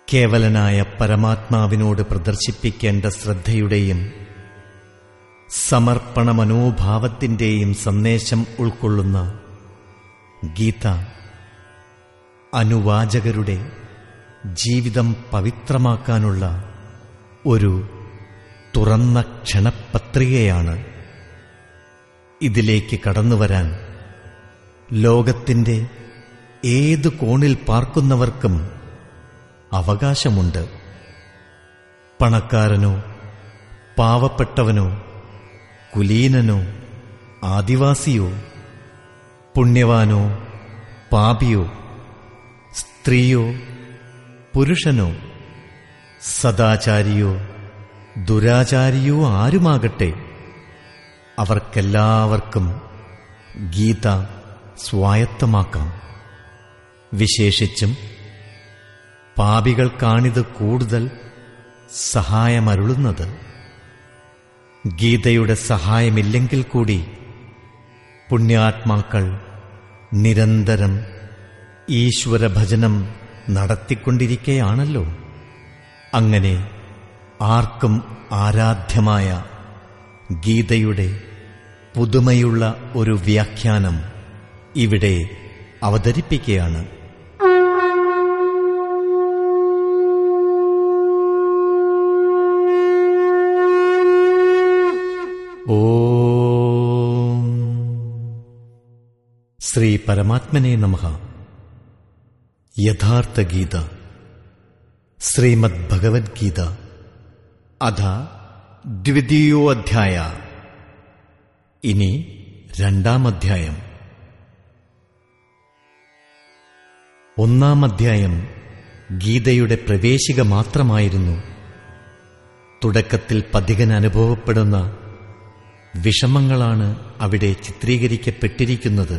കേവലനായ പരമാത്മാവിനോട് പ്രദർശിപ്പിക്കേണ്ട ശ്രദ്ധയുടെയും സമർപ്പണ മനോഭാവത്തിന്റെയും സന്ദേശം ഉൾക്കൊള്ളുന്ന ഗീത അനുവാചകരുടെ ജീവിതം പവിത്രമാക്കാനുള്ള ഒരു തുറന്ന ക്ഷണപത്രികയാണ് ഇതിലേക്ക് കടന്നുവരാൻ ലോകത്തിന്റെ ഏത് കോണിൽ പാർക്കുന്നവർക്കും അവകാശമുണ്ട് പണക്കാരനോ പാവപ്പെട്ടവനോ കുലീനനോ ആദിവാസിയോ പുണ്യവാനോ പാപിയോ സ്ത്രീയോ പുരുഷനോ സദാചാരിയോ ദുരാചാരിയോ ആരുമാകട്ടെ അവർക്കെല്ലാവർക്കും ഗീത സ്വായത്തമാക്കാം വിശേഷിച്ചും പാപികൾക്കാണിത് കൂടുതൽ സഹായമരുളുന്നത് ഗീതയുടെ സഹായമില്ലെങ്കിൽ കൂടി പുണ്യാത്മാക്കൾ നിരന്തരം ഈശ്വരഭജനം നടത്തിക്കൊണ്ടിരിക്കുകയാണല്ലോ അങ്ങനെ ആർക്കും ആരാധ്യമായ ഗീതയുടെ പുതുമയുള്ള ഒരു വ്യാഖ്യാനം ഇവിടെ അവതരിപ്പിക്കുകയാണ് ഓം ശ്രീ പരമാത്മനെ നമഃ യഥാർത്ഥ ഗീത ശ്രീമദ് ഭഗവത്ഗീത അധ ദ്വിതീയോ അധ്യായ ഇനി രണ്ടാം അധ്യായം ഒന്നാം അധ്യായം ഗീതയുടെ പ്രവേശിക മാത്രമായിരുന്നു തുടക്കത്തിൽ പതികൻ അനുഭവപ്പെടുന്ന വിഷമങ്ങളാണ് അവിടെ ചിത്രീകരിക്കപ്പെട്ടിരിക്കുന്നത്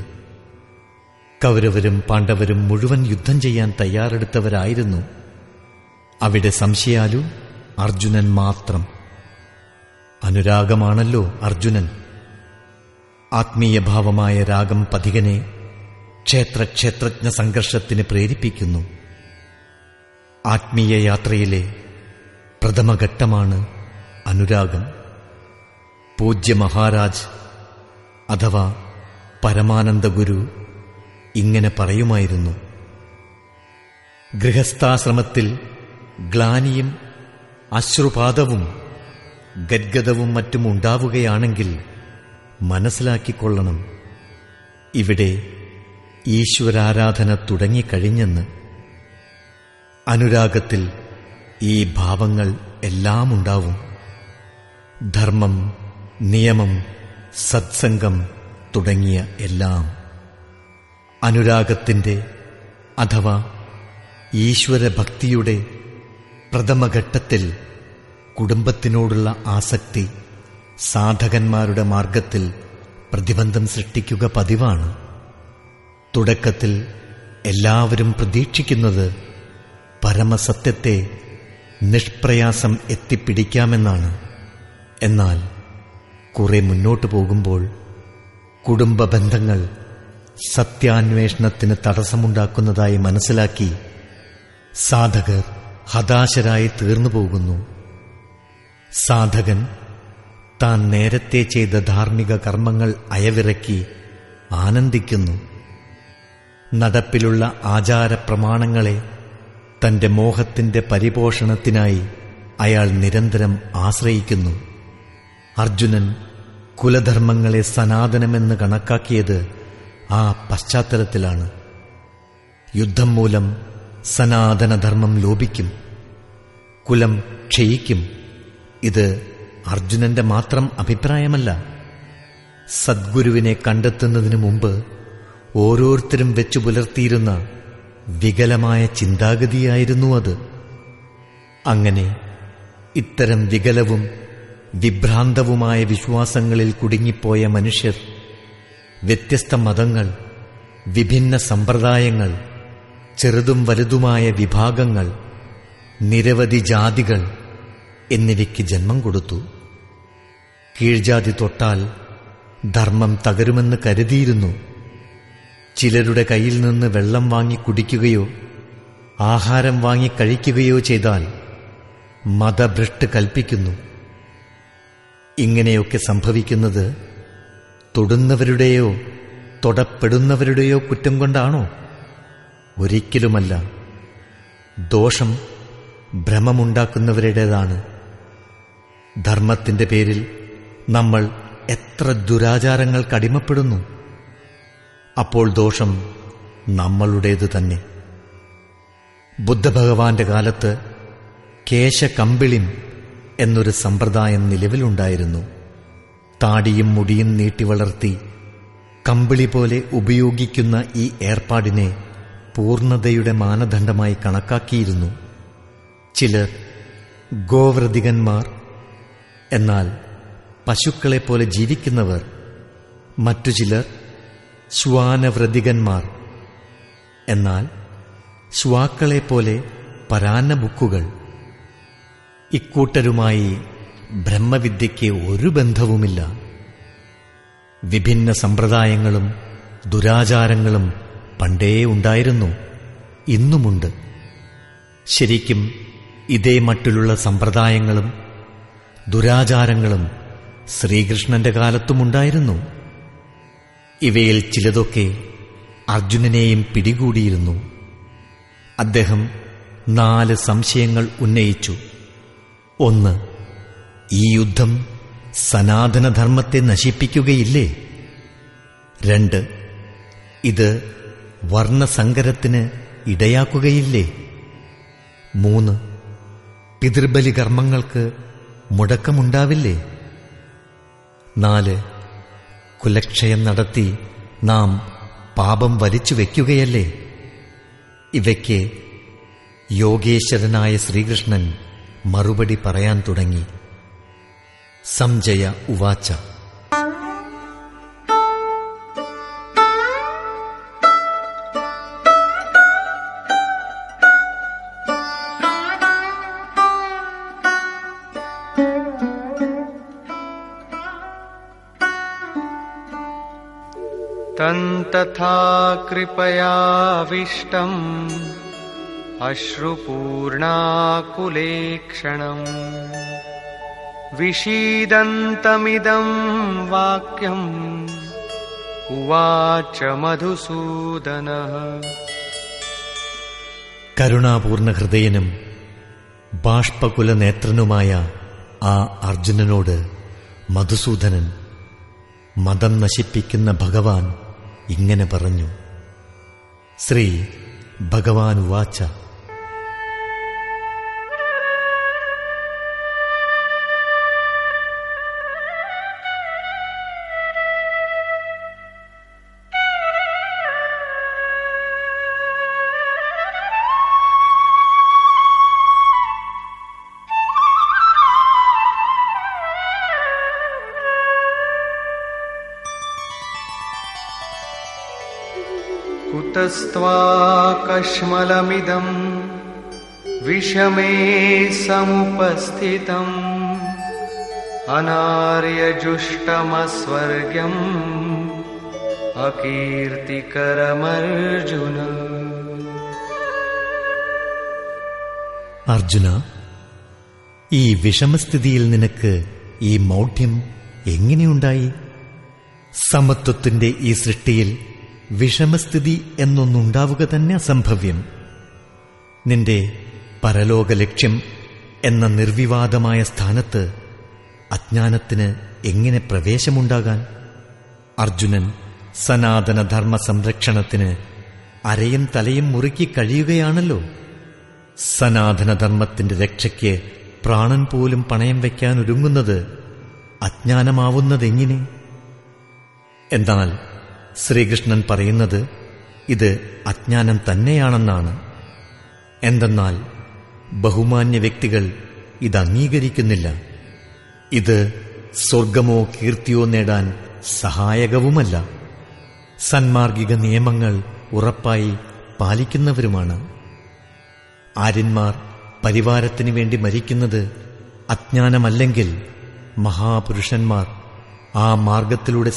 കൗരവരും പാണ്ഡവരും മുഴുവൻ യുദ്ധം ചെയ്യാൻ തയ്യാറെടുത്തവരായിരുന്നു അവിടെ സംശയാലു അർജുനൻ മാത്രം അനുരാഗമാണല്ലോ അർജുനൻ ആത്മീയഭാവമായ രാഗം പതികനെ ക്ഷേത്ര ക്ഷേത്രജ്ഞ സംഘർഷത്തിന് പ്രേരിപ്പിക്കുന്നു ആത്മീയ യാത്രയിലെ പ്രഥമഘട്ടമാണ് അനുരാഗം പൂജ്യ മഹാരാജ് അഥവാ പരമാനന്ദ ഗുരു ഇങ്ങനെ പറയുമായിരുന്നു ഗൃഹസ്ഥാശ്രമത്തിൽ ഗ്ലാനിയും അശ്രുപാതവും ഗദ്ഗതവും മറ്റും ഉണ്ടാവുകയാണെങ്കിൽ മനസ്സിലാക്കിക്കൊള്ളണം ഇവിടെ ഈശ്വരാരാധന തുടങ്ങിക്കഴിഞ്ഞെന്ന് അനുരാഗത്തിൽ ഈ ഭാവങ്ങൾ എല്ലാം ഉണ്ടാവും ധർമ്മം നിയമം സത്സംഗം തുടങ്ങിയ എല്ലാം അനുരാഗത്തിന്റെ അഥവാ ഈശ്വരഭക്തിയുടെ പ്രഥമഘട്ടത്തിൽ കുടുംബത്തിനോടുള്ള ആസക്തി സാധകന്മാരുടെ മാർഗത്തിൽ പ്രതിബന്ധം സൃഷ്ടിക്കുക പതിവാണ് തുടക്കത്തിൽ എല്ലാവരും പ്രതീക്ഷിക്കുന്നത് പരമസത്യത്തെ നിഷ്പ്രയാസം എത്തിപ്പിടിക്കാമെന്നാണ് എന്നാൽ കുറെ മുന്നോട്ടു പോകുമ്പോൾ കുടുംബ ബന്ധങ്ങൾ സത്യാന്വേഷണത്തിന് തടസ്സമുണ്ടാക്കുന്നതായി മനസ്സിലാക്കി സാധകർ ഹതാശരായി തീർന്നു പോകുന്നു സാധകൻ താൻ നേരത്തെ ചെയ്ത ധാർമ്മിക കർമ്മങ്ങൾ അയവിറക്കി ആനന്ദിക്കുന്നു നടപ്പിലുള്ള ആചാരപ്രമാണങ്ങളെ തന്റെ മോഹത്തിന്റെ പരിപോഷണത്തിനായി അയാൾ നിരന്തരം ആശ്രയിക്കുന്നു അർജുനൻ കുലധർമ്മങ്ങളെ സനാതനമെന്ന് കണക്കാക്കിയത് ആ പശ്ചാത്തലത്തിലാണ് യുദ്ധം മൂലം സനാതനധർമ്മം ലോപിക്കും കുലം ക്ഷയിക്കും ഇത് അർജുനന്റെ മാത്രം അഭിപ്രായമല്ല സദ്ഗുരുവിനെ കണ്ടെത്തുന്നതിനു മുമ്പ് ഓരോരുത്തരും വെച്ചു പുലർത്തിയിരുന്ന വികലമായ ചിന്താഗതിയായിരുന്നു അത് അങ്ങനെ ഇത്തരം വികലവും വിഭ്രാന്തവുമായ വിശ്വാസങ്ങളിൽ കുടുങ്ങിപ്പോയ മനുഷ്യർ വ്യത്യസ്ത മതങ്ങൾ വിഭിന്ന സമ്പ്രദായങ്ങൾ ചെറുതും വലുതുമായ വിഭാഗങ്ങൾ നിരവധി ജാതികൾ എന്നിവയ്ക്ക് ജന്മം കൊടുത്തു കീഴ്ജാതി തൊട്ടാൽ ധർമ്മം തകരുമെന്ന് കരുതിയിരുന്നു ചിലരുടെ കയ്യിൽ നിന്ന് വെള്ളം വാങ്ങി കുടിക്കുകയോ ആഹാരം വാങ്ങി കഴിക്കുകയോ ചെയ്താൽ മതഭ്രഷ്ട് കൽപ്പിക്കുന്നു ഇങ്ങനെയൊക്കെ സംഭവിക്കുന്നത് തൊടുന്നവരുടെയോ തൊടപ്പെടുന്നവരുടെയോ കുറ്റം കൊണ്ടാണോ ഒരിക്കലുമല്ല ദോഷം ഭ്രമമുണ്ടാക്കുന്നവരുടേതാണ് ധർമ്മത്തിന്റെ പേരിൽ നമ്മൾ എത്ര ദുരാചാരങ്ങൾക്ക് അടിമപ്പെടുന്നു അപ്പോൾ ദോഷം നമ്മളുടേത് തന്നെ ബുദ്ധഭഗവാന്റെ കാലത്ത് കേശകമ്പിളിം എന്നൊരു സമ്പ്രദായം നിലവിലുണ്ടായിരുന്നു താടിയും മുടിയും നീട്ടി വളർത്തി കമ്പിളി പോലെ ഉപയോഗിക്കുന്ന ഈ ഏർപ്പാടിനെ പൂർണ്ണതയുടെ മാനദണ്ഡമായി കണക്കാക്കിയിരുന്നു ചിലർ ഗോവ്രതികന്മാർ എന്നാൽ പശുക്കളെപ്പോലെ ജീവിക്കുന്നവർ മറ്റു ചിലർ ശ്വാനവ്രതികന്മാർ എന്നാൽ ശ്വാക്കളെപ്പോലെ പരാന്നബുക്കുകൾ ഇക്കൂട്ടരുമായി ബ്രഹ്മവിദ്യയ്ക്ക് ഒരു ബന്ധവുമില്ല വിഭിന്ന സമ്പ്രദായങ്ങളും ദുരാചാരങ്ങളും പണ്ടേ ഉണ്ടായിരുന്നു ഇന്നുമുണ്ട് ശരിക്കും ഇതേ മട്ടിലുള്ള സമ്പ്രദായങ്ങളും ദുരാചാരങ്ങളും ശ്രീകൃഷ്ണന്റെ കാലത്തുമുണ്ടായിരുന്നു ഇവയിൽ ചിലതൊക്കെ അർജുനനെയും പിടികൂടിയിരുന്നു അദ്ദേഹം നാല് സംശയങ്ങൾ ഉന്നയിച്ചു ഒന്ന് ഈ യുദ്ധം സനാതനധർമ്മത്തെ നശിപ്പിക്കുകയില്ലേ രണ്ട് ഇത് വർണ്ണസങ്കരത്തിന് ഇടയാക്കുകയില്ലേ മൂന്ന് പിതൃബലി കർമ്മങ്ങൾക്ക് മുടക്കമുണ്ടാവില്ലേ നാല് കുലക്ഷയം നടത്തി നാം പാപം വലിച്ചു വയ്ക്കുകയല്ലേ ഇവയ്ക്ക് യോഗേശ്വരനായ ശ്രീകൃഷ്ണൻ മറുപടി പറയാൻ തുടങ്ങി സംജയ ഉവാച്ച तन्तथा कृपयाविष्टम् अश्रुपूर्णाकुलेक्षणम् विषीदन्तमिदम् वाक्यम् उवाच मधुसूदनः കരുണാപൂർണ ഹൃദയനും ബാഷ്പകുല നേത്രനുമായ ആ അർജുനനോട് മധുസൂദനൻ മതം നശിപ്പിക്കുന്ന ഭഗവാൻ ഇങ്ങനെ പറഞ്ഞു ശ്രീ ഭഗവാൻ വാച്ച कुतस्त्वाकश्मलमिदम् विषमे समुपस्थितम् अनार्यजुष्टमस्वर्ग्यम् अकीर्तिकरमर्जुन അർജുന ഈ വിഷമസ്ഥിതിയിൽ നിനക്ക് ഈ മൗഢ്യം എങ്ങനെയുണ്ടായി സമത്വത്തിന്റെ ഈ സൃഷ്ടിയിൽ വിഷമസ്ഥിതി എന്നൊന്നുണ്ടാവുക തന്നെ അസംഭവ്യം നിന്റെ പരലോക ലക്ഷ്യം എന്ന നിർവിവാദമായ സ്ഥാനത്ത് അജ്ഞാനത്തിന് എങ്ങനെ പ്രവേശമുണ്ടാകാൻ അർജുനൻ സനാതനധർമ്മ സംരക്ഷണത്തിന് അരയും തലയും മുറുക്കി കഴിയുകയാണല്ലോ സനാതനധർമ്മത്തിന്റെ രക്ഷയ്ക്ക് പ്രാണൻ പോലും പണയം വയ്ക്കാൻ ഒരുങ്ങുന്നത് അജ്ഞാനമാവുന്നതെങ്ങനെ എന്നാൽ ശ്രീകൃഷ്ണൻ പറയുന്നത് ഇത് അജ്ഞാനം തന്നെയാണെന്നാണ് എന്തെന്നാൽ ബഹുമാന്യ വ്യക്തികൾ ഇത് അംഗീകരിക്കുന്നില്ല ഇത് സ്വർഗമോ കീർത്തിയോ നേടാൻ സഹായകവുമല്ല സന്മാർഗിക നിയമങ്ങൾ ഉറപ്പായി പാലിക്കുന്നവരുമാണ് ആര്യന്മാർ പരിവാരത്തിനു വേണ്ടി മരിക്കുന്നത് അജ്ഞാനമല്ലെങ്കിൽ മഹാപുരുഷന്മാർ ആ മാർഗത്തിലൂടെ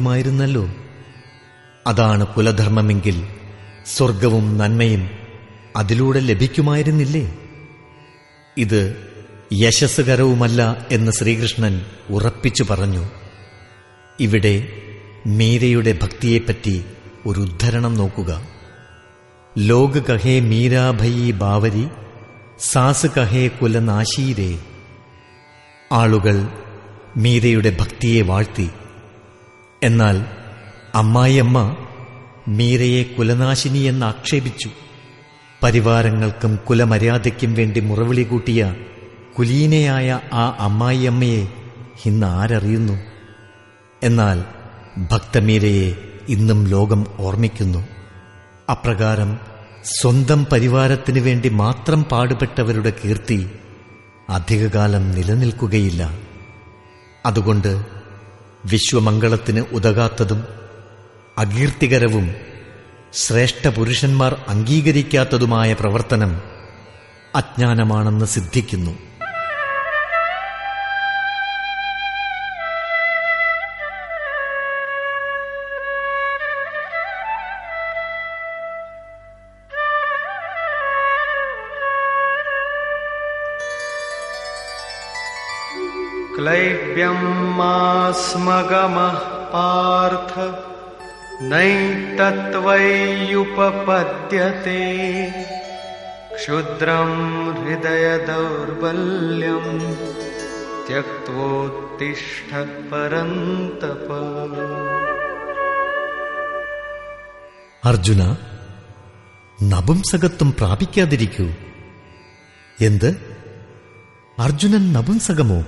സഞ്ചരിക്കുമായിരുന്നല്ലോ അതാണ് കുലധർമ്മമെങ്കിൽ സ്വർഗവും നന്മയും അതിലൂടെ ലഭിക്കുമായിരുന്നില്ലേ ഇത് യശസ്സുകരവുമല്ല എന്ന് ശ്രീകൃഷ്ണൻ ഉറപ്പിച്ചു പറഞ്ഞു ഇവിടെ മീരയുടെ ഭക്തിയെപ്പറ്റി ഒരു ഉദ്ധരണം നോക്കുക ലോക് കഹേ മീരാഭയി ബാവരി സാസ് കഹേ കുലനാശീരേ ആളുകൾ മീരയുടെ ഭക്തിയെ വാഴ്ത്തി എന്നാൽ അമ്മായിയമ്മ മീരയെ കുലനാശിനി എന്ന് ആക്ഷേപിച്ചു പരിവാരങ്ങൾക്കും കുലമര്യാദയ്ക്കും വേണ്ടി മുറവിളി കൂട്ടിയ കുലീനയായ ആ അമ്മായിയമ്മയെ ഇന്ന് ആരറിയുന്നു എന്നാൽ ഭക്തമീരയെ ഇന്നും ലോകം ഓർമ്മിക്കുന്നു അപ്രകാരം സ്വന്തം പരിവാരത്തിനു വേണ്ടി മാത്രം പാടുപെട്ടവരുടെ കീർത്തി അധികകാലം നിലനിൽക്കുകയില്ല അതുകൊണ്ട് വിശ്വമംഗളത്തിന് ഉതകാത്തതും അകീർത്തികരവും ശ്രേഷ്ഠ പുരുഷന്മാർ അംഗീകരിക്കാത്തതുമായ പ്രവർത്തനം അജ്ഞാനമാണെന്ന് സിദ്ധിക്കുന്നു क्लैब्यम् मास्मगमः पार्थ नैतत्त्वय्युपपद्यते क्षुद्रम् हृदयदौर्बल्यम् त्यक्त्वोत्तिष्ठ परन्तप അർജുന നപുംസകത്വം പ്രാപിക്കാതിരിക്കൂ എന്ത് അർജുനൻ നപുംസകമോ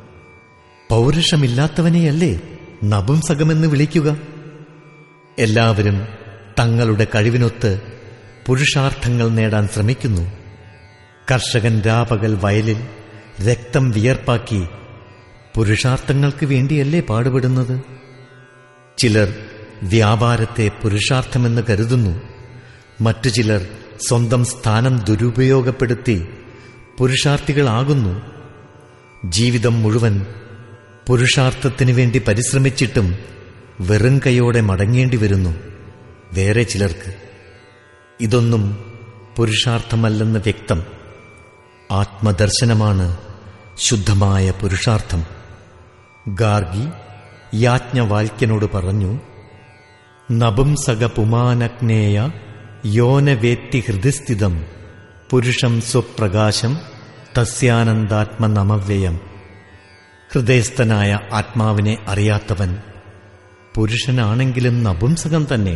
പൗരുഷമില്ലാത്തവനെയല്ലേ നപുംസകമെന്ന് വിളിക്കുക എല്ലാവരും തങ്ങളുടെ കഴിവിനൊത്ത് പുരുഷാർത്ഥങ്ങൾ നേടാൻ ശ്രമിക്കുന്നു കർഷകൻ രാപകൽ വയലിൽ രക്തം വിയർപ്പാക്കി പുരുഷാർത്ഥങ്ങൾക്ക് വേണ്ടിയല്ലേ പാടുപെടുന്നത് ചിലർ വ്യാപാരത്തെ പുരുഷാർത്ഥമെന്ന് കരുതുന്നു മറ്റു ചിലർ സ്വന്തം സ്ഥാനം ദുരുപയോഗപ്പെടുത്തി പുരുഷാർത്ഥികളാകുന്നു ജീവിതം മുഴുവൻ പുരുഷാർത്ഥത്തിനു വേണ്ടി പരിശ്രമിച്ചിട്ടും വെറും കൈയോടെ മടങ്ങേണ്ടി വരുന്നു വേറെ ചിലർക്ക് ഇതൊന്നും പുരുഷാർത്ഥമല്ലെന്ന് വ്യക്തം ആത്മദർശനമാണ് ശുദ്ധമായ പുരുഷാർത്ഥം ഗാർഗി യാജ്ഞവാൽക്യനോട് പറഞ്ഞു നപുംസക പുമാനഗ്നേയ യോനവേത്തി ഹൃദിസ്ഥിതം പുരുഷം സ്വപ്രകാശം തസ്യാനന്ദാത്മനമവ്യയം ഹൃദയസ്ഥനായ ആത്മാവിനെ അറിയാത്തവൻ പുരുഷനാണെങ്കിലും നപുംസകം തന്നെ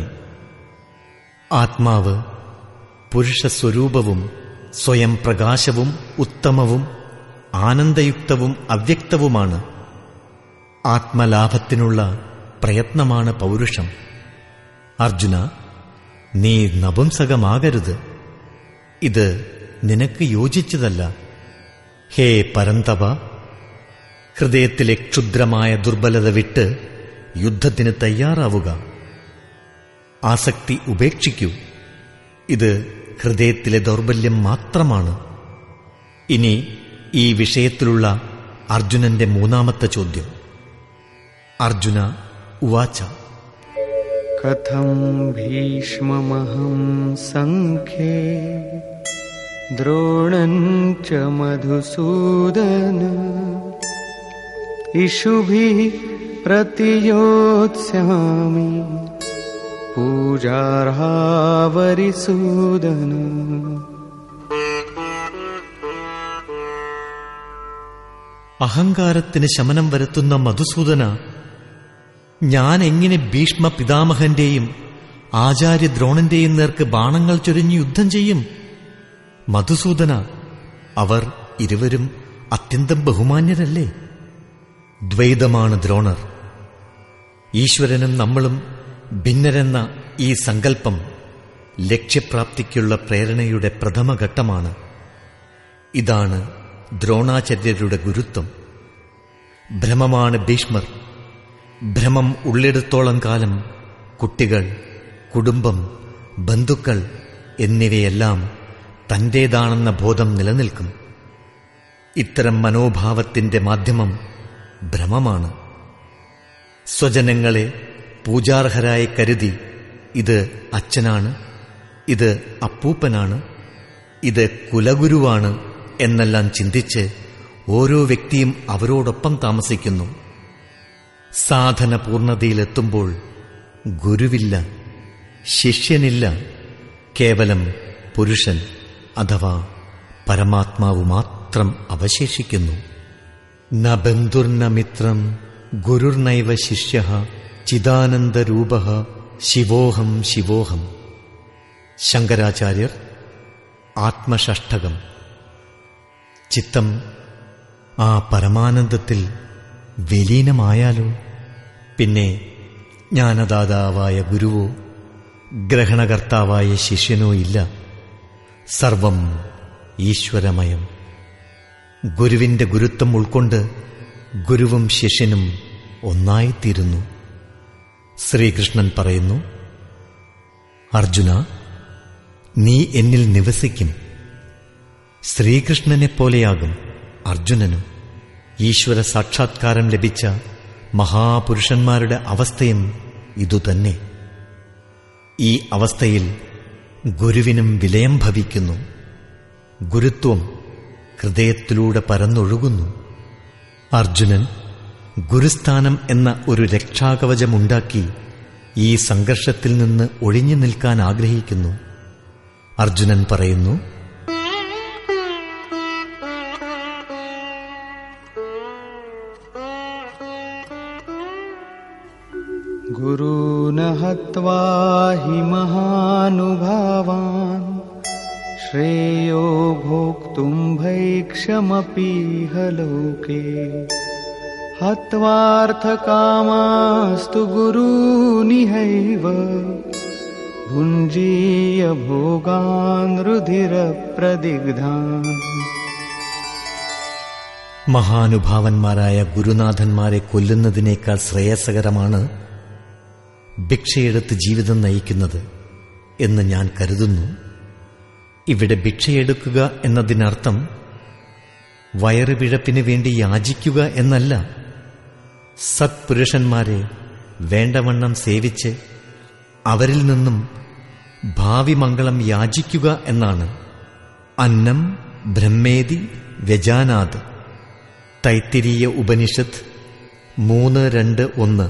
ആത്മാവ് പുരുഷസ്വരൂപവും സ്വയം പ്രകാശവും ഉത്തമവും ആനന്ദയുക്തവും അവ്യക്തവുമാണ് ആത്മലാഭത്തിനുള്ള പ്രയത്നമാണ് പൗരുഷം അർജുന നീ നപുംസകമാകരുത് ഇത് നിനക്ക് യോജിച്ചതല്ല ഹേ പരന്തപ ഹൃദയത്തിലെ ക്ഷുദ്രമായ ദുർബലത വിട്ട് യുദ്ധത്തിന് തയ്യാറാവുക ആസക്തി ഉപേക്ഷിക്കൂ ഇത് ഹൃദയത്തിലെ ദൗർബല്യം മാത്രമാണ് ഇനി ഈ വിഷയത്തിലുള്ള അർജുനന്റെ മൂന്നാമത്തെ ചോദ്യം അർജുന ഉവാച कथम् भीष्ममहं सङ्ख्ये द्रोणम् च मधुसूदन इषुभिः प्रतियोत्स्यामि पूजार्हावरिसूदन അഹങ്കാരത്തിന് ശമനം വരുത്തുന്ന മധുസൂദന ഞാൻ എങ്ങനെ ഭീഷ്മ പിതാമഹന്റെയും ആചാര്യ ദ്രോണന്റെയും നേർക്ക് ബാണങ്ങൾ ചൊരിഞ്ഞ് യുദ്ധം ചെയ്യും മധുസൂദന അവർ ഇരുവരും അത്യന്തം ബഹുമാന്യരല്ലേ ദ്വൈതമാണ് ദ്രോണർ ഈശ്വരനും നമ്മളും ഭിന്നരെന്ന ഈ സങ്കല്പം ലക്ഷ്യപ്രാപ്തിക്കുള്ള പ്രേരണയുടെ പ്രഥമഘട്ടമാണ് ഇതാണ് ദ്രോണാചാര്യരുടെ ഗുരുത്വം ഭ്രമമാണ് ഭീഷ്മർ ഭ്രമം ഉള്ളിടത്തോളം കാലം കുട്ടികൾ കുടുംബം ബന്ധുക്കൾ എന്നിവയെല്ലാം തന്റേതാണെന്ന ബോധം നിലനിൽക്കും ഇത്തരം മനോഭാവത്തിന്റെ മാധ്യമം ഭ്രമമാണ് സ്വജനങ്ങളെ പൂജാർഹരായി കരുതി ഇത് അച്ഛനാണ് ഇത് അപ്പൂപ്പനാണ് ഇത് കുലഗുരുവാണ് എന്നെല്ലാം ചിന്തിച്ച് ഓരോ വ്യക്തിയും അവരോടൊപ്പം താമസിക്കുന്നു സാധന പൂർണ്ണതയിലെത്തുമ്പോൾ ഗുരുവില്ല ശിഷ്യനില്ല കേവലം പുരുഷൻ അഥവാ പരമാത്മാവ് മാത്രം അവശേഷിക്കുന്നു ന ബന്ധുർന മിത്രം ഗുരുർനൈവ ശിഷ്യ ചിദാനന്ദരൂപ ശിവോഹം ശിവോഹം ശങ്കരാചാര്യർ ആത്മഷഷ്ടകം ചിത്തം ആ പരമാനന്ദത്തിൽ വിലീനമായാലോ പിന്നെ ജ്ഞാനദാതാവായ ഗുരുവോ ഗ്രഹണകർത്താവായ ശിഷ്യനോ ഇല്ല സർവം ഈശ്വരമയം ഗുരുവിന്റെ ഗുരുത്വം ഉൾക്കൊണ്ട് ഗുരുവും ശിഷ്യനും ഒന്നായിത്തീരുന്നു ശ്രീകൃഷ്ണൻ പറയുന്നു അർജുന നീ എന്നിൽ നിവസിക്കും ശ്രീകൃഷ്ണനെപ്പോലെയാകും അർജുനനും ഈശ്വര സാക്ഷാത്കാരം ലഭിച്ച മഹാപുരുഷന്മാരുടെ അവസ്ഥയും ഇതുതന്നെ ഈ അവസ്ഥയിൽ ഗുരുവിനും വിലയം ഭവിക്കുന്നു ഗുരുത്വം ഹൃദയത്തിലൂടെ പരന്നൊഴുകുന്നു അർജുനൻ ഗുരുസ്ഥാനം എന്ന ഒരു രക്ഷാകവചമുണ്ടാക്കി ഈ സംഘർഷത്തിൽ നിന്ന് ഒഴിഞ്ഞു നിൽക്കാൻ ആഗ്രഹിക്കുന്നു അർജുനൻ പറയുന്നു गुरून् हत्वा हि महानुभावान् श्रेयो भोक्तुम् भैक्षमपीह लोके हत्वार्थकामास्तु गुरूनिहैव भुञ्जीय भोगान् रुधिरप्रदिग्धान् മഹാനുഭാവന്മാരായ ഗുരുനാഥന്മാരെ കൊല്ലുന്നതിനേക്കാൾ ശ്രേയസ്കരമാണ് ഭിക്ഷയെടുത്ത് ജീവിതം നയിക്കുന്നത് എന്ന് ഞാൻ കരുതുന്നു ഇവിടെ ഭിക്ഷയെടുക്കുക എന്നതിനർത്ഥം വയറുപിഴപ്പിന് വേണ്ടി യാചിക്കുക എന്നല്ല സത്പുരുഷന്മാരെ വേണ്ടവണ്ണം സേവിച്ച് അവരിൽ നിന്നും ഭാവി മംഗളം യാചിക്കുക എന്നാണ് അന്നം ബ്രഹ്മേതി വ്യജാനാത് തൈത്തിരീയ ഉപനിഷത്ത് മൂന്ന് രണ്ട് ഒന്ന്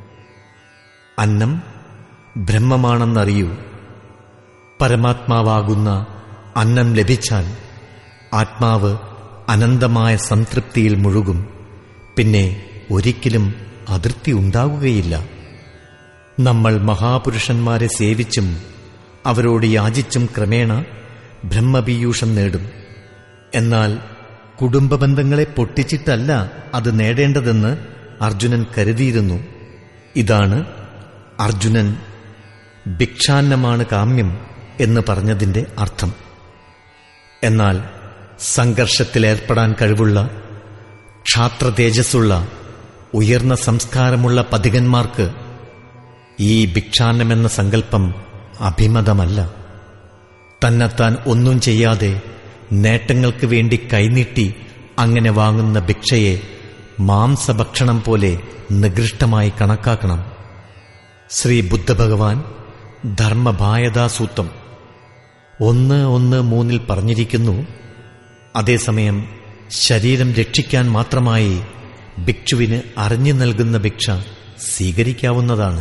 അന്നം ബ്രഹ്മമാണെന്നറിയൂ പരമാത്മാവാകുന്ന അന്നം ലഭിച്ചാൽ ആത്മാവ് അനന്തമായ സംതൃപ്തിയിൽ മുഴുകും പിന്നെ ഒരിക്കലും അതിർത്തി ഉണ്ടാകുകയില്ല നമ്മൾ മഹാപുരുഷന്മാരെ സേവിച്ചും അവരോട് യാചിച്ചും ക്രമേണ ബ്രഹ്മപീയൂഷം നേടും എന്നാൽ കുടുംബ ബന്ധങ്ങളെ പൊട്ടിച്ചിട്ടല്ല അത് നേടേണ്ടതെന്ന് അർജുനൻ കരുതിയിരുന്നു ഇതാണ് അർജുനൻ ഭിക്ഷാന്നമാണ് കാമ്യം എന്ന് പറഞ്ഞതിന്റെ അർത്ഥം എന്നാൽ സംഘർഷത്തിലേർപ്പെടാൻ കഴിവുള്ള ക്ഷാത്ര തേജസ്സുള്ള ഉയർന്ന സംസ്കാരമുള്ള പഥികന്മാർക്ക് ഈ ഭിക്ഷാന്നമെന്ന സങ്കല്പം അഭിമതമല്ല തന്നെത്താൻ ഒന്നും ചെയ്യാതെ നേട്ടങ്ങൾക്ക് വേണ്ടി കൈനീട്ടി അങ്ങനെ വാങ്ങുന്ന ഭിക്ഷയെ മാംസഭക്ഷണം പോലെ നികൃഷ്ടമായി കണക്കാക്കണം ശ്രീ ബുദ്ധഭഗവാൻ ധർമ്മഭായതാസൂത്രം ഒന്ന് ഒന്ന് മൂന്നിൽ പറഞ്ഞിരിക്കുന്നു അതേസമയം ശരീരം രക്ഷിക്കാൻ മാത്രമായി ഭിക്ഷുവിന് അറിഞ്ഞു നൽകുന്ന ഭിക്ഷ സ്വീകരിക്കാവുന്നതാണ്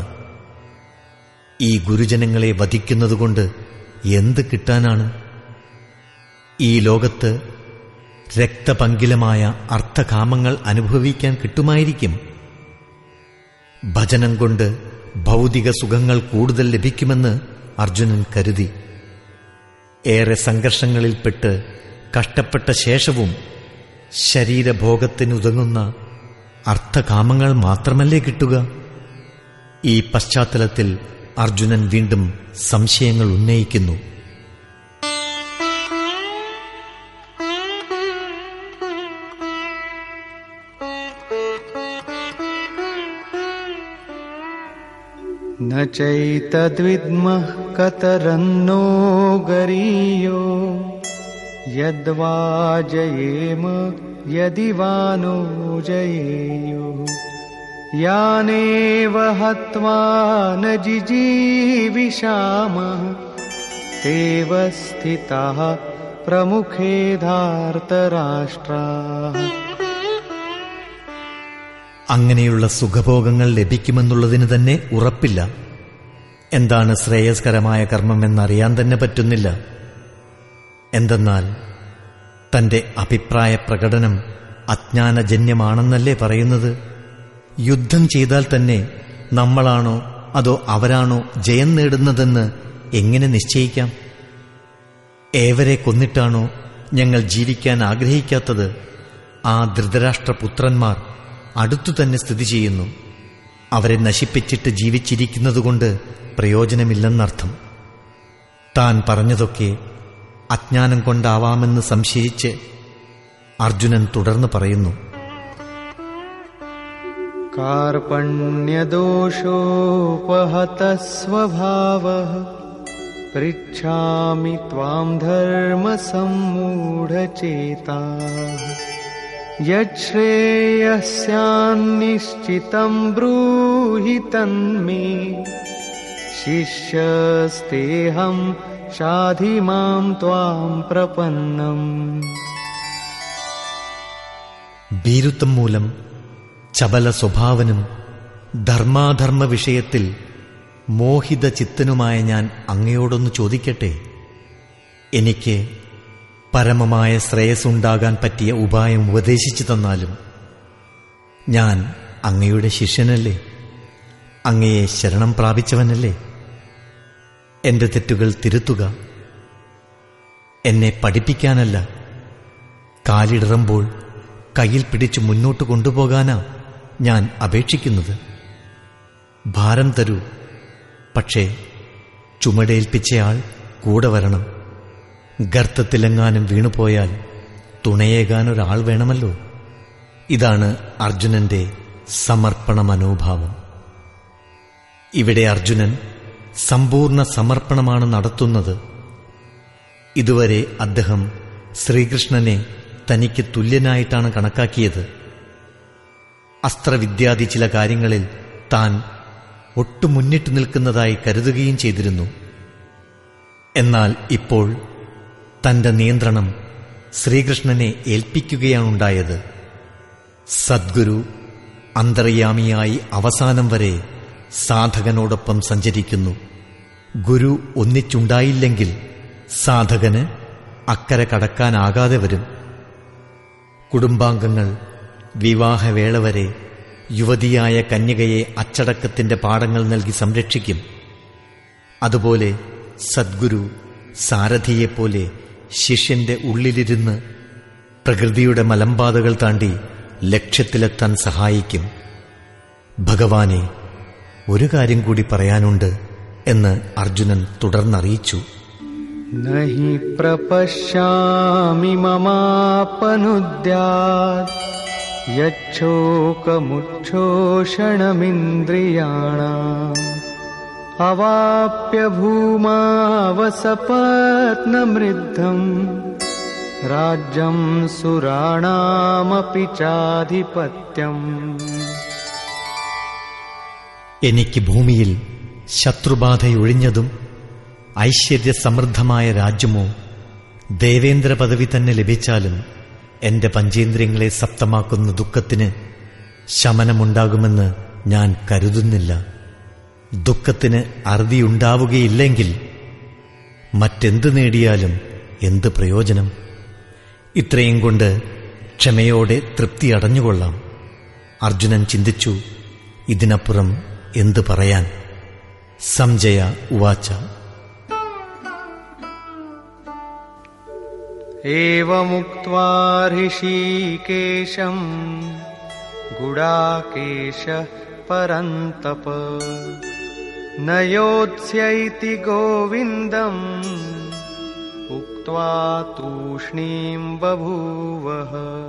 ഈ ഗുരുജനങ്ങളെ വധിക്കുന്നതുകൊണ്ട് എന്ത് കിട്ടാനാണ് ഈ ലോകത്ത് രക്തപങ്കിലമായ അർത്ഥകാമങ്ങൾ അനുഭവിക്കാൻ കിട്ടുമായിരിക്കും ഭജനം കൊണ്ട് ഭൗതിക സുഖങ്ങൾ കൂടുതൽ ലഭിക്കുമെന്ന് അർജുനൻ കരുതി ഏറെ സംഘർഷങ്ങളിൽപ്പെട്ട് കഷ്ടപ്പെട്ട ശേഷവും ശരീരഭോഗത്തിനുതങ്ങുന്ന അർത്ഥകാമങ്ങൾ മാത്രമല്ലേ കിട്ടുക ഈ പശ്ചാത്തലത്തിൽ അർജുനൻ വീണ്ടും സംശയങ്ങൾ ഉന്നയിക്കുന്നു न चैतद्विद्मः कतरन्नो गरीयो यद्वा जयेम यदि वा नो जयेयो यानेव हत्वा न जिजीविषामः तेव स्थिताः प्रमुखे धार्तराष्ट्राः അങ്ങനെയുള്ള സുഖഭോഗങ്ങൾ ലഭിക്കുമെന്നുള്ളതിന് തന്നെ ഉറപ്പില്ല എന്താണ് ശ്രേയസ്കരമായ കർമ്മമെന്നറിയാൻ തന്നെ പറ്റുന്നില്ല എന്തെന്നാൽ തന്റെ അഭിപ്രായ പ്രകടനം അജ്ഞാനജന്യമാണെന്നല്ലേ പറയുന്നത് യുദ്ധം ചെയ്താൽ തന്നെ നമ്മളാണോ അതോ അവരാണോ ജയം നേടുന്നതെന്ന് എങ്ങനെ നിശ്ചയിക്കാം ഏവരെ കൊന്നിട്ടാണോ ഞങ്ങൾ ജീവിക്കാൻ ആഗ്രഹിക്കാത്തത് ആ ധൃതരാഷ്ട്രപുത്രന്മാർ അടുത്തു തന്നെ സ്ഥിതി ചെയ്യുന്നു അവരെ നശിപ്പിച്ചിട്ട് ജീവിച്ചിരിക്കുന്നതുകൊണ്ട് പ്രയോജനമില്ലെന്നർത്ഥം താൻ പറഞ്ഞതൊക്കെ അജ്ഞാനം കൊണ്ടാവാമെന്ന് സംശയിച്ച് അർജുനൻ തുടർന്ന് പറയുന്നു कार्पण्यदोषोपहतः स्वभावः पृच्छामि त्वाम् धर्मसम्मूढचेताः यच्छ्रेयस्यान्निश्चितम् ब्रूहि तन्मे शिष्यस्तेऽहम् शाधि माम् त्वाम् प्रपन्नम् ഭീരുത്വം മൂലം ചപല സ്വഭാവനും ധർമാധർമ്മ വിഷയത്തിൽ മോഹിത ചിത്തനുമായ ഞാൻ അങ്ങയോടൊന്ന് ചോദിക്കട്ടെ എനിക്ക് പരമമായ ശ്രേയസ്സുണ്ടാകാൻ പറ്റിയ ഉപായം ഉപദേശിച്ചു തന്നാലും ഞാൻ അങ്ങയുടെ ശിഷ്യനല്ലേ അങ്ങയെ ശരണം പ്രാപിച്ചവനല്ലേ എന്റെ തെറ്റുകൾ തിരുത്തുക എന്നെ പഠിപ്പിക്കാനല്ല കാലിടറുമ്പോൾ കയ്യിൽ പിടിച്ച് മുന്നോട്ട് കൊണ്ടുപോകാനാ ഞാൻ അപേക്ഷിക്കുന്നത് ഭാരം തരൂ പക്ഷേ ചുമടേൽപ്പിച്ചയാൾ കൂടെ വരണം ഗർത്തത്തിലെങ്ങാനും വീണുപോയാൽ തുണയേകാൻ ഒരാൾ വേണമല്ലോ ഇതാണ് അർജുനന്റെ സമർപ്പണ മനോഭാവം ഇവിടെ അർജുനൻ സമ്പൂർണ്ണ സമർപ്പണമാണ് നടത്തുന്നത് ഇതുവരെ അദ്ദേഹം ശ്രീകൃഷ്ണനെ തനിക്ക് തുല്യനായിട്ടാണ് കണക്കാക്കിയത് അസ്ത്രവിദ്യാദി ചില കാര്യങ്ങളിൽ താൻ ഒട്ടു മുന്നിട്ട് നിൽക്കുന്നതായി കരുതുകയും ചെയ്തിരുന്നു എന്നാൽ ഇപ്പോൾ തന്റെ നിയന്ത്രണം ശ്രീകൃഷ്ണനെ ഏൽപ്പിക്കുകയാണുണ്ടായത് സദ്ഗുരു അന്തർയാമിയായി അവസാനം വരെ സാധകനോടൊപ്പം സഞ്ചരിക്കുന്നു ഗുരു ഒന്നിച്ചുണ്ടായില്ലെങ്കിൽ സാധകന് അക്കരെ കടക്കാനാകാതെ വരും കുടുംബാംഗങ്ങൾ വിവാഹവേള വരെ യുവതിയായ കന്യകയെ അച്ചടക്കത്തിന്റെ പാഠങ്ങൾ നൽകി സംരക്ഷിക്കും അതുപോലെ സദ്ഗുരു സാരഥിയെപ്പോലെ ശിഷ്യന്റെ ഉള്ളിലിരുന്ന് പ്രകൃതിയുടെ മലമ്പാതകൾ താണ്ടി ലക്ഷ്യത്തിലെത്താൻ സഹായിക്കും ഭഗവാനെ ഒരു കാര്യം കൂടി പറയാനുണ്ട് എന്ന് അർജുനൻ തുടർന്നറിയിച്ചു न हि प्रपश्यामि ममापनुद्यात् यच्छोकमुच्छोषणमिन्द्रियाणाम् अवाप्य भूमावसपत्नमृद्धम् राज्यम् सुराणामपि चाधिपत्यम् എനിക്ക് ഭൂമിയിൽ ശത്രുബാധയൊഴിഞ്ഞതും ഐശ്വര്യസമൃദ്ധമായ രാജ്യമോ ദേവേന്ദ്ര പദവി തന്നെ ലഭിച്ചാലും എന്റെ പഞ്ചേന്ദ്രിയങ്ങളെ സപ്തമാക്കുന്ന ദുഃഖത്തിന് ശമനമുണ്ടാകുമെന്ന് ഞാൻ കരുതുന്നില്ല ദുഃഖത്തിന് അറുതിയുണ്ടാവുകയില്ലെങ്കിൽ മറ്റെന്ത് നേടിയാലും എന്ത് പ്രയോജനം ഇത്രയും കൊണ്ട് ക്ഷമയോടെ തൃപ്തി അടഞ്ഞുകൊള്ളാം അർജുനൻ ചിന്തിച്ചു ഇതിനപ്പുറം എന്തു പറയാൻ സംജയ ഉവാച്ച एवमुक्त्वा ऋषिकेशम् गुडाकेशः परन्तप न योत्स्यैति गोविन्दम् उक्त्वा तूष्णीम् बभूवः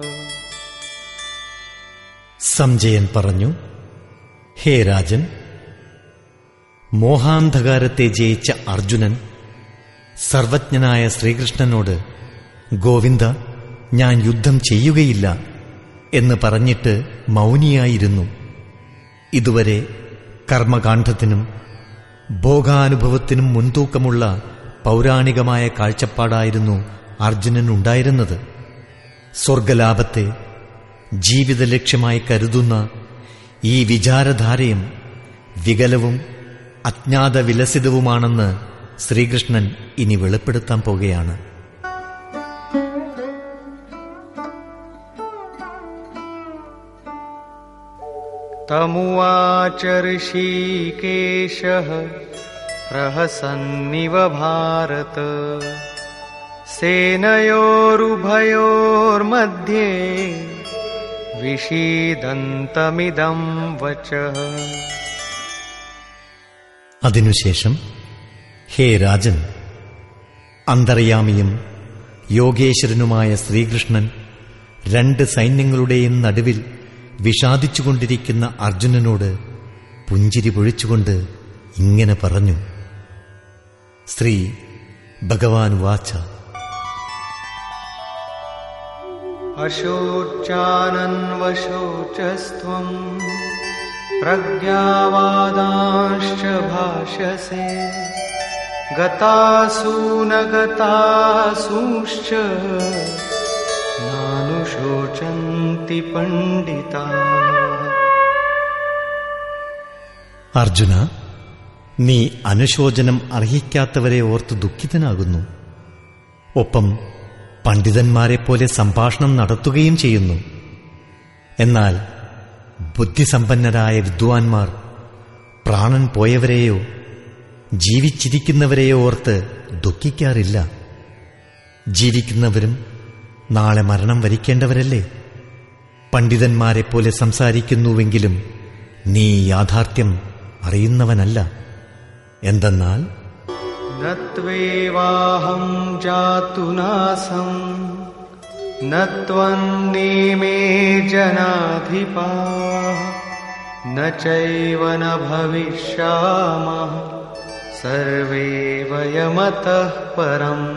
സംജയൻ പറഞ്ഞു ഹേ രാജൻ മോഹാന്ധകാരത്തെ ജയിച്ച അർജുനൻ സർവജ്ഞനായ ശ്രീകൃഷ്ണനോട് ഗോവിന്ദ ഞാൻ യുദ്ധം ചെയ്യുകയില്ല എന്ന് പറഞ്ഞിട്ട് മൗനിയായിരുന്നു ഇതുവരെ കർമ്മകാന്ഡത്തിനും ഭോഗാനുഭവത്തിനും മുൻതൂക്കമുള്ള പൗരാണികമായ കാഴ്ചപ്പാടായിരുന്നു അർജുനനുണ്ടായിരുന്നത് സ്വർഗലാഭത്തെ ജീവിത ലക്ഷ്യമായി കരുതുന്ന ഈ വിചാരധാരയും വികലവും അജ്ഞാത വിലസിതവുമാണെന്ന് ശ്രീകൃഷ്ണൻ ഇനി വെളിപ്പെടുത്താൻ പോകുകയാണ് तमुवाच ऋषिकेशः प्रहसन्निव भारत सेनयोरुभयोर्मध्ये विषीदन्तमिदं वचः അതിനുശേഷം ഹേ രാജൻ അന്തർയാമിയും യോഗേശ്വരനുമായ ശ്രീകൃഷ്ണൻ രണ്ട് സൈന്യങ്ങളുടെയും നടുവിൽ വിഷാദിച്ചുകൊണ്ടിരിക്കുന്ന അർജുനനോട് പുഞ്ചിരി പൊഴിച്ചുകൊണ്ട് ഇങ്ങനെ പറഞ്ഞു ശ്രീ ഭഗവാൻ വാച്ച अशोचानन्वशोचस्त्वम् प्रज्ञावादांश्च भाषसे गतासु न गतासूंश्च नानुशोचन्ति पण्डिताः അർജുന നീ അനുശോചനം അർഹിക്കാത്തവരെ ഓർത്ത് ദുഃഖിതനാകുന്നു ഒപ്പം പണ്ഡിതന്മാരെപ്പോലെ സംഭാഷണം നടത്തുകയും ചെയ്യുന്നു എന്നാൽ ബുദ്ധിസമ്പന്നരായ വിദ്വാൻമാർ പ്രാണൻ പോയവരെയോ ജീവിച്ചിരിക്കുന്നവരെയോ ഓർത്ത് ദുഃഖിക്കാറില്ല ജീവിക്കുന്നവരും നാളെ മരണം വരിക്കേണ്ടവരല്ലേ പണ്ഡിതന്മാരെപ്പോലെ സംസാരിക്കുന്നുവെങ്കിലും നീ യാഥാർത്ഥ്യം അറിയുന്നവനല്ല എന്തെന്നാൽ न त्वेवाहं जातु नासम् न त्वन्नेमे जनाधिपाः न चैव न भविष्यामः सर्वे वयमतः परम्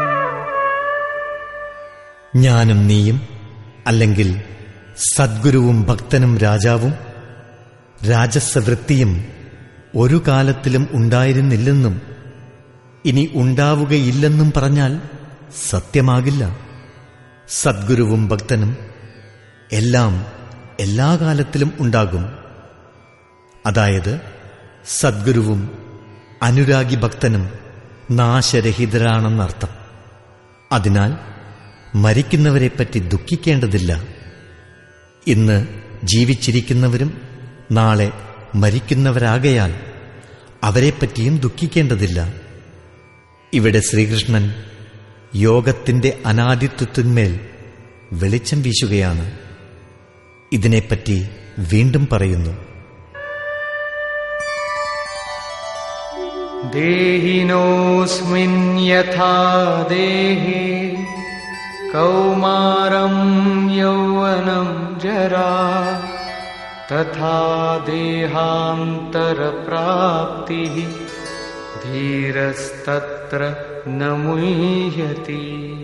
ഞാനും നീയും അല്ലെങ്കിൽ സദ്ഗുരുവും ഭക്തനും രാജാവും രാജസവൃത്തിയും ഒരു കാലത്തിലും ഉണ്ടായിരുന്നില്ലെന്നും ഇനി ഉണ്ടാവുകയില്ലെന്നും പറഞ്ഞാൽ സത്യമാകില്ല സദ്ഗുരുവും ഭക്തനും എല്ലാം എല്ലാ കാലത്തിലും ഉണ്ടാകും അതായത് സദ്ഗുരുവും അനുരാഗി ഭക്തനും നാശരഹിതരാണെന്നർത്ഥം അതിനാൽ മരിക്കുന്നവരെപ്പറ്റി ദുഃഖിക്കേണ്ടതില്ല ഇന്ന് ജീവിച്ചിരിക്കുന്നവരും നാളെ മരിക്കുന്നവരാകയാൽ അവരെപ്പറ്റിയും ദുഃഖിക്കേണ്ടതില്ല ഇവിടെ ശ്രീകൃഷ്ണൻ യോഗത്തിന്റെ അനാദിത്വത്തിന്മേൽ വെളിച്ചം വീശുകയാണ് ഇതിനെപ്പറ്റി വീണ്ടും പറയുന്നു देहिनोऽस्मिन् यथा देहे कौमारं यौवनं जरा तथा देहान्तरप्राप्तिः धीरस्तत्र न मुह्यति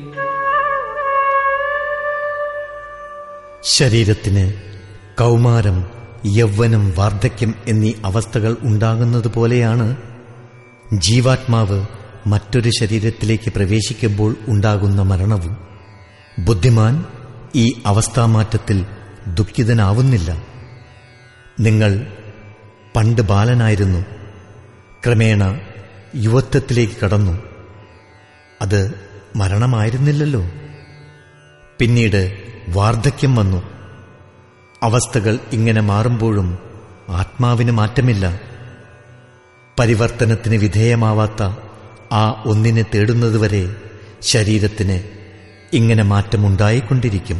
ശരീരത്തിന് കൗമാരം യൗവനം വാർദ്ധക്യം എന്നീ അവസ്ഥകൾ ഉണ്ടാകുന്നത് പോലെയാണ് ജീവാത്മാവ് മറ്റൊരു ശരീരത്തിലേക്ക് പ്രവേശിക്കുമ്പോൾ ഉണ്ടാകുന്ന മരണവും ബുദ്ധിമാൻ ഈ അവസ്ഥാമാറ്റത്തിൽ ദുഃഖിതനാവുന്നില്ല നിങ്ങൾ പണ്ട് ബാലനായിരുന്നു ക്രമേണ യുവത്വത്തിലേക്ക് കടന്നു അത് മരണമായിരുന്നില്ലല്ലോ പിന്നീട് വാർദ്ധക്യം വന്നു അവസ്ഥകൾ ഇങ്ങനെ മാറുമ്പോഴും ആത്മാവിന് മാറ്റമില്ല പരിവർത്തനത്തിന് വിധേയമാവാത്ത ആ ഒന്നിനെ തേടുന്നതുവരെ ശരീരത്തിന് ഇങ്ങനെ മാറ്റമുണ്ടായിക്കൊണ്ടിരിക്കും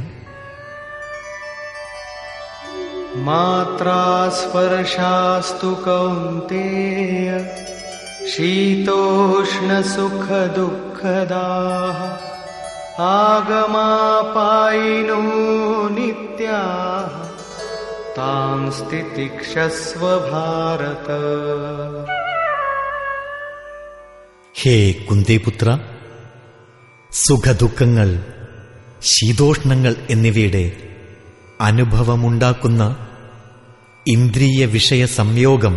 मात्रा स्पर्शास्तु कौन्तेय शीतोष्णसुखदुःखदाः आगमापायिनो नित्याः तां स्थितिक्षस्व भारत ഹേ കുന്തിപുത്ര സുഖദുഃഖങ്ങൾ ശീതോഷ്ണങ്ങൾ എന്നിവയുടെ അനുഭവമുണ്ടാക്കുന്ന ഇന്ദ്രിയ വിഷയ സംയോഗം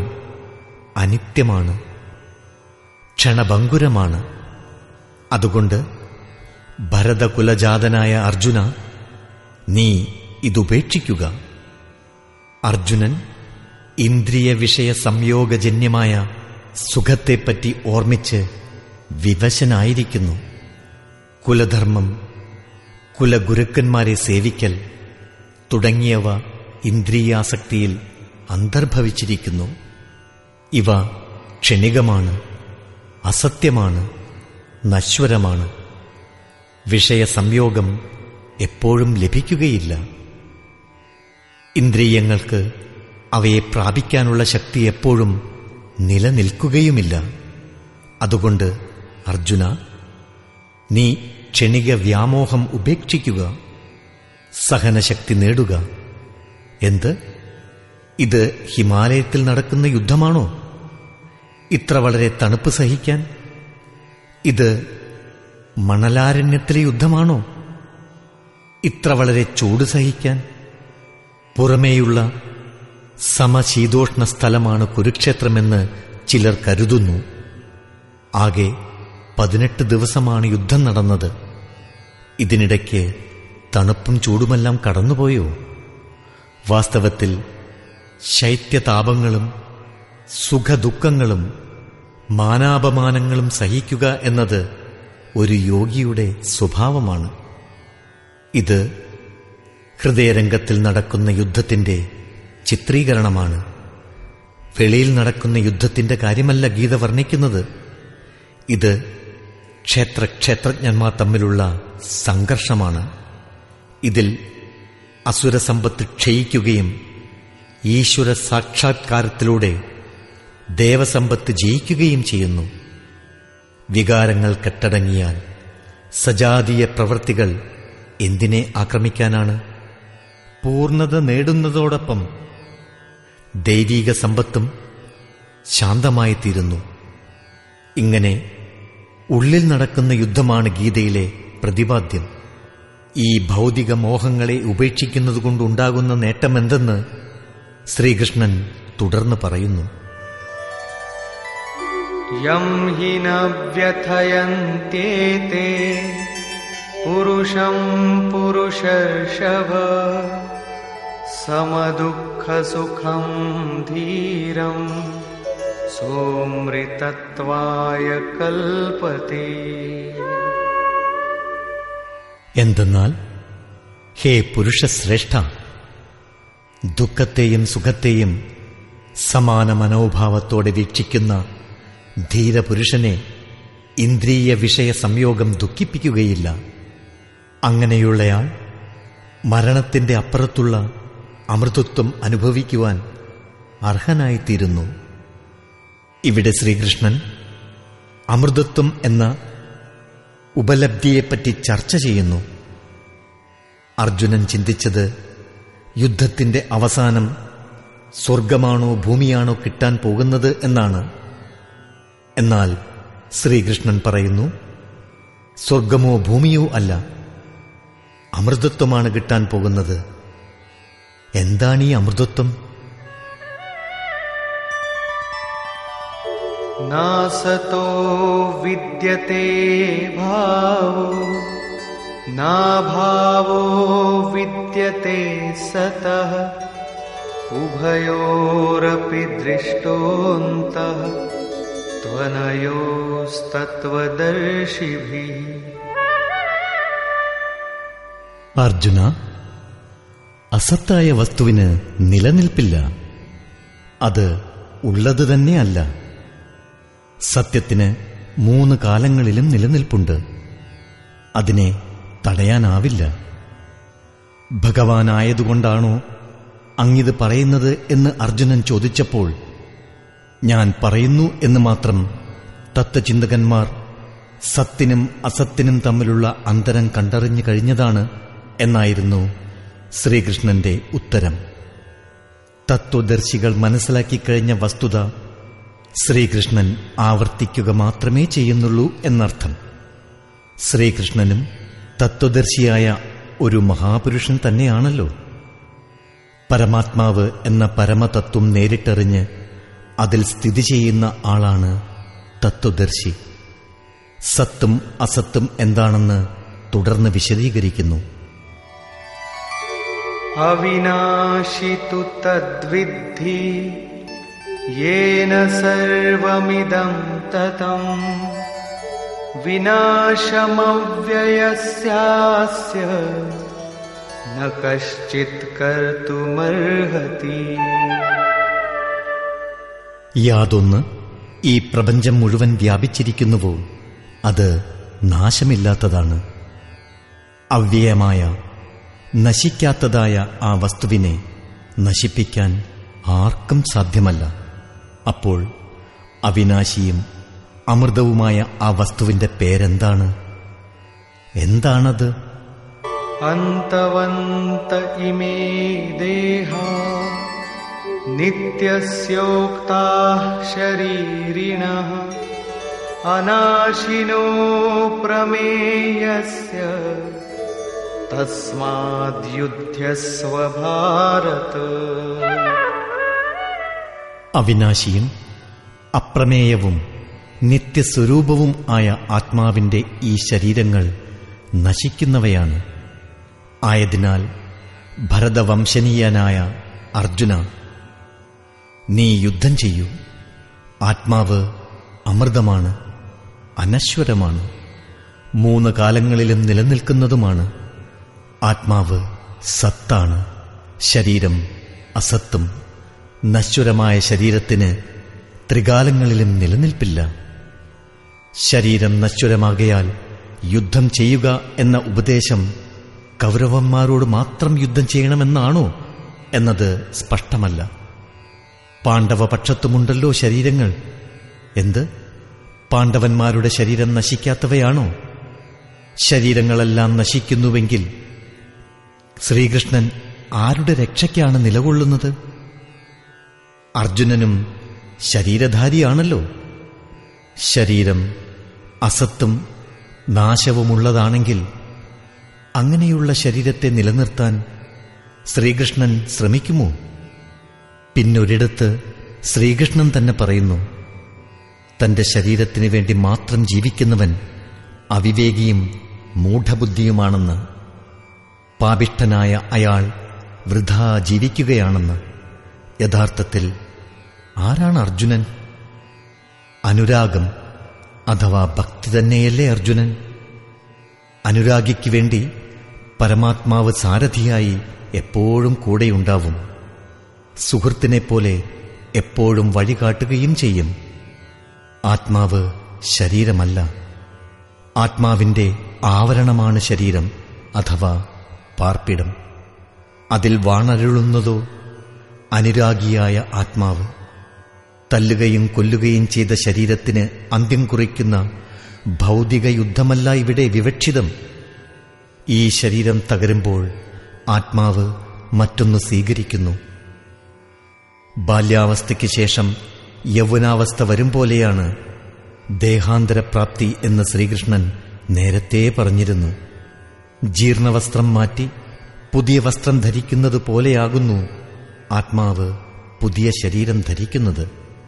അനിത്യമാണ് ക്ഷണഭങ്കുരമാണ് അതുകൊണ്ട് ഭരതകുലജാതനായ അർജുന നീ ഇതുപേക്ഷിക്കുക അർജുനൻ ഇന്ദ്രിയ വിഷയ സംയോഗജന്യമായ സുഖത്തെപ്പറ്റി ഓർമ്മിച്ച് വിവശനായിരിക്കുന്നു കുലധർമ്മം കുലഗുരുക്കന്മാരെ സേവിക്കൽ തുടങ്ങിയവ ഇന്ദ്രിയാസക്തിയിൽ അന്തർഭവിച്ചിരിക്കുന്നു ഇവ ക്ഷണികമാണ് അസത്യമാണ് നശ്വരമാണ് വിഷയസംയോഗം എപ്പോഴും ലഭിക്കുകയില്ല ഇന്ദ്രിയങ്ങൾക്ക് അവയെ പ്രാപിക്കാനുള്ള ശക്തി എപ്പോഴും നിലനിൽക്കുകയുമില്ല അതുകൊണ്ട് അർജുന നീ ക്ഷണിക വ്യാമോഹം ഉപേക്ഷിക്കുക സഹനശക്തി നേടുക എന്ത് ഇത് ഹിമാലയത്തിൽ നടക്കുന്ന യുദ്ധമാണോ ഇത്ര വളരെ തണുപ്പ് സഹിക്കാൻ ഇത് മണലാരണ്യത്തിലെ യുദ്ധമാണോ ഇത്ര വളരെ ചൂട് സഹിക്കാൻ പുറമേയുള്ള സമശീതോഷ്ണ സ്ഥലമാണ് കുരുക്ഷേത്രമെന്ന് ചിലർ കരുതുന്നു ആകെ പതിനെട്ട് ദിവസമാണ് യുദ്ധം നടന്നത് ഇതിനിടയ്ക്ക് തണുപ്പും ചൂടുമെല്ലാം കടന്നുപോയോ വാസ്തവത്തിൽ ശൈത്യതാപങ്ങളും സുഖദുഃഖങ്ങളും മാനാപമാനങ്ങളും സഹിക്കുക എന്നത് ഒരു യോഗിയുടെ സ്വഭാവമാണ് ഇത് ഹൃദയരംഗത്തിൽ നടക്കുന്ന യുദ്ധത്തിന്റെ ചിത്രീകരണമാണ് വെളിയിൽ നടക്കുന്ന യുദ്ധത്തിന്റെ കാര്യമല്ല ഗീത വർണ്ണിക്കുന്നത് ഇത് ക്ഷേത്ര ക്ഷേത്രജ്ഞന്മാർ തമ്മിലുള്ള സംഘർഷമാണ് ഇതിൽ അസുരസമ്പത്ത് ക്ഷയിക്കുകയും ഈശ്വര സാക്ഷാത്കാരത്തിലൂടെ ദേവസമ്പത്ത് ജയിക്കുകയും ചെയ്യുന്നു വികാരങ്ങൾ കെട്ടടങ്ങിയാൽ സജാതീയ പ്രവൃത്തികൾ എന്തിനെ ആക്രമിക്കാനാണ് പൂർണ്ണത നേടുന്നതോടൊപ്പം ദൈവീക സമ്പത്തും ശാന്തമായിത്തീരുന്നു ഇങ്ങനെ ഉള്ളിൽ നടക്കുന്ന യുദ്ധമാണ് ഗീതയിലെ പ്രതിപാദ്യം ഈ ഭൗതിക മോഹങ്ങളെ ഉപേക്ഷിക്കുന്നതുകൊണ്ടുണ്ടാകുന്ന നേട്ടമെന്തെന്ന് ശ്രീകൃഷ്ണൻ തുടർന്ന് പറയുന്നു यं हि न व्यथयन्त्येते पुरुषं पुरुषर्षभ समदुःखसुखं धीरम् सोमृतत्वाय कल्पते എന്തെന്നാൽ ഹേ പുരുഷശ്രേഷ്ഠ ദുഃഖത്തെയും സുഖത്തെയും സമാന മനോഭാവത്തോടെ വീക്ഷിക്കുന്ന ധീരപുരുഷനെ ഇന്ദ്രിയ വിഷയ സംയോഗം ദുഃഖിപ്പിക്കുകയില്ല അങ്ങനെയുള്ളയാൾ മരണത്തിന്റെ അപ്പുറത്തുള്ള അമൃതത്വം അനുഭവിക്കുവാൻ അർഹനായിത്തീരുന്നു ഇവിടെ ശ്രീകൃഷ്ണൻ അമൃതത്വം എന്ന ഉപലബ്ധിയെപ്പറ്റി ചർച്ച ചെയ്യുന്നു അർജുനൻ ചിന്തിച്ചത് യുദ്ധത്തിന്റെ അവസാനം സ്വർഗമാണോ ഭൂമിയാണോ കിട്ടാൻ പോകുന്നത് എന്നാണ് എന്നാൽ ശ്രീകൃഷ്ണൻ പറയുന്നു സ്വർഗമോ ഭൂമിയോ അല്ല അമൃതത്വമാണ് കിട്ടാൻ പോകുന്നത് എന്താണ് ഈ അമൃതത്വം नासतो विद्यते भावो नाभावो विद्यते सतः उभयोरपि दृष्टोऽन्तः त्वनयोस्तत्त्वदर्शिभिः അർജുന അസത്തായ വസ്തുവിന് നിലനിൽപ്പില്ല അത് ഉള്ളത് തന്നെയല്ല സത്യത്തിന് മൂന്ന് കാലങ്ങളിലും നിലനിൽപ്പുണ്ട് അതിനെ തടയാനാവില്ല ഭഗവാനായതുകൊണ്ടാണോ അങ്ങിത് പറയുന്നത് എന്ന് അർജുനൻ ചോദിച്ചപ്പോൾ ഞാൻ പറയുന്നു എന്ന് മാത്രം തത്വചിന്തകന്മാർ സത്തിനും അസത്തിനും തമ്മിലുള്ള അന്തരം കണ്ടറിഞ്ഞു കഴിഞ്ഞതാണ് എന്നായിരുന്നു ശ്രീകൃഷ്ണന്റെ ഉത്തരം തത്വദർശികൾ മനസ്സിലാക്കിക്കഴിഞ്ഞ വസ്തുത ശ്രീകൃഷ്ണൻ ആവർത്തിക്കുക മാത്രമേ ചെയ്യുന്നുള്ളൂ എന്നർത്ഥം ശ്രീകൃഷ്ണനും തത്വദർശിയായ ഒരു മഹാപുരുഷൻ തന്നെയാണല്ലോ പരമാത്മാവ് എന്ന പരമതത്വം നേരിട്ടറിഞ്ഞ് അതിൽ സ്ഥിതി ചെയ്യുന്ന ആളാണ് തത്വദർശി സത്തും അസത്തും എന്താണെന്ന് തുടർന്ന് വിശദീകരിക്കുന്നു अविनाशि तु तद्विद्धि येन सर्वमिदं ततम् विनाशमव्ययस्यास्य न कश्चित् कर्तुमर्हति യാതൊന്ന് ഈ പ്രപഞ്ചം മുഴുവൻ വ്യാപിച്ചിരിക്കുന്നുവോ അത് നാശമില്ലാത്തതാണ് അവ്യയമായ നശിക്കാത്തതായ ആ വസ്തുവിനെ നശിപ്പിക്കാൻ ആർക്കും സാധ്യമല്ല അപ്പോൾ അവിനാശിയും അമൃതവുമായ ആ വസ്തുവിന്റെ പേരെന്താണ് എന്താണത് अन्तवन्त इमे देहा नित्यस्योक्ताः शरीरिणः अनाशिनो प्रमेयस्य तस्माद्युध्यस्व भारत അവിനാശിയും അപ്രമേയവും നിത്യസ്വരൂപവും ആയ ആത്മാവിന്റെ ഈ ശരീരങ്ങൾ നശിക്കുന്നവയാണ് ആയതിനാൽ ഭരതവംശനീയനായ അർജുന നീ യുദ്ധം ചെയ്യൂ ആത്മാവ് അമൃതമാണ് അനശ്വരമാണ് മൂന്ന് കാലങ്ങളിലും നിലനിൽക്കുന്നതുമാണ് ആത്മാവ് സത്താണ് ശരീരം അസത്തും നശ്വരമായ ശരീരത്തിന് ത്രികാലങ്ങളിലും നിലനിൽപ്പില്ല ശരീരം നശ്വരമാകയാൽ യുദ്ധം ചെയ്യുക എന്ന ഉപദേശം കൗരവന്മാരോട് മാത്രം യുദ്ധം ചെയ്യണമെന്നാണോ എന്നത് സ്പഷ്ടമല്ല പാണ്ഡവപക്ഷത്തുമുണ്ടല്ലോ ശരീരങ്ങൾ എന്ത് പാണ്ഡവന്മാരുടെ ശരീരം നശിക്കാത്തവയാണോ ശരീരങ്ങളെല്ലാം നശിക്കുന്നുവെങ്കിൽ ശ്രീകൃഷ്ണൻ ആരുടെ രക്ഷയ്ക്കാണ് നിലകൊള്ളുന്നത് അർജുനനും ശരീരധാരിയാണല്ലോ ശരീരം അസത്തും നാശവുമുള്ളതാണെങ്കിൽ അങ്ങനെയുള്ള ശരീരത്തെ നിലനിർത്താൻ ശ്രീകൃഷ്ണൻ ശ്രമിക്കുമോ പിന്നൊരിടത്ത് ശ്രീകൃഷ്ണൻ തന്നെ പറയുന്നു തന്റെ ശരീരത്തിന് വേണ്ടി മാത്രം ജീവിക്കുന്നവൻ അവിവേകിയും മൂഢബുദ്ധിയുമാണെന്ന് പാപിഷ്ഠനായ അയാൾ വൃഥാ ജീവിക്കുകയാണെന്ന് യഥാർത്ഥത്തിൽ ആരാണ് അർജുനൻ അനുരാഗം അഥവാ ഭക്തി തന്നെയല്ലേ അർജുനൻ അനുരാഗിക്ക് വേണ്ടി പരമാത്മാവ് സാരഥിയായി എപ്പോഴും കൂടെയുണ്ടാവും സുഹൃത്തിനെപ്പോലെ എപ്പോഴും വഴികാട്ടുകയും ചെയ്യും ആത്മാവ് ശരീരമല്ല ആത്മാവിന്റെ ആവരണമാണ് ശരീരം അഥവാ പാർപ്പിടം അതിൽ വാണരുളുന്നതോ അനുരാഗിയായ ആത്മാവ് തല്ലുകയും കൊല്ലുകയും ചെയ്ത ശരീരത്തിന് അന്ത്യം കുറിക്കുന്ന ഭൗതിക യുദ്ധമല്ല ഇവിടെ വിവക്ഷിതം ഈ ശരീരം തകരുമ്പോൾ ആത്മാവ് മറ്റൊന്ന് സ്വീകരിക്കുന്നു ബാല്യാവസ്ഥയ്ക്ക് ശേഷം യൗവനാവസ്ഥ വരും പോലെയാണ് ദേഹാന്തരപ്രാപ്തി എന്ന് ശ്രീകൃഷ്ണൻ നേരത്തെ പറഞ്ഞിരുന്നു ജീർണവസ്ത്രം മാറ്റി പുതിയ വസ്ത്രം ധരിക്കുന്നത് പോലെയാകുന്നു ആത്മാവ് പുതിയ ശരീരം ധരിക്കുന്നത്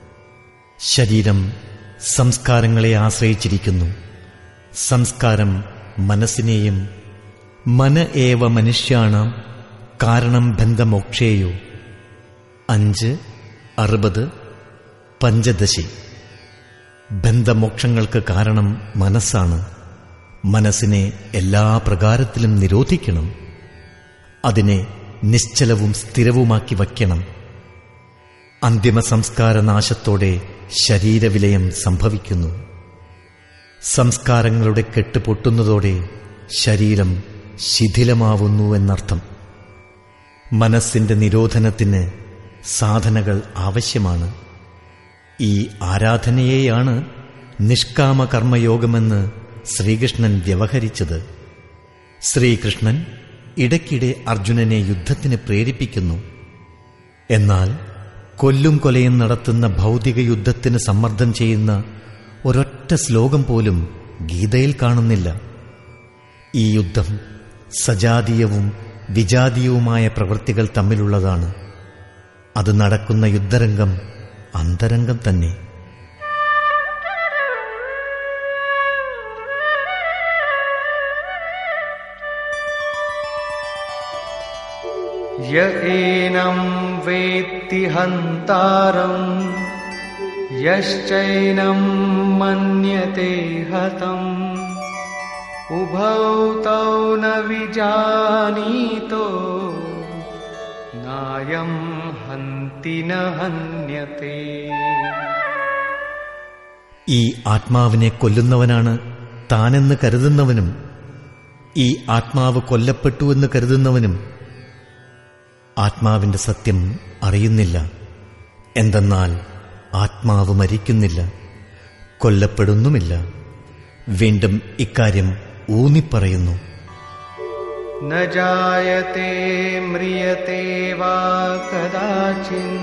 ശരീരം സംസ്കാരങ്ങളെ ആശ്രയിച്ചിരിക്കുന്നു സംസ്കാരം മനസ്സിനെയും മന ഏവ മനുഷ്യാണാം കാരണം ബന്ധമോക്ഷേയോ അഞ്ച് അറുപത് പഞ്ചദശി ബന്ധമോക്ഷങ്ങൾക്ക് കാരണം മനസ്സാണ് മനസ്സിനെ എല്ലാ പ്രകാരത്തിലും നിരോധിക്കണം അതിനെ നിശ്ചലവും സ്ഥിരവുമാക്കി വയ്ക്കണം അന്തിമ സംസ്കാര നാശത്തോടെ ശരീരവിലയം സംഭവിക്കുന്നു സംസ്കാരങ്ങളുടെ കെട്ട് പൊട്ടുന്നതോടെ ശരീരം ശിഥിലമാവുന്നു എന്നർത്ഥം മനസ്സിന്റെ നിരോധനത്തിന് സാധനകൾ ആവശ്യമാണ് ഈ ആരാധനയെയാണ് നിഷ്കാമ കർമ്മയോഗമെന്ന് ശ്രീകൃഷ്ണൻ വ്യവഹരിച്ചത് ശ്രീകൃഷ്ണൻ ഇടയ്ക്കിടെ അർജുനനെ യുദ്ധത്തിന് പ്രേരിപ്പിക്കുന്നു എന്നാൽ കൊല്ലും കൊലയും നടത്തുന്ന ഭൗതിക യുദ്ധത്തിന് സമ്മർദ്ദം ചെയ്യുന്ന ഒരൊറ്റ ശ്ലോകം പോലും ഗീതയിൽ കാണുന്നില്ല ഈ യുദ്ധം സജാതീയവും വിജാതീയവുമായ പ്രവൃത്തികൾ തമ്മിലുള്ളതാണ് അത് നടക്കുന്ന യുദ്ധരംഗം അന്തരംഗം തന്നെ य एनं वेत्ति हन्तारम् यश्चैनं मन्यते हतम् उभौ तौ न विजानीतो नायं हन्ति न हन्यते ഈ ആത്മാവിനെ കൊല്ലുന്നവനാണ് താനെന്ന് കരുതുന്നവനും ഈ ആത്മാവ് കൊല്ലപ്പെട്ടുവെന്ന് കരുതുന്നവനും ആത്മാവിന്റെ സത്യം അറിയുന്നില്ല എന്തെന്നാൽ ആത്മാവ് മരിക്കുന്നില്ല കൊല്ലപ്പെടുന്നുമില്ല വീണ്ടും ഇക്കാര്യം ഊന്നിപ്പറയുന്നു न जायते म्रियते वा कदाचिन्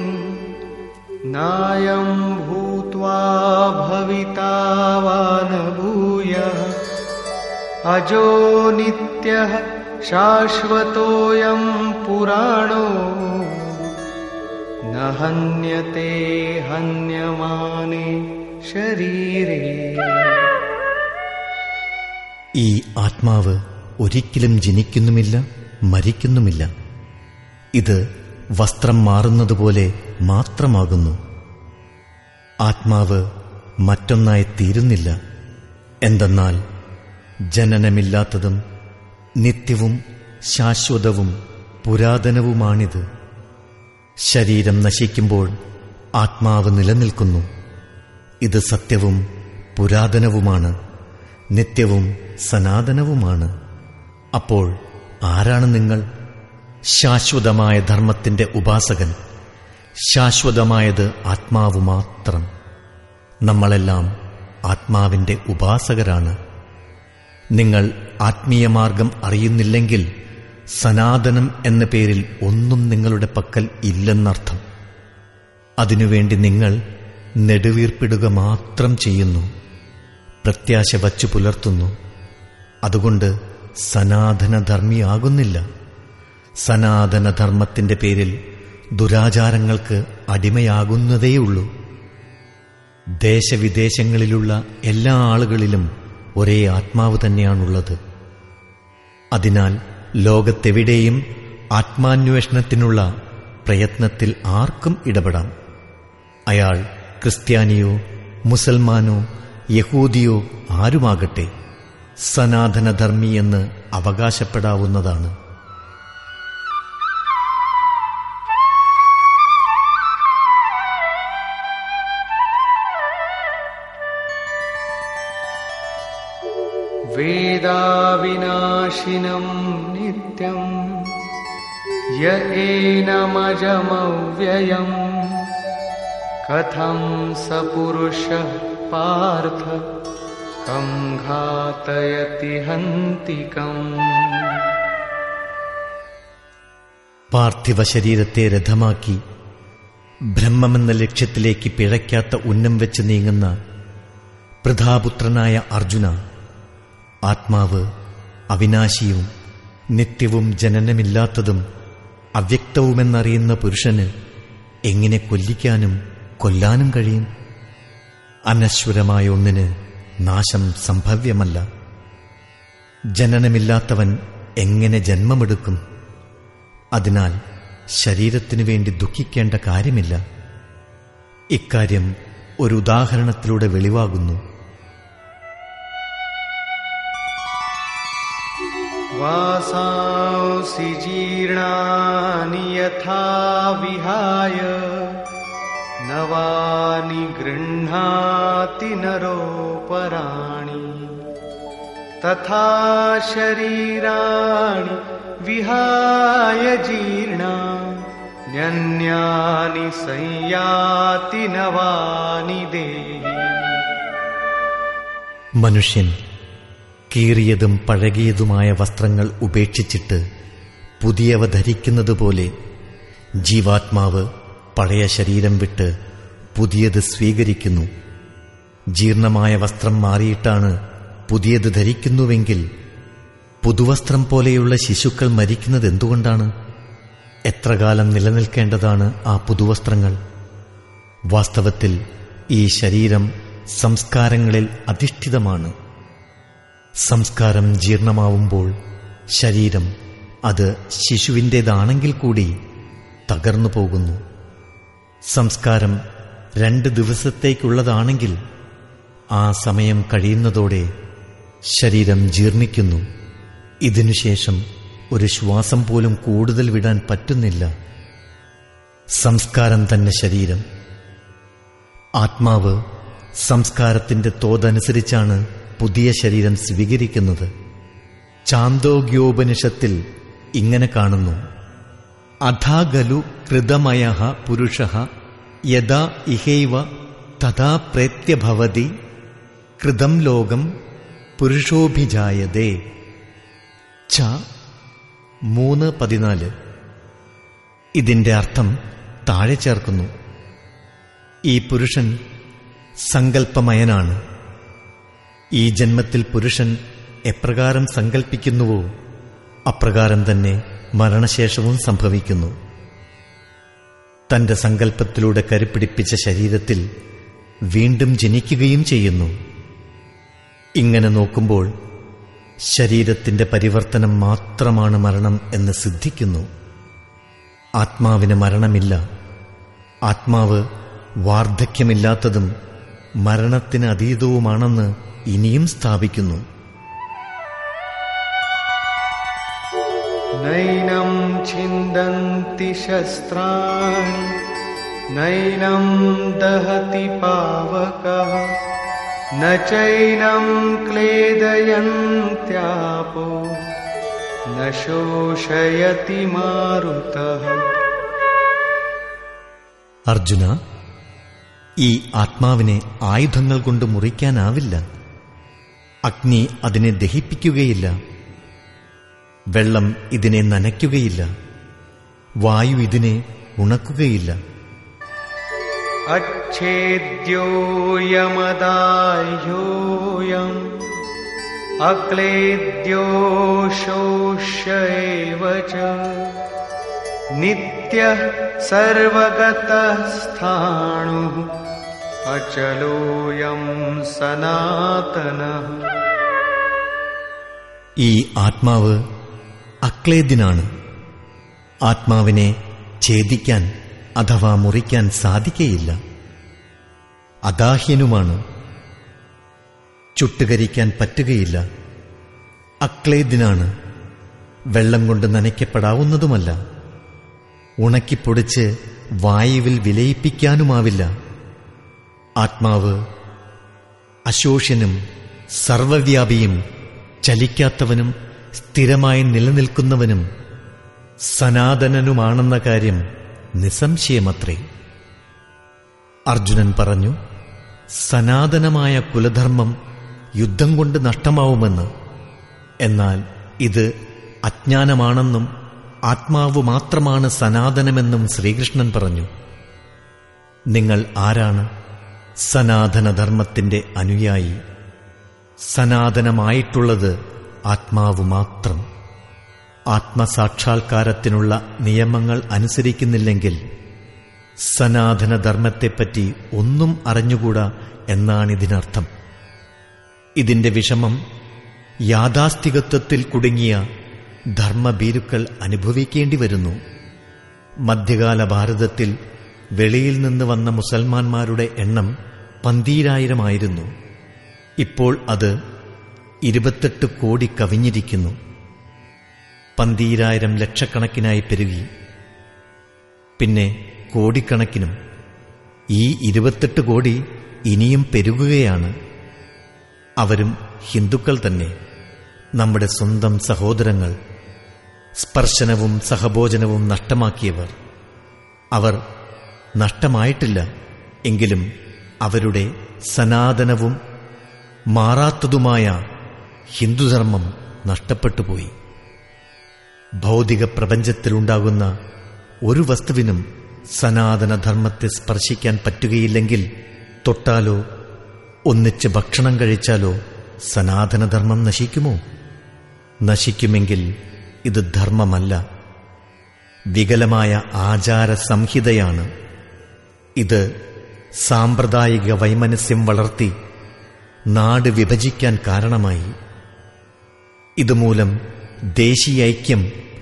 नायं भूत्वा भविता वा न भूयः अजो नित्यः शाश्वतोऽयं पुराणो न हन्यते हन्यमाने शरीरे ഈ ആത്മാവ് ഒരിക്കലും ജനിക്കുന്നുമില്ല മരിക്കുന്നുമില്ല ഇത് വസ്ത്രം മാറുന്നതുപോലെ മാത്രമാകുന്നു ആത്മാവ് മറ്റൊന്നായി തീരുന്നില്ല എന്തെന്നാൽ ജനനമില്ലാത്തതും നിത്യവും ശാശ്വതവും പുരാതനവുമാണിത് ശരീരം നശിക്കുമ്പോൾ ആത്മാവ് നിലനിൽക്കുന്നു ഇത് സത്യവും പുരാതനവുമാണ് നിത്യവും സനാതനവുമാണ് അപ്പോൾ ആരാണ് നിങ്ങൾ ശാശ്വതമായ ധർമ്മത്തിന്റെ ഉപാസകൻ ശാശ്വതമായത് ആത്മാവ് മാത്രം നമ്മളെല്ലാം ആത്മാവിന്റെ ഉപാസകരാണ് നിങ്ങൾ ആത്മീയമാർഗം അറിയുന്നില്ലെങ്കിൽ സനാതനം എന്ന പേരിൽ ഒന്നും നിങ്ങളുടെ പക്കൽ ഇല്ലെന്നർത്ഥം അതിനുവേണ്ടി നിങ്ങൾ നെടുവീർപ്പിടുക മാത്രം ചെയ്യുന്നു പ്രത്യാശ വച്ചു പുലർത്തുന്നു അതുകൊണ്ട് സനാതനധർമ്മിയാകുന്നില്ല സനാതനധർമ്മത്തിന്റെ പേരിൽ ദുരാചാരങ്ങൾക്ക് അടിമയാകുന്നതേയുള്ളൂ ദേശവിദേശങ്ങളിലുള്ള എല്ലാ ആളുകളിലും ഒരേ ആത്മാവ് തന്നെയാണുള്ളത് അതിനാൽ ലോകത്തെവിടെയും ആത്മാന്വേഷണത്തിനുള്ള പ്രയത്നത്തിൽ ആർക്കും ഇടപെടാം അയാൾ ക്രിസ്ത്യാനിയോ മുസൽമാനോ യഹൂദിയോ ആരുമാകട്ടെ സനാതനധർമ്മി എന്ന് അവകാശപ്പെടാവുന്നതാണ് वेदाविनाशिनं नित्यम् य एनमजमव्ययम् कथं स पुरुषः पार्थ कं घातयति हन्तिकम् പാർത്ഥിവ ശരീരത്തെ രഥമാക്കി ബ്രഹ്മമെന്ന ലക്ഷ്യത്തിലേക്ക് പിഴയ്ക്കാത്ത ഉന്നം വെച്ച് നീങ്ങുന്ന പ്രധാപുത്രനായ അർജുന ആത്മാവ് അവിനാശിയും നിത്യവും ജനനമില്ലാത്തതും അവ്യക്തവുമെന്നറിയുന്ന പുരുഷന് എങ്ങനെ കൊല്ലിക്കാനും കൊല്ലാനും കഴിയും അനശ്വരമായ ഒന്നിന് നാശം സംഭവ്യമല്ല ജനനമില്ലാത്തവൻ എങ്ങനെ ജന്മമെടുക്കും അതിനാൽ ശരീരത്തിനു വേണ്ടി ദുഃഖിക്കേണ്ട കാര്യമില്ല ഇക്കാര്യം ഒരു ഉദാഹരണത്തിലൂടെ വെളിവാകുന്നു वासांसि जीर्णानि यथा विहाय नवानि गृह्णाति नरोपराणि तथा शरीराणि विहाय जीर्णा न्यन्यानि संयाति नवानि देहि മനുഷ്യൻ കീറിയതും പഴകിയതുമായ വസ്ത്രങ്ങൾ ഉപേക്ഷിച്ചിട്ട് പുതിയവ ധരിക്കുന്നതുപോലെ ജീവാത്മാവ് പഴയ ശരീരം വിട്ട് പുതിയത് സ്വീകരിക്കുന്നു ജീർണമായ വസ്ത്രം മാറിയിട്ടാണ് പുതിയത് ധരിക്കുന്നുവെങ്കിൽ പുതുവസ്ത്രം പോലെയുള്ള ശിശുക്കൾ മരിക്കുന്നത് എന്തുകൊണ്ടാണ് എത്ര കാലം നിലനിൽക്കേണ്ടതാണ് ആ പുതുവസ്ത്രങ്ങൾ വാസ്തവത്തിൽ ഈ ശരീരം സംസ്കാരങ്ങളിൽ അധിഷ്ഠിതമാണ് സംസ്കാരം ജീർണമാവുമ്പോൾ ശരീരം അത് ശിശുവിൻ്റേതാണെങ്കിൽ കൂടി തകർന്നു പോകുന്നു സംസ്കാരം രണ്ട് ദിവസത്തേക്കുള്ളതാണെങ്കിൽ ആ സമയം കഴിയുന്നതോടെ ശരീരം ജീർണിക്കുന്നു ഇതിനുശേഷം ഒരു ശ്വാസം പോലും കൂടുതൽ വിടാൻ പറ്റുന്നില്ല സംസ്കാരം തന്നെ ശരീരം ആത്മാവ് സംസ്കാരത്തിന്റെ തോതനുസരിച്ചാണ് പുതിയ ശരീരം സ്വീകരിക്കുന്നത് ചാന്തോഗ്യോപനിഷത്തിൽ ഇങ്ങനെ കാണുന്നു അഥാഗലു കൃതമയ പുരുഷ യഥാ ഇഹൈവ തഥാ പ്രേത്യഭവതി കൃതം ലോകം പുരുഷോഭിജായതേ ച മൂന്ന് പതിനാല് ഇതിന്റെ അർത്ഥം താഴെ ചേർക്കുന്നു ഈ പുരുഷൻ സങ്കല്പമയനാണ് ഈ ജന്മത്തിൽ പുരുഷൻ എപ്രകാരം സങ്കൽപ്പിക്കുന്നുവോ അപ്രകാരം തന്നെ മരണശേഷവും സംഭവിക്കുന്നു തന്റെ സങ്കല്പത്തിലൂടെ കരുപ്പിടിപ്പിച്ച ശരീരത്തിൽ വീണ്ടും ജനിക്കുകയും ചെയ്യുന്നു ഇങ്ങനെ നോക്കുമ്പോൾ ശരീരത്തിന്റെ പരിവർത്തനം മാത്രമാണ് മരണം എന്ന് സിദ്ധിക്കുന്നു ആത്മാവിന് മരണമില്ല ആത്മാവ് വാർദ്ധക്യമില്ലാത്തതും മരണത്തിന് അതീതവുമാണെന്ന് ഇനിയും സ്ഥാപിക്കുന്നു नैनं छिन्दन्ति शस्त्राणि नैनं दहति पावकः न चैनं क्लेदयन्त्यापो न शोषयति मारुतः അർജുന ഈ ആത്മാവിനെ ആയുധങ്ങൾ കൊണ്ട് മുറിക്കാനാവില്ല അഗ്നി അതിനെ ദഹിപ്പിക്കുകയില്ല വെള്ളം ഇതിനെ നനയ്ക്കുകയില്ല വായു ഇതിനെ ഉണക്കുകയില്ല अच्छेद्योऽयमदाह्योऽयम् अक्लेद्यो शोष्य एव च नित्यः सर्वगतः स्थाणुः अचलोऽयं सनातनः ഈ ആത്മാവ് അക്ലേദിനാണ് ആത്മാവിനെ ഛേദിക്കാൻ അഥവാ മുറിക്കാൻ സാധിക്കയില്ല അദാഹ്യനുമാണ് ചുട്ടുകരിക്കാൻ പറ്റുകയില്ല അക്ലേദിനാണ് വെള്ളം കൊണ്ട് നനയ്ക്കപ്പെടാവുന്നതുമല്ല ഉണക്കിപ്പൊടിച്ച് വായുവിൽ വിലയിപ്പിക്കാനുമാവില്ല ആത്മാവ് അശോഷ്യനും സർവവ്യാപിയും ചലിക്കാത്തവനും സ്ഥിരമായി നിലനിൽക്കുന്നവനും സനാതനനുമാണെന്ന കാര്യം നിസ്സംശയമത്രേ അർജുനൻ പറഞ്ഞു സനാതനമായ കുലധർമ്മം യുദ്ധം കൊണ്ട് നഷ്ടമാവുമെന്ന് എന്നാൽ ഇത് അജ്ഞാനമാണെന്നും ആത്മാവ് മാത്രമാണ് സനാതനമെന്നും ശ്രീകൃഷ്ണൻ പറഞ്ഞു നിങ്ങൾ ആരാണ് സനാതനധർമ്മത്തിന്റെ അനുയായി സനാതനമായിട്ടുള്ളത് ആത്മാവ് മാത്രം ആത്മസാക്ഷാത്കാരത്തിനുള്ള നിയമങ്ങൾ അനുസരിക്കുന്നില്ലെങ്കിൽ സനാതനധർമ്മത്തെപ്പറ്റി ഒന്നും അറിഞ്ഞുകൂടാ എന്നാണിതിനർത്ഥം ഇതിന്റെ വിഷമം യാഥാസ്ഥികത്വത്തിൽ കുടുങ്ങിയ ധർമ്മഭീരുക്കൾ അനുഭവിക്കേണ്ടി വരുന്നു മധ്യകാല ഭാരതത്തിൽ വെളിയിൽ നിന്ന് വന്ന മുസൽമാന്മാരുടെ എണ്ണം പന്തീരായിരമായിരുന്നു ഇപ്പോൾ അത് ഇരുപത്തെട്ട് കോടി കവിഞ്ഞിരിക്കുന്നു പന്തീരായിരം ലക്ഷക്കണക്കിനായി പെരുകി പിന്നെ കോടിക്കണക്കിനും ഈ ഇരുപത്തെട്ട് കോടി ഇനിയും പെരുകുകയാണ് അവരും ഹിന്ദുക്കൾ തന്നെ നമ്മുടെ സ്വന്തം സഹോദരങ്ങൾ സ്പർശനവും സഹഭോജനവും നഷ്ടമാക്കിയവർ അവർ നഷ്ടമായിട്ടില്ല എങ്കിലും അവരുടെ സനാതനവും മാറാത്തതുമായ ഹിന്ദുധർമ്മം നഷ്ടപ്പെട്ടുപോയി ഭൗതിക പ്രപഞ്ചത്തിലുണ്ടാകുന്ന ഒരു വസ്തുവിനും സനാതനധർമ്മത്തെ സ്പർശിക്കാൻ പറ്റുകയില്ലെങ്കിൽ തൊട്ടാലോ ഒന്നിച്ച് ഭക്ഷണം കഴിച്ചാലോ സനാതനധർമ്മം നശിക്കുമോ നശിക്കുമെങ്കിൽ ഇത് ധർമ്മമല്ല വികലമായ ആചാര സംഹിതയാണ് ഇത് സാമ്പ്രദായിക വൈമനസ്യം വളർത്തി നാട് വിഭജിക്കാൻ കാരണമായി ഇതുമൂലം ദേശീയൈക്യം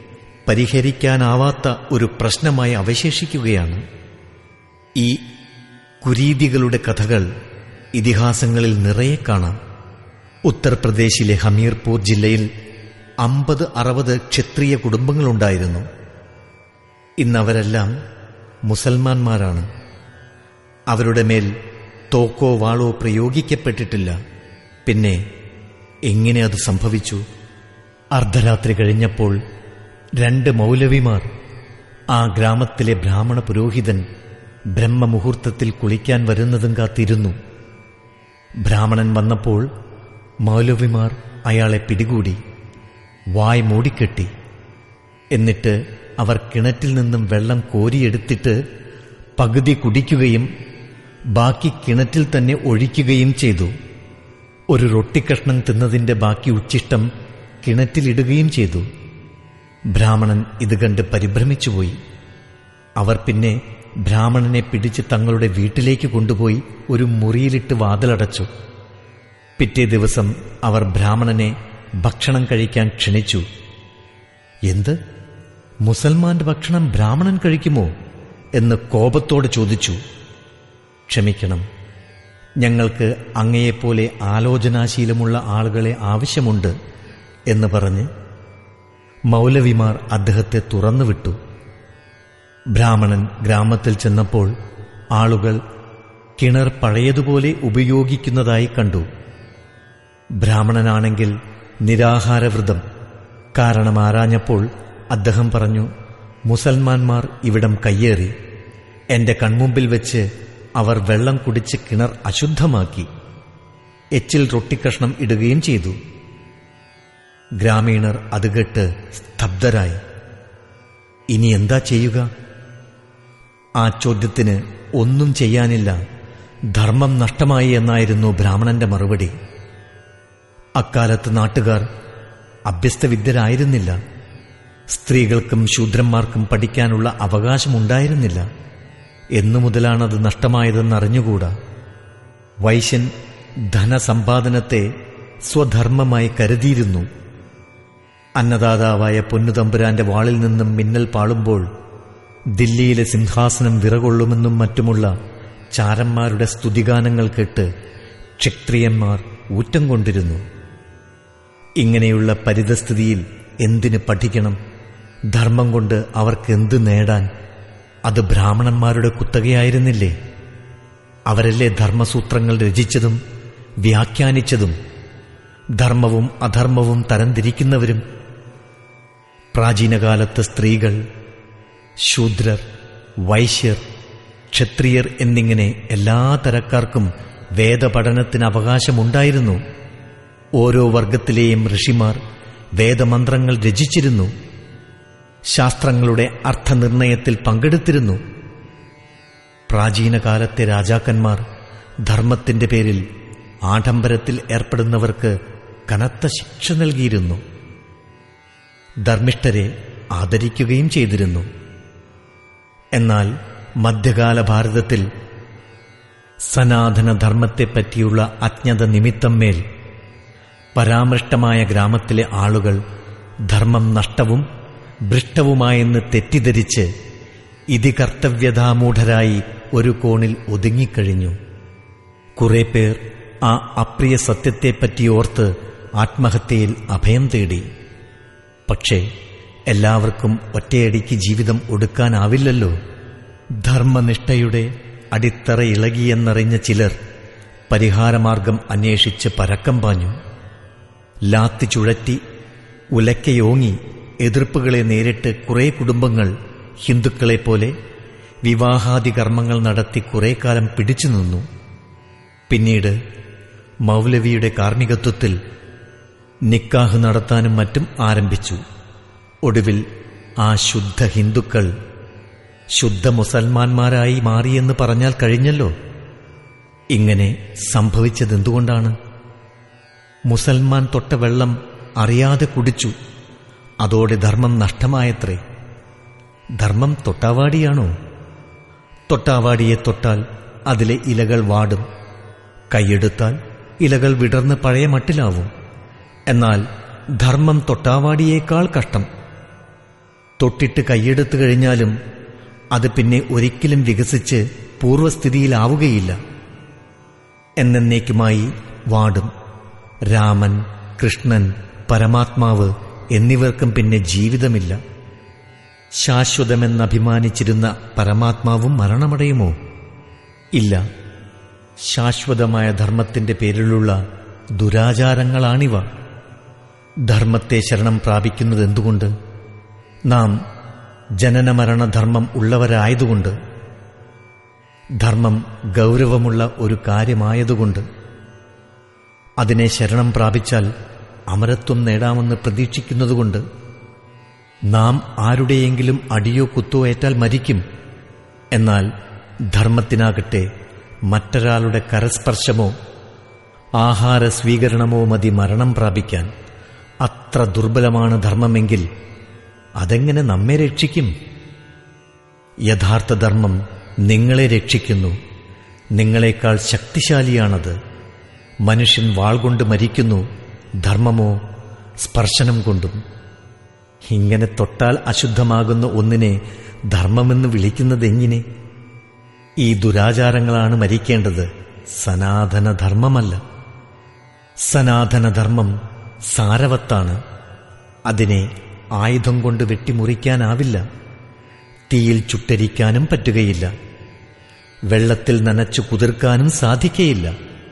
പരിഹരിക്കാനാവാത്ത ഒരു പ്രശ്നമായി അവശേഷിക്കുകയാണ് ഈ കുരീതികളുടെ കഥകൾ ഇതിഹാസങ്ങളിൽ നിറയെ കാണാം ഉത്തർപ്രദേശിലെ ഹമീർപൂർ ജില്ലയിൽ അമ്പത് അറുപത് ക്ഷത്രിയ കുടുംബങ്ങളുണ്ടായിരുന്നു ഇന്നവരെല്ലാം മുസൽമാന്മാരാണ് അവരുടെ മേൽ തോക്കോ വാളോ പ്രയോഗിക്കപ്പെട്ടിട്ടില്ല പിന്നെ എങ്ങനെ അത് സംഭവിച്ചു അർദ്ധരാത്രി കഴിഞ്ഞപ്പോൾ രണ്ട് മൗലവിമാർ ആ ഗ്രാമത്തിലെ ബ്രാഹ്മണ പുരോഹിതൻ ബ്രഹ്മമുഹൂർത്തത്തിൽ കുളിക്കാൻ വരുന്നതും കാത്തിരുന്നു ബ്രാഹ്മണൻ വന്നപ്പോൾ മൗലവിമാർ അയാളെ പിടികൂടി വായ് മൂടിക്കെട്ടി എന്നിട്ട് അവർ കിണറ്റിൽ നിന്നും വെള്ളം കോരിയെടുത്തിട്ട് പകുതി കുടിക്കുകയും ബാക്കി കിണറ്റിൽ തന്നെ ഒഴിക്കുകയും ചെയ്തു ഒരു റൊട്ടിക്കഷ്ണം തിന്നതിന്റെ ബാക്കി ഉച്ചിഷ്ടം കിണറ്റിലിടുകയും ചെയ്തു ബ്രാഹ്മണൻ ഇത് കണ്ട് പരിഭ്രമിച്ചുപോയി അവർ പിന്നെ ബ്രാഹ്മണനെ പിടിച്ച് തങ്ങളുടെ വീട്ടിലേക്ക് കൊണ്ടുപോയി ഒരു മുറിയിലിട്ട് വാതിലടച്ചു പിറ്റേ ദിവസം അവർ ബ്രാഹ്മണനെ ഭക്ഷണം കഴിക്കാൻ ക്ഷണിച്ചു എന്ത് മുസൽമാന്റെ ഭക്ഷണം ബ്രാഹ്മണൻ കഴിക്കുമോ എന്ന് കോപത്തോടെ ചോദിച്ചു ക്ഷമിക്കണം ഞങ്ങൾക്ക് അങ്ങയെപ്പോലെ ആലോചനാശീലമുള്ള ആളുകളെ ആവശ്യമുണ്ട് എന്ന് പറഞ്ഞ് മൗലവിമാർ അദ്ദേഹത്തെ തുറന്നുവിട്ടു ബ്രാഹ്മണൻ ഗ്രാമത്തിൽ ചെന്നപ്പോൾ ആളുകൾ കിണർ പഴയതുപോലെ ഉപയോഗിക്കുന്നതായി കണ്ടു ബ്രാഹ്മണനാണെങ്കിൽ നിരാഹാരവ്രതം കാരണം ആരാഞ്ഞപ്പോൾ അദ്ദേഹം പറഞ്ഞു മുസൽമാന്മാർ ഇവിടം കയ്യേറി എന്റെ കൺമുമ്പിൽ വെച്ച് അവർ വെള്ളം കുടിച്ച് കിണർ അശുദ്ധമാക്കി എച്ചിൽ റൊട്ടിക്കഷ്ണം ഇടുകയും ചെയ്തു ഗ്രാമീണർ അത് കേട്ട് സ്തബ്ധരായി ഇനി എന്താ ചെയ്യുക ആ ചോദ്യത്തിന് ഒന്നും ചെയ്യാനില്ല ധർമ്മം നഷ്ടമായി എന്നായിരുന്നു ബ്രാഹ്മണന്റെ മറുപടി അക്കാലത്ത് നാട്ടുകാർ അഭ്യസ്തവിദ്യരായിരുന്നില്ല സ്ത്രീകൾക്കും ശൂദ്രന്മാർക്കും പഠിക്കാനുള്ള അവകാശമുണ്ടായിരുന്നില്ല എന്നു മുതലാണത് നഷ്ടമായതെന്നറിഞ്ഞുകൂടാ വൈശ്യൻ ധനസമ്പാദനത്തെ സ്വധർമ്മമായി കരുതിയിരുന്നു അന്നദാതാവായ പൊന്നുതമ്പുരാന്റെ വാളിൽ നിന്നും മിന്നൽ പാളുമ്പോൾ ദില്ലിയിലെ സിംഹാസനം വിറകൊള്ളുമെന്നും മറ്റുമുള്ള ചാരന്മാരുടെ സ്തുതിഗാനങ്ങൾ കേട്ട് ക്ഷത്രിയന്മാർ ഊറ്റം കൊണ്ടിരുന്നു ഇങ്ങനെയുള്ള പരിതസ്ഥിതിയിൽ എന്തിന് പഠിക്കണം ധർമ്മം കൊണ്ട് അവർക്ക് എന്ത് നേടാൻ അത് ബ്രാഹ്മണന്മാരുടെ കുത്തകയായിരുന്നില്ലേ അവരല്ലേ ധർമ്മസൂത്രങ്ങൾ രചിച്ചതും വ്യാഖ്യാനിച്ചതും ധർമ്മവും അധർമ്മവും തരംതിരിക്കുന്നവരും പ്രാചീനകാലത്ത് സ്ത്രീകൾ ശൂദ്രർ വൈശ്യർ ക്ഷത്രിയർ എന്നിങ്ങനെ എല്ലാ തരക്കാർക്കും വേദപഠനത്തിന് അവകാശമുണ്ടായിരുന്നു ഓരോ വർഗത്തിലെയും ഋഷിമാർ വേദമന്ത്രങ്ങൾ രചിച്ചിരുന്നു ശാസ്ത്രങ്ങളുടെ അർത്ഥനിർണയത്തിൽ പങ്കെടുത്തിരുന്നു പ്രാചീനകാലത്തെ രാജാക്കന്മാർ ധർമ്മത്തിന്റെ പേരിൽ ആഡംബരത്തിൽ ഏർപ്പെടുന്നവർക്ക് കനത്ത ശിക്ഷ നൽകിയിരുന്നു ധർമ്മിഷ്ഠരെ ആദരിക്കുകയും ചെയ്തിരുന്നു എന്നാൽ മധ്യകാല ഭാരതത്തിൽ സനാതനധർമ്മത്തെപ്പറ്റിയുള്ള അജ്ഞത നിമിത്തം മേൽ പരാമൃഷ്ടമായ ഗ്രാമത്തിലെ ആളുകൾ ധർമ്മം നഷ്ടവും ഭൃഷ്ടവുമായെന്ന് തെറ്റിദ്ധരിച്ച് ഇതികർത്തവ്യതാമൂഢരായി ഒരു കോണിൽ ഒതുങ്ങിക്കഴിഞ്ഞു കുറെ പേർ ആ അപ്രിയ സത്യത്തെപ്പറ്റി ഓർത്ത് ആത്മഹത്യയിൽ അഭയം തേടി പക്ഷേ എല്ലാവർക്കും ഒറ്റയടിക്ക് ജീവിതം ഒടുക്കാനാവില്ലല്ലോ ധർമ്മനിഷ്ഠയുടെ അടിത്തറ ഇളകിയെന്നറിഞ്ഞ ചിലർ പരിഹാരമാർഗം അന്വേഷിച്ച് പരക്കം പാഞ്ഞു ലാത്തി ചുഴറ്റി ഉലക്കയോങ്ങി എതിർപ്പുകളെ നേരിട്ട് കുറെ കുടുംബങ്ങൾ ഹിന്ദുക്കളെപ്പോലെ വിവാഹാദി കർമ്മങ്ങൾ നടത്തി കുറെ കാലം പിടിച്ചു നിന്നു പിന്നീട് മൗലവിയുടെ കാർമ്മികത്വത്തിൽ നിക്കാഹ് നടത്താനും മറ്റും ആരംഭിച്ചു ഒടുവിൽ ആ ശുദ്ധ ഹിന്ദുക്കൾ ശുദ്ധ മുസൽമാന്മാരായി മാറിയെന്ന് പറഞ്ഞാൽ കഴിഞ്ഞല്ലോ ഇങ്ങനെ സംഭവിച്ചതെന്തുകൊണ്ടാണ് മുസൽമാൻ തൊട്ട വെള്ളം അറിയാതെ കുടിച്ചു അതോടെ ധർമ്മം നഷ്ടമായത്രേ ധർമ്മം തൊട്ടാവാടിയാണോ തൊട്ടാവാടിയെ തൊട്ടാൽ അതിലെ ഇലകൾ വാടും കൈയെടുത്താൽ ഇലകൾ വിടർന്ന് പഴയ മട്ടിലാവും എന്നാൽ ധർമ്മം തൊട്ടാവാടിയേക്കാൾ കഷ്ടം തൊട്ടിട്ട് കൈയെടുത്തു കഴിഞ്ഞാലും അത് പിന്നെ ഒരിക്കലും വികസിച്ച് പൂർവസ്ഥിതിയിലാവുകയില്ല എന്നേക്കുമായി വാടും രാമൻ കൃഷ്ണൻ പരമാത്മാവ് എന്നിവർക്കും പിന്നെ ജീവിതമില്ല ശാശ്വതമെന്നഭിമാനിച്ചിരുന്ന പരമാത്മാവും മരണമടയുമോ ഇല്ല ശാശ്വതമായ ധർമ്മത്തിന്റെ പേരിലുള്ള ദുരാചാരങ്ങളാണിവ ധർമ്മത്തെ ശരണം പ്രാപിക്കുന്നത് എന്തുകൊണ്ട് നാം ജനനമരണധർമ്മം ഉള്ളവരായതുകൊണ്ട് ധർമ്മം ഗൗരവമുള്ള ഒരു കാര്യമായതുകൊണ്ട് അതിനെ ശരണം പ്രാപിച്ചാൽ അമരത്വം നേടാമെന്ന് പ്രതീക്ഷിക്കുന്നതുകൊണ്ട് നാം ആരുടെയെങ്കിലും അടിയോ കുത്തോ ഏറ്റാൽ മരിക്കും എന്നാൽ ധർമ്മത്തിനാകട്ടെ മറ്റൊരാളുടെ കരസ്പർശമോ ആഹാര സ്വീകരണമോ മതി മരണം പ്രാപിക്കാൻ അത്ര ദുർബലമാണ് ധർമ്മമെങ്കിൽ അതെങ്ങനെ നമ്മെ രക്ഷിക്കും യഥാർത്ഥ ധർമ്മം നിങ്ങളെ രക്ഷിക്കുന്നു നിങ്ങളെക്കാൾ ശക്തിശാലിയാണത് മനുഷ്യൻ വാൾ കൊണ്ട് മരിക്കുന്നു ധർമ്മമോ സ്പർശനം കൊണ്ടും ഇങ്ങനെ തൊട്ടാൽ അശുദ്ധമാകുന്ന ഒന്നിനെ ധർമ്മമെന്ന് വിളിക്കുന്നതെങ്ങിനെ ഈ ദുരാചാരങ്ങളാണ് മരിക്കേണ്ടത് സനാതനധർമ്മമല്ല സനാതനധർമ്മം സാരവത്താണ് അതിനെ ആയുധം കൊണ്ട് വെട്ടിമുറിക്കാനാവില്ല തീയിൽ ചുട്ടരിക്കാനും പറ്റുകയില്ല വെള്ളത്തിൽ നനച്ചു കുതിർക്കാനും സാധിക്കയില്ല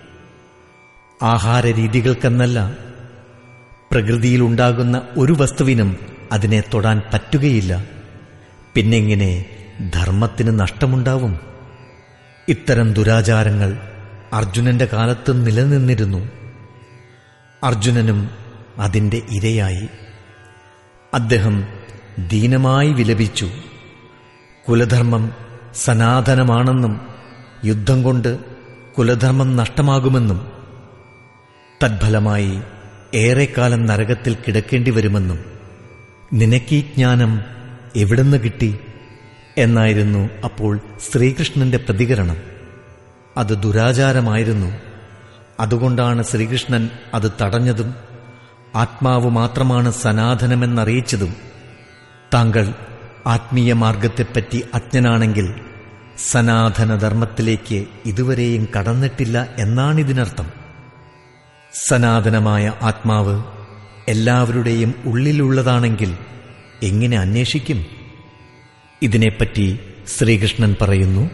ആഹാരരീതികൾക്കെന്നല്ല പ്രകൃതിയിലുണ്ടാകുന്ന ഒരു വസ്തുവിനും അതിനെ തൊടാൻ പറ്റുകയില്ല പിന്നെങ്ങനെ ധർമ്മത്തിന് നഷ്ടമുണ്ടാവും ഇത്തരം ദുരാചാരങ്ങൾ അർജുനന്റെ കാലത്ത് നിലനിന്നിരുന്നു അർജുനനും അതിന്റെ ഇരയായി അദ്ദേഹം ദീനമായി വിലപിച്ചു കുലധർമ്മം സനാതനമാണെന്നും യുദ്ധം കൊണ്ട് കുലധർമ്മം നഷ്ടമാകുമെന്നും തദ്ഫലമായി ഏറെക്കാലം നരകത്തിൽ കിടക്കേണ്ടി വരുമെന്നും നിനക്കീ ജ്ഞാനം എവിടുന്ന് കിട്ടി എന്നായിരുന്നു അപ്പോൾ ശ്രീകൃഷ്ണന്റെ പ്രതികരണം അത് ദുരാചാരമായിരുന്നു അതുകൊണ്ടാണ് ശ്രീകൃഷ്ണൻ അത് തടഞ്ഞതും ആത്മാവ് മാത്രമാണ് സനാതനമെന്നറിയിച്ചതും താങ്കൾ ആത്മീയ മാർഗത്തെപ്പറ്റി അജ്ഞനാണെങ്കിൽ സനാതനധർമ്മത്തിലേക്ക് ഇതുവരെയും കടന്നിട്ടില്ല എന്നാണിതിനർത്ഥം സനാതനമായ ആത്മാവ് എല്ലാവരുടെയും ഉള്ളിലുള്ളതാണെങ്കിൽ എങ്ങനെ അന്വേഷിക്കും ഇതിനെപ്പറ്റി ശ്രീകൃഷ്ണൻ പറയുന്നു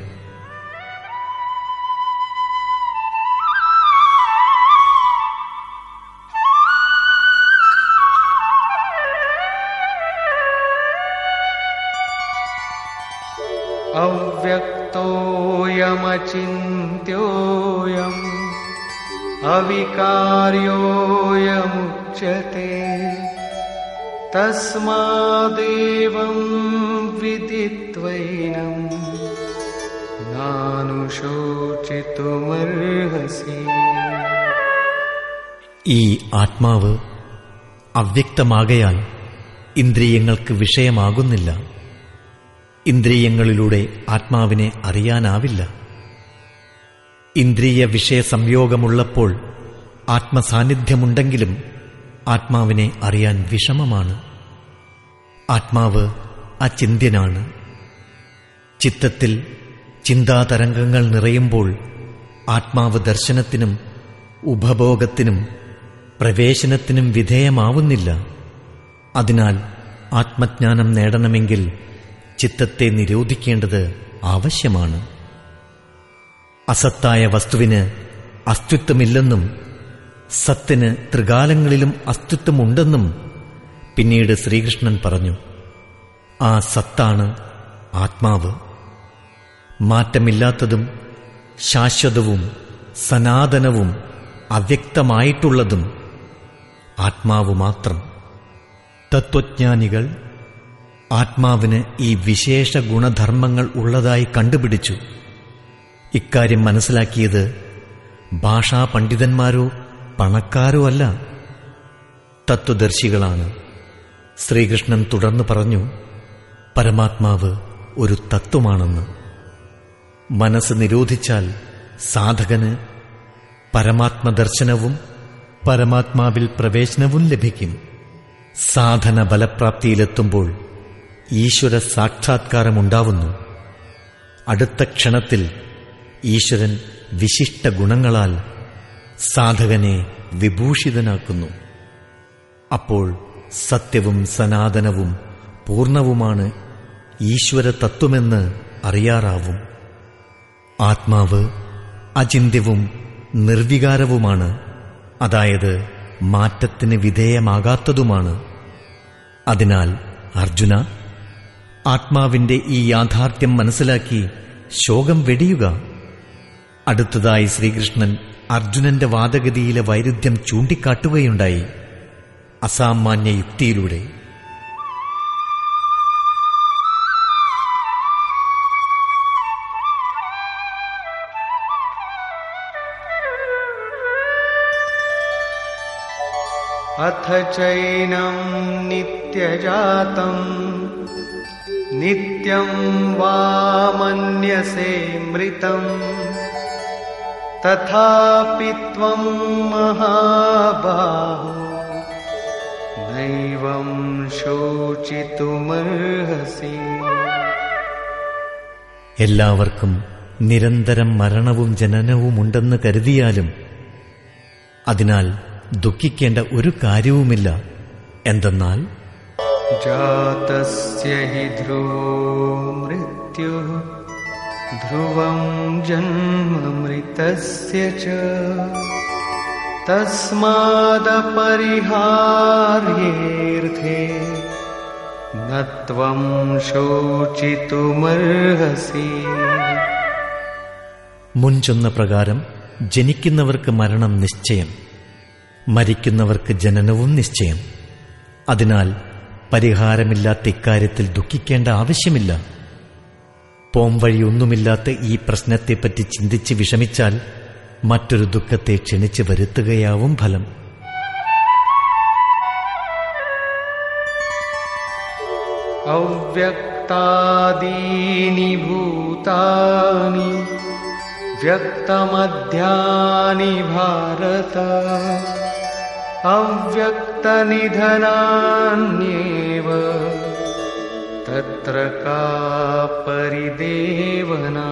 अव्यक्तोऽयमचिन्त्योऽयम् अविकार्योऽयमुच्यते तस्मादेवं विदित्वैनम् नानुशोचितुमर्हसि ഈ ആത്മാവ് അവ്യക്തമാകയാൽ ഇന്ദ്രിയങ്ങൾക്ക് വിഷയമാകുന്നില്ല ഇന്ദ്രിയങ്ങളിലൂടെ ആത്മാവിനെ അറിയാനാവില്ല ഇന്ദ്രിയ വിഷയ സംയോഗമുള്ളപ്പോൾ ആത്മസാന്നിധ്യമുണ്ടെങ്കിലും ആത്മാവിനെ അറിയാൻ വിഷമമാണ് ആത്മാവ് അചിന്ത്യനാണ് ചിത്തത്തിൽ ചിന്താതരംഗങ്ങൾ നിറയുമ്പോൾ ആത്മാവ് ദർശനത്തിനും ഉപഭോഗത്തിനും പ്രവേശനത്തിനും വിധേയമാവുന്നില്ല അതിനാൽ ആത്മജ്ഞാനം നേടണമെങ്കിൽ ചിത്തത്തെ നിരോധിക്കേണ്ടത് ആവശ്യമാണ് അസത്തായ വസ്തുവിന് അസ്തിത്വമില്ലെന്നും സത്തിന് ത്രികാലങ്ങളിലും അസ്തിത്വമുണ്ടെന്നും പിന്നീട് ശ്രീകൃഷ്ണൻ പറഞ്ഞു ആ സത്താണ് ആത്മാവ് മാറ്റമില്ലാത്തതും ശാശ്വതവും സനാതനവും അവ്യക്തമായിട്ടുള്ളതും ആത്മാവ് മാത്രം തത്വജ്ഞാനികൾ ആത്മാവിന് ഈ വിശേഷ ഗുണധർമ്മങ്ങൾ ഉള്ളതായി കണ്ടുപിടിച്ചു ഇക്കാര്യം മനസ്സിലാക്കിയത് ഭാഷാ പണ്ഡിതന്മാരോ പണക്കാരോ അല്ല തത്വദർശികളാണ് ശ്രീകൃഷ്ണൻ തുടർന്ന് പറഞ്ഞു പരമാത്മാവ് ഒരു തത്വമാണെന്ന് മനസ്സ് നിരോധിച്ചാൽ സാധകന് പരമാത്മദർശനവും പരമാത്മാവിൽ പ്രവേശനവും ലഭിക്കും സാധന ബലപ്രാപ്തിയിലെത്തുമ്പോൾ ഈശ്വര സാക്ഷാത്കാരമുണ്ടാവുന്നു അടുത്ത ക്ഷണത്തിൽ ഈശ്വരൻ വിശിഷ്ട ഗുണങ്ങളാൽ സാധകനെ വിഭൂഷിതനാക്കുന്നു അപ്പോൾ സത്യവും സനാതനവും പൂർണ്ണവുമാണ് ഈശ്വര തത്വമെന്ന് അറിയാറാവും ആത്മാവ് അചിന്യവും നിർവികാരവുമാണ് അതായത് മാറ്റത്തിന് വിധേയമാകാത്തതുമാണ് അതിനാൽ അർജുന ആത്മാവിന്റെ ഈ യാഥാർത്ഥ്യം മനസ്സിലാക്കി ശോകം വെടിയുക അടുത്തതായി ശ്രീകൃഷ്ണൻ അർജുനന്റെ വാദഗതിയിലെ വൈരുദ്ധ്യം ചൂണ്ടിക്കാട്ടുകയുണ്ടായി അസാമാന്യ യുക്തിയിലൂടെ अथ चैनं नित्यजातम् नित्यं वा मन्यसे मृतम् तथापि त्वं महाबाहो नैवं शोचितुमर्हसि എല്ലാവർക്കും നിരന്തരം മരണവും ജനനവുമുണ്ടെന്ന് കരുതിയാലും അതിനാൽ ദുഃഖിക്കേണ്ട ഒരു കാര്യവുമില്ല എന്തെന്നാൽ जातस्य हि ध्रुवो मृत्युः ध्रुवं जन्ममृतस्य च तस्मादपरिहार्येऽर्थे न त्वं शोचितुमर्हसि മുൻചൊന്ന പ്രകാരം ജനിക്കുന്നവർക്ക് മരണം നിശ്ചയം മരിക്കുന്നവർക്ക് ജനനവും നിശ്ചയം അതിനാൽ പരിഹാരമില്ലാത്ത ഇക്കാര്യത്തിൽ ദുഃഖിക്കേണ്ട ആവശ്യമില്ല പോംവഴിയൊന്നുമില്ലാത്ത ഈ പ്രശ്നത്തെപ്പറ്റി ചിന്തിച്ച് വിഷമിച്ചാൽ മറ്റൊരു ദുഃഖത്തെ ക്ഷണിച്ച് വരുത്തുകയാവും ഫലം अव्यक्तादीनि भूतानि व्यक्तमध्यानि भारत अव्यक्तनिधनान्येव तत्र का परिदेवना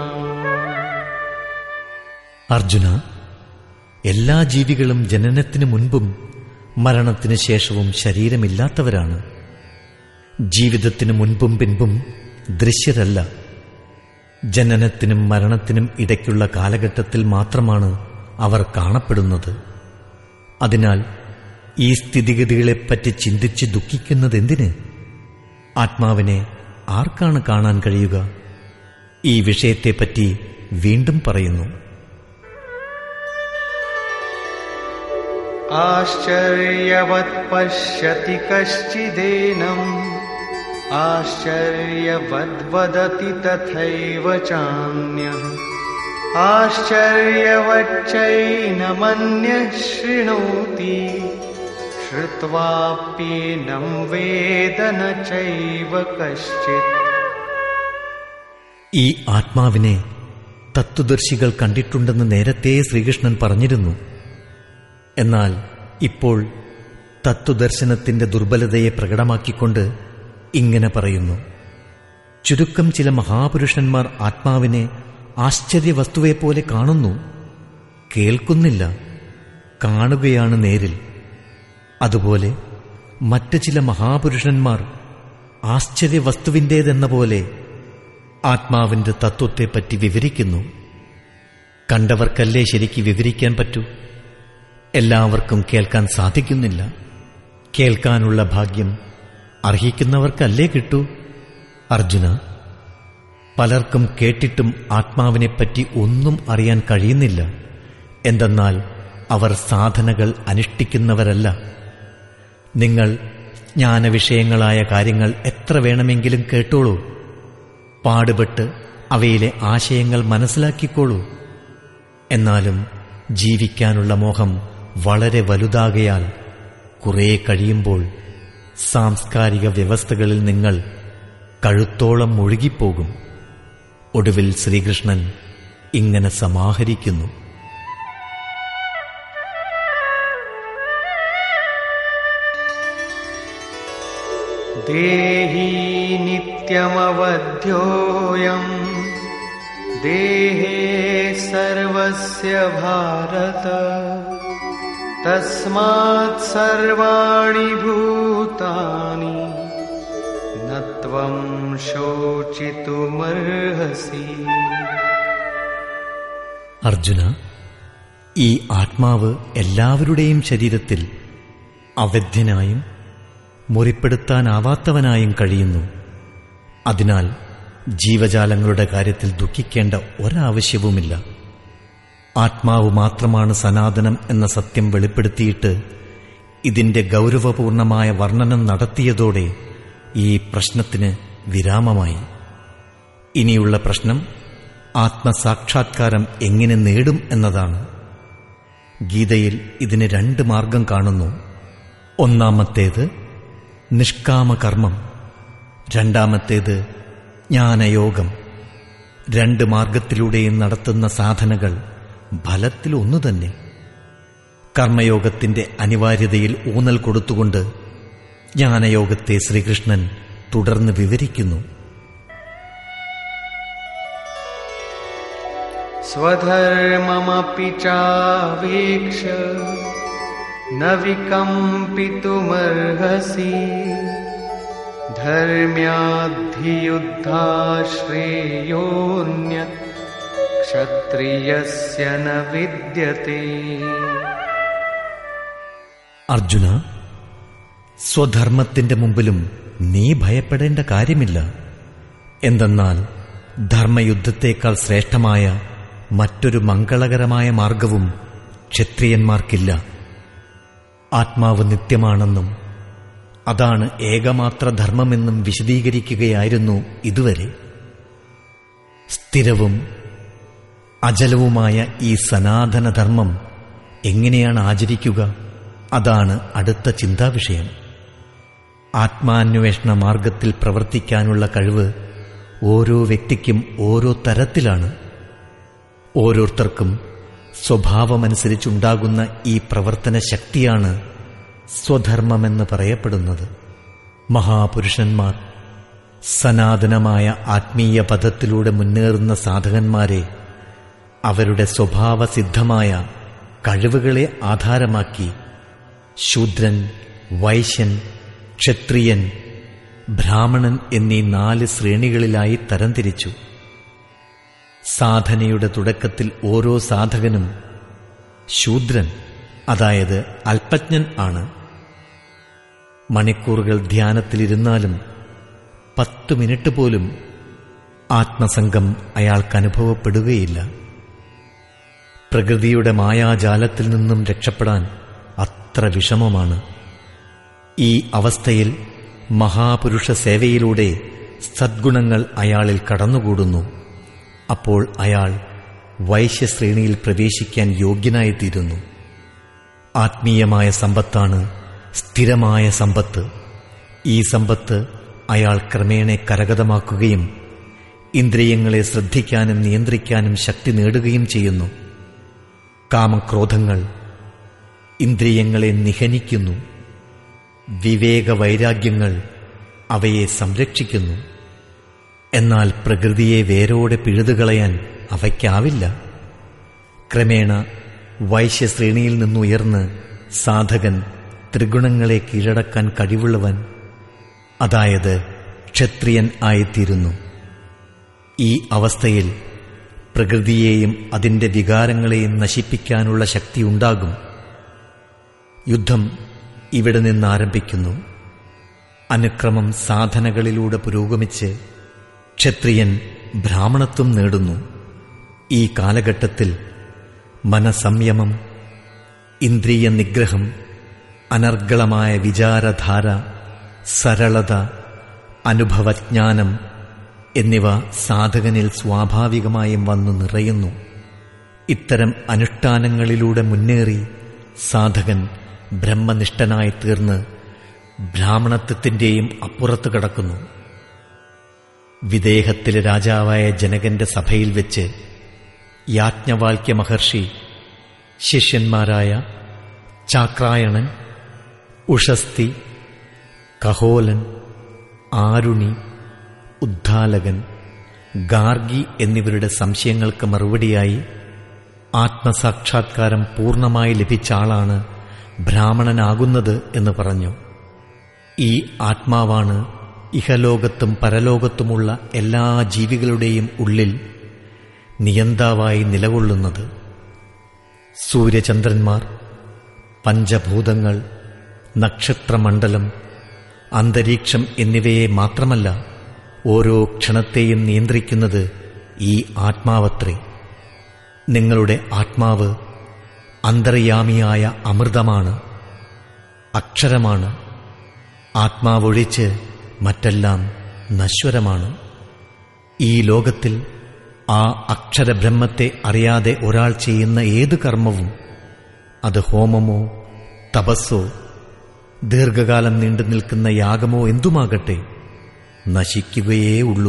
അർജുന എല്ലാ ജീവികളും ജനനത്തിനു മുൻപും മരണത്തിനു ശേഷവും ശരീരമില്ലാത്തവരാണ് ജീവിതത്തിനു മുൻപും പിൻപും ദൃശ്യരല്ല ജനനത്തിനും മരണത്തിനും ഇടയ്ക്കുള്ള കാലഘട്ടത്തിൽ മാത്രമാണ് അവർ കാണപ്പെടുന്നത് അതിനാൽ ഈ സ്ഥിതിഗതികളെപ്പറ്റി ചിന്തിച്ച് ദുഃഖിക്കുന്നതെന്തിന് ആത്മാവിനെ ആർക്കാണ് കാണാൻ കഴിയുക ഈ വിഷയത്തെപ്പറ്റി വീണ്ടും പറയുന്നു आश्चर्यवत् पश्यति कश्चिदेनम् आश्चर्यवद्वदति तथैव चान्यः आश्चर्यवच्चैनमन्यः शृणोति श्रुत्वाप्येनं वेद न चैव कश्चित् ഈ ആത്മാവിനെ തത്വദർശികൾ കണ്ടിട്ടുണ്ടെന്ന് നേരത്തെ ശ്രീകൃഷ്ണൻ പറഞ്ഞിരുന്നു എന്നാൽ ഇപ്പോൾ തത്വദർശനത്തിന്റെ ദുർബലതയെ പ്രകടമാക്കിക്കൊണ്ട് ഇങ്ങനെ പറയുന്നു ചുരുക്കം ചില മഹാപുരുഷന്മാർ ആത്മാവിനെ ആശ്ചര്യവസ്തുവെപ്പോലെ കാണുന്നു കേൾക്കുന്നില്ല കാണുകയാണ് നേരിൽ അതുപോലെ മറ്റ് ചില മഹാപുരുഷന്മാർ ആശ്ചര്യവസ്തുവിൻ്റേതെന്ന പോലെ ആത്മാവിന്റെ തത്വത്തെപ്പറ്റി വിവരിക്കുന്നു കണ്ടവർക്കല്ലേ ശരിക്ക് വിവരിക്കാൻ പറ്റൂ എല്ലാവർക്കും കേൾക്കാൻ സാധിക്കുന്നില്ല കേൾക്കാനുള്ള ഭാഗ്യം അർഹിക്കുന്നവർക്കല്ലേ കിട്ടൂ അർജുന പലർക്കും കേട്ടിട്ടും ആത്മാവിനെപ്പറ്റി ഒന്നും അറിയാൻ കഴിയുന്നില്ല എന്തെന്നാൽ അവർ സാധനകൾ അനുഷ്ഠിക്കുന്നവരല്ല നിങ്ങൾ ജ്ഞാനവിഷയങ്ങളായ കാര്യങ്ങൾ എത്ര വേണമെങ്കിലും കേട്ടോളൂ പാടുപെട്ട് അവയിലെ ആശയങ്ങൾ മനസ്സിലാക്കിക്കോളൂ എന്നാലും ജീവിക്കാനുള്ള മോഹം വളരെ വലുതാകയാൽ കുറേ കഴിയുമ്പോൾ സാംസ്കാരിക വ്യവസ്ഥകളിൽ നിങ്ങൾ കഴുത്തോളം മുഴുകിപ്പോകും ഒടുവിൽ ശ്രീകൃഷ്ണൻ ഇങ്ങനെ സമാഹരിക്കുന്നു देही नित्य नित्यमवध्योऽयम् देहे सर्वस्य भारत तस्मात् सर्वाणि भूतानि न त्वं शोचितुमर्हसि അർജുന ഈ ആത്മാവ് എല്ലാവരുടെയും ശരീരത്തിൽ അവധ്യനായും മുറിപ്പെടുത്താനാവാത്തവനായും കഴിയുന്നു അതിനാൽ ജീവജാലങ്ങളുടെ കാര്യത്തിൽ ദുഃഖിക്കേണ്ട ഒരാവശ്യവുമില്ല ആത്മാവ് മാത്രമാണ് സനാതനം എന്ന സത്യം വെളിപ്പെടുത്തിയിട്ട് ഇതിന്റെ ഗൗരവപൂർണമായ വർണ്ണനം നടത്തിയതോടെ ഈ പ്രശ്നത്തിന് വിരാമമായി ഇനിയുള്ള പ്രശ്നം ആത്മസാക്ഷാത്കാരം എങ്ങനെ നേടും എന്നതാണ് ഗീതയിൽ ഇതിന് രണ്ട് മാർഗം കാണുന്നു ഒന്നാമത്തേത് നിഷ്കാമകർമ്മം രണ്ടാമത്തേത് ജ്ഞാനയോഗം രണ്ട് മാർഗത്തിലൂടെയും നടത്തുന്ന സാധനകൾ ഫലത്തിൽ ഒന്നു തന്നെ കർമ്മയോഗത്തിന്റെ അനിവാര്യതയിൽ ഊന്നൽ കൊടുത്തുകൊണ്ട് ജ്ഞാനയോഗത്തെ ശ്രീകൃഷ്ണൻ തുടർന്ന് വിവരിക്കുന്നു स्वधर्ममपि चावेक्ष न विकम्पितुमर्हसि धर्म्याद्धियुद्धाश्रेयोऽन्यत् क्षत्रियस्य न विद्यते അർജുന സ്വധർമ്മത്തിന്റെ മുമ്പിലും നീ ഭയപ്പെടേണ്ട കാര്യമില്ല എന്തെന്നാൽ ധർമ്മയുദ്ധത്തേക്കാൾ ശ്രേഷ്ഠമായ മറ്റൊരു മംഗളകരമായ മാർഗവും ക്ഷത്രിയന്മാർക്കില്ല ആത്മാവ് നിത്യമാണെന്നും അതാണ് ഏകമാത്ര ധർമ്മമെന്നും വിശദീകരിക്കുകയായിരുന്നു ഇതുവരെ സ്ഥിരവും അചലവുമായ ഈ സനാതനധർമ്മം എങ്ങനെയാണ് ആചരിക്കുക അതാണ് അടുത്ത ചിന്താവിഷയം ആത്മാന്വേഷണ മാർഗത്തിൽ പ്രവർത്തിക്കാനുള്ള കഴിവ് ഓരോ വ്യക്തിക്കും ഓരോ തരത്തിലാണ് ഓരോരുത്തർക്കും സ്വഭാവമനുസരിച്ചുണ്ടാകുന്ന ഈ പ്രവർത്തന ശക്തിയാണ് സ്വധർമ്മമെന്ന് പറയപ്പെടുന്നത് മഹാപുരുഷന്മാർ സനാതനമായ ആത്മീയ പദത്തിലൂടെ മുന്നേറുന്ന സാധകന്മാരെ അവരുടെ സ്വഭാവസിദ്ധമായ കഴിവുകളെ ആധാരമാക്കി ശൂദ്രൻ വൈശ്യൻ ക്ഷത്രിയൻ ബ്രാഹ്മണൻ എന്നീ നാല് ശ്രേണികളിലായി തരംതിരിച്ചു സാധനയുടെ തുടക്കത്തിൽ ഓരോ സാധകനും ശൂദ്രൻ അതായത് അല്പജ്ഞൻ ആണ് മണിക്കൂറുകൾ ധ്യാനത്തിലിരുന്നാലും പത്തു മിനിറ്റ് പോലും ആത്മസംഗം അയാൾക്ക് അനുഭവപ്പെടുകയില്ല പ്രകൃതിയുടെ മായാജാലത്തിൽ നിന്നും രക്ഷപ്പെടാൻ അത്ര വിഷമമാണ് ഈ അവസ്ഥയിൽ മഹാപുരുഷ സേവയിലൂടെ സദ്ഗുണങ്ങൾ അയാളിൽ കടന്നുകൂടുന്നു അപ്പോൾ അയാൾ വൈശ്യശ്രേണിയിൽ പ്രവേശിക്കാൻ യോഗ്യനായിത്തീരുന്നു ആത്മീയമായ സമ്പത്താണ് സ്ഥിരമായ സമ്പത്ത് ഈ സമ്പത്ത് അയാൾ ക്രമേണ കരഗതമാക്കുകയും ഇന്ദ്രിയങ്ങളെ ശ്രദ്ധിക്കാനും നിയന്ത്രിക്കാനും ശക്തി നേടുകയും ചെയ്യുന്നു കാമക്രോധങ്ങൾ ഇന്ദ്രിയങ്ങളെ നിഹനിക്കുന്നു വിവേക വൈരാഗ്യങ്ങൾ അവയെ സംരക്ഷിക്കുന്നു എന്നാൽ പ്രകൃതിയെ വേരോടെ പിഴുതുകളയാൻ അവയ്ക്കാവില്ല ക്രമേണ വൈശ്യശ്രേണിയിൽ നിന്നുയർന്ന് സാധകൻ ത്രിഗുണങ്ങളെ കീഴടക്കാൻ കഴിവുള്ളവൻ അതായത് ക്ഷത്രിയൻ ആയിത്തീരുന്നു ഈ അവസ്ഥയിൽ പ്രകൃതിയെയും അതിന്റെ വികാരങ്ങളെയും നശിപ്പിക്കാനുള്ള ശക്തി ഉണ്ടാകും യുദ്ധം ഇവിടെ നിന്ന് ആരംഭിക്കുന്നു അനുക്രമം സാധനകളിലൂടെ പുരോഗമിച്ച് ക്ഷത്രിയൻ ബ്രാഹ്മണത്വം നേടുന്നു ഈ കാലഘട്ടത്തിൽ മനസംയമം ഇന്ദ്രിയ നിഗ്രഹം അനർഗളമായ വിചാരധാര സരളത അനുഭവജ്ഞാനം എന്നിവ സാധകനിൽ സ്വാഭാവികമായും വന്നു നിറയുന്നു ഇത്തരം അനുഷ്ഠാനങ്ങളിലൂടെ മുന്നേറി സാധകൻ ബ്രഹ്മനിഷ്ഠനായി തീർന്ന് ബ്രാഹ്മണത്വത്തിന്റെയും അപ്പുറത്ത് കടക്കുന്നു വിദേഹത്തിലെ രാജാവായ ജനകന്റെ സഭയിൽ വെച്ച് യാജ്ഞവാക്യ മഹർഷി ശിഷ്യന്മാരായ ചാക്രായണൻ ഉഷസ്തി കഹോലൻ ആരുണി ഉദ്ദാലകൻ ഗാർഗി എന്നിവരുടെ സംശയങ്ങൾക്ക് മറുപടിയായി ആത്മസാക്ഷാത്കാരം പൂർണ്ണമായി ലഭിച്ച ആളാണ് ബ്രാഹ്മണനാകുന്നത് എന്ന് പറഞ്ഞു ഈ ആത്മാവാണ് ഇഹലോകത്തും പരലോകത്തുമുള്ള എല്ലാ ജീവികളുടെയും ഉള്ളിൽ നിയന്താവായി നിലകൊള്ളുന്നത് സൂര്യചന്ദ്രന്മാർ പഞ്ചഭൂതങ്ങൾ നക്ഷത്രമണ്ഡലം അന്തരീക്ഷം എന്നിവയെ മാത്രമല്ല ഓരോ ക്ഷണത്തെയും നിയന്ത്രിക്കുന്നത് ഈ ആത്മാവത്രേ നിങ്ങളുടെ ആത്മാവ് അന്തർയാമിയായ അമൃതമാണ് അക്ഷരമാണ് ആത്മാവൊഴിച്ച് മറ്റെല്ലാം നശ്വരമാണ് ഈ ലോകത്തിൽ ആ അക്ഷരബ്രഹ്മത്തെ അറിയാതെ ഒരാൾ ചെയ്യുന്ന ഏത് കർമ്മവും അത് ഹോമമോ തപസ്സോ ദീർഘകാലം നീണ്ടു നിൽക്കുന്ന യാഗമോ എന്തുമാകട്ടെ നശിക്കുകയേ ഉള്ളൂ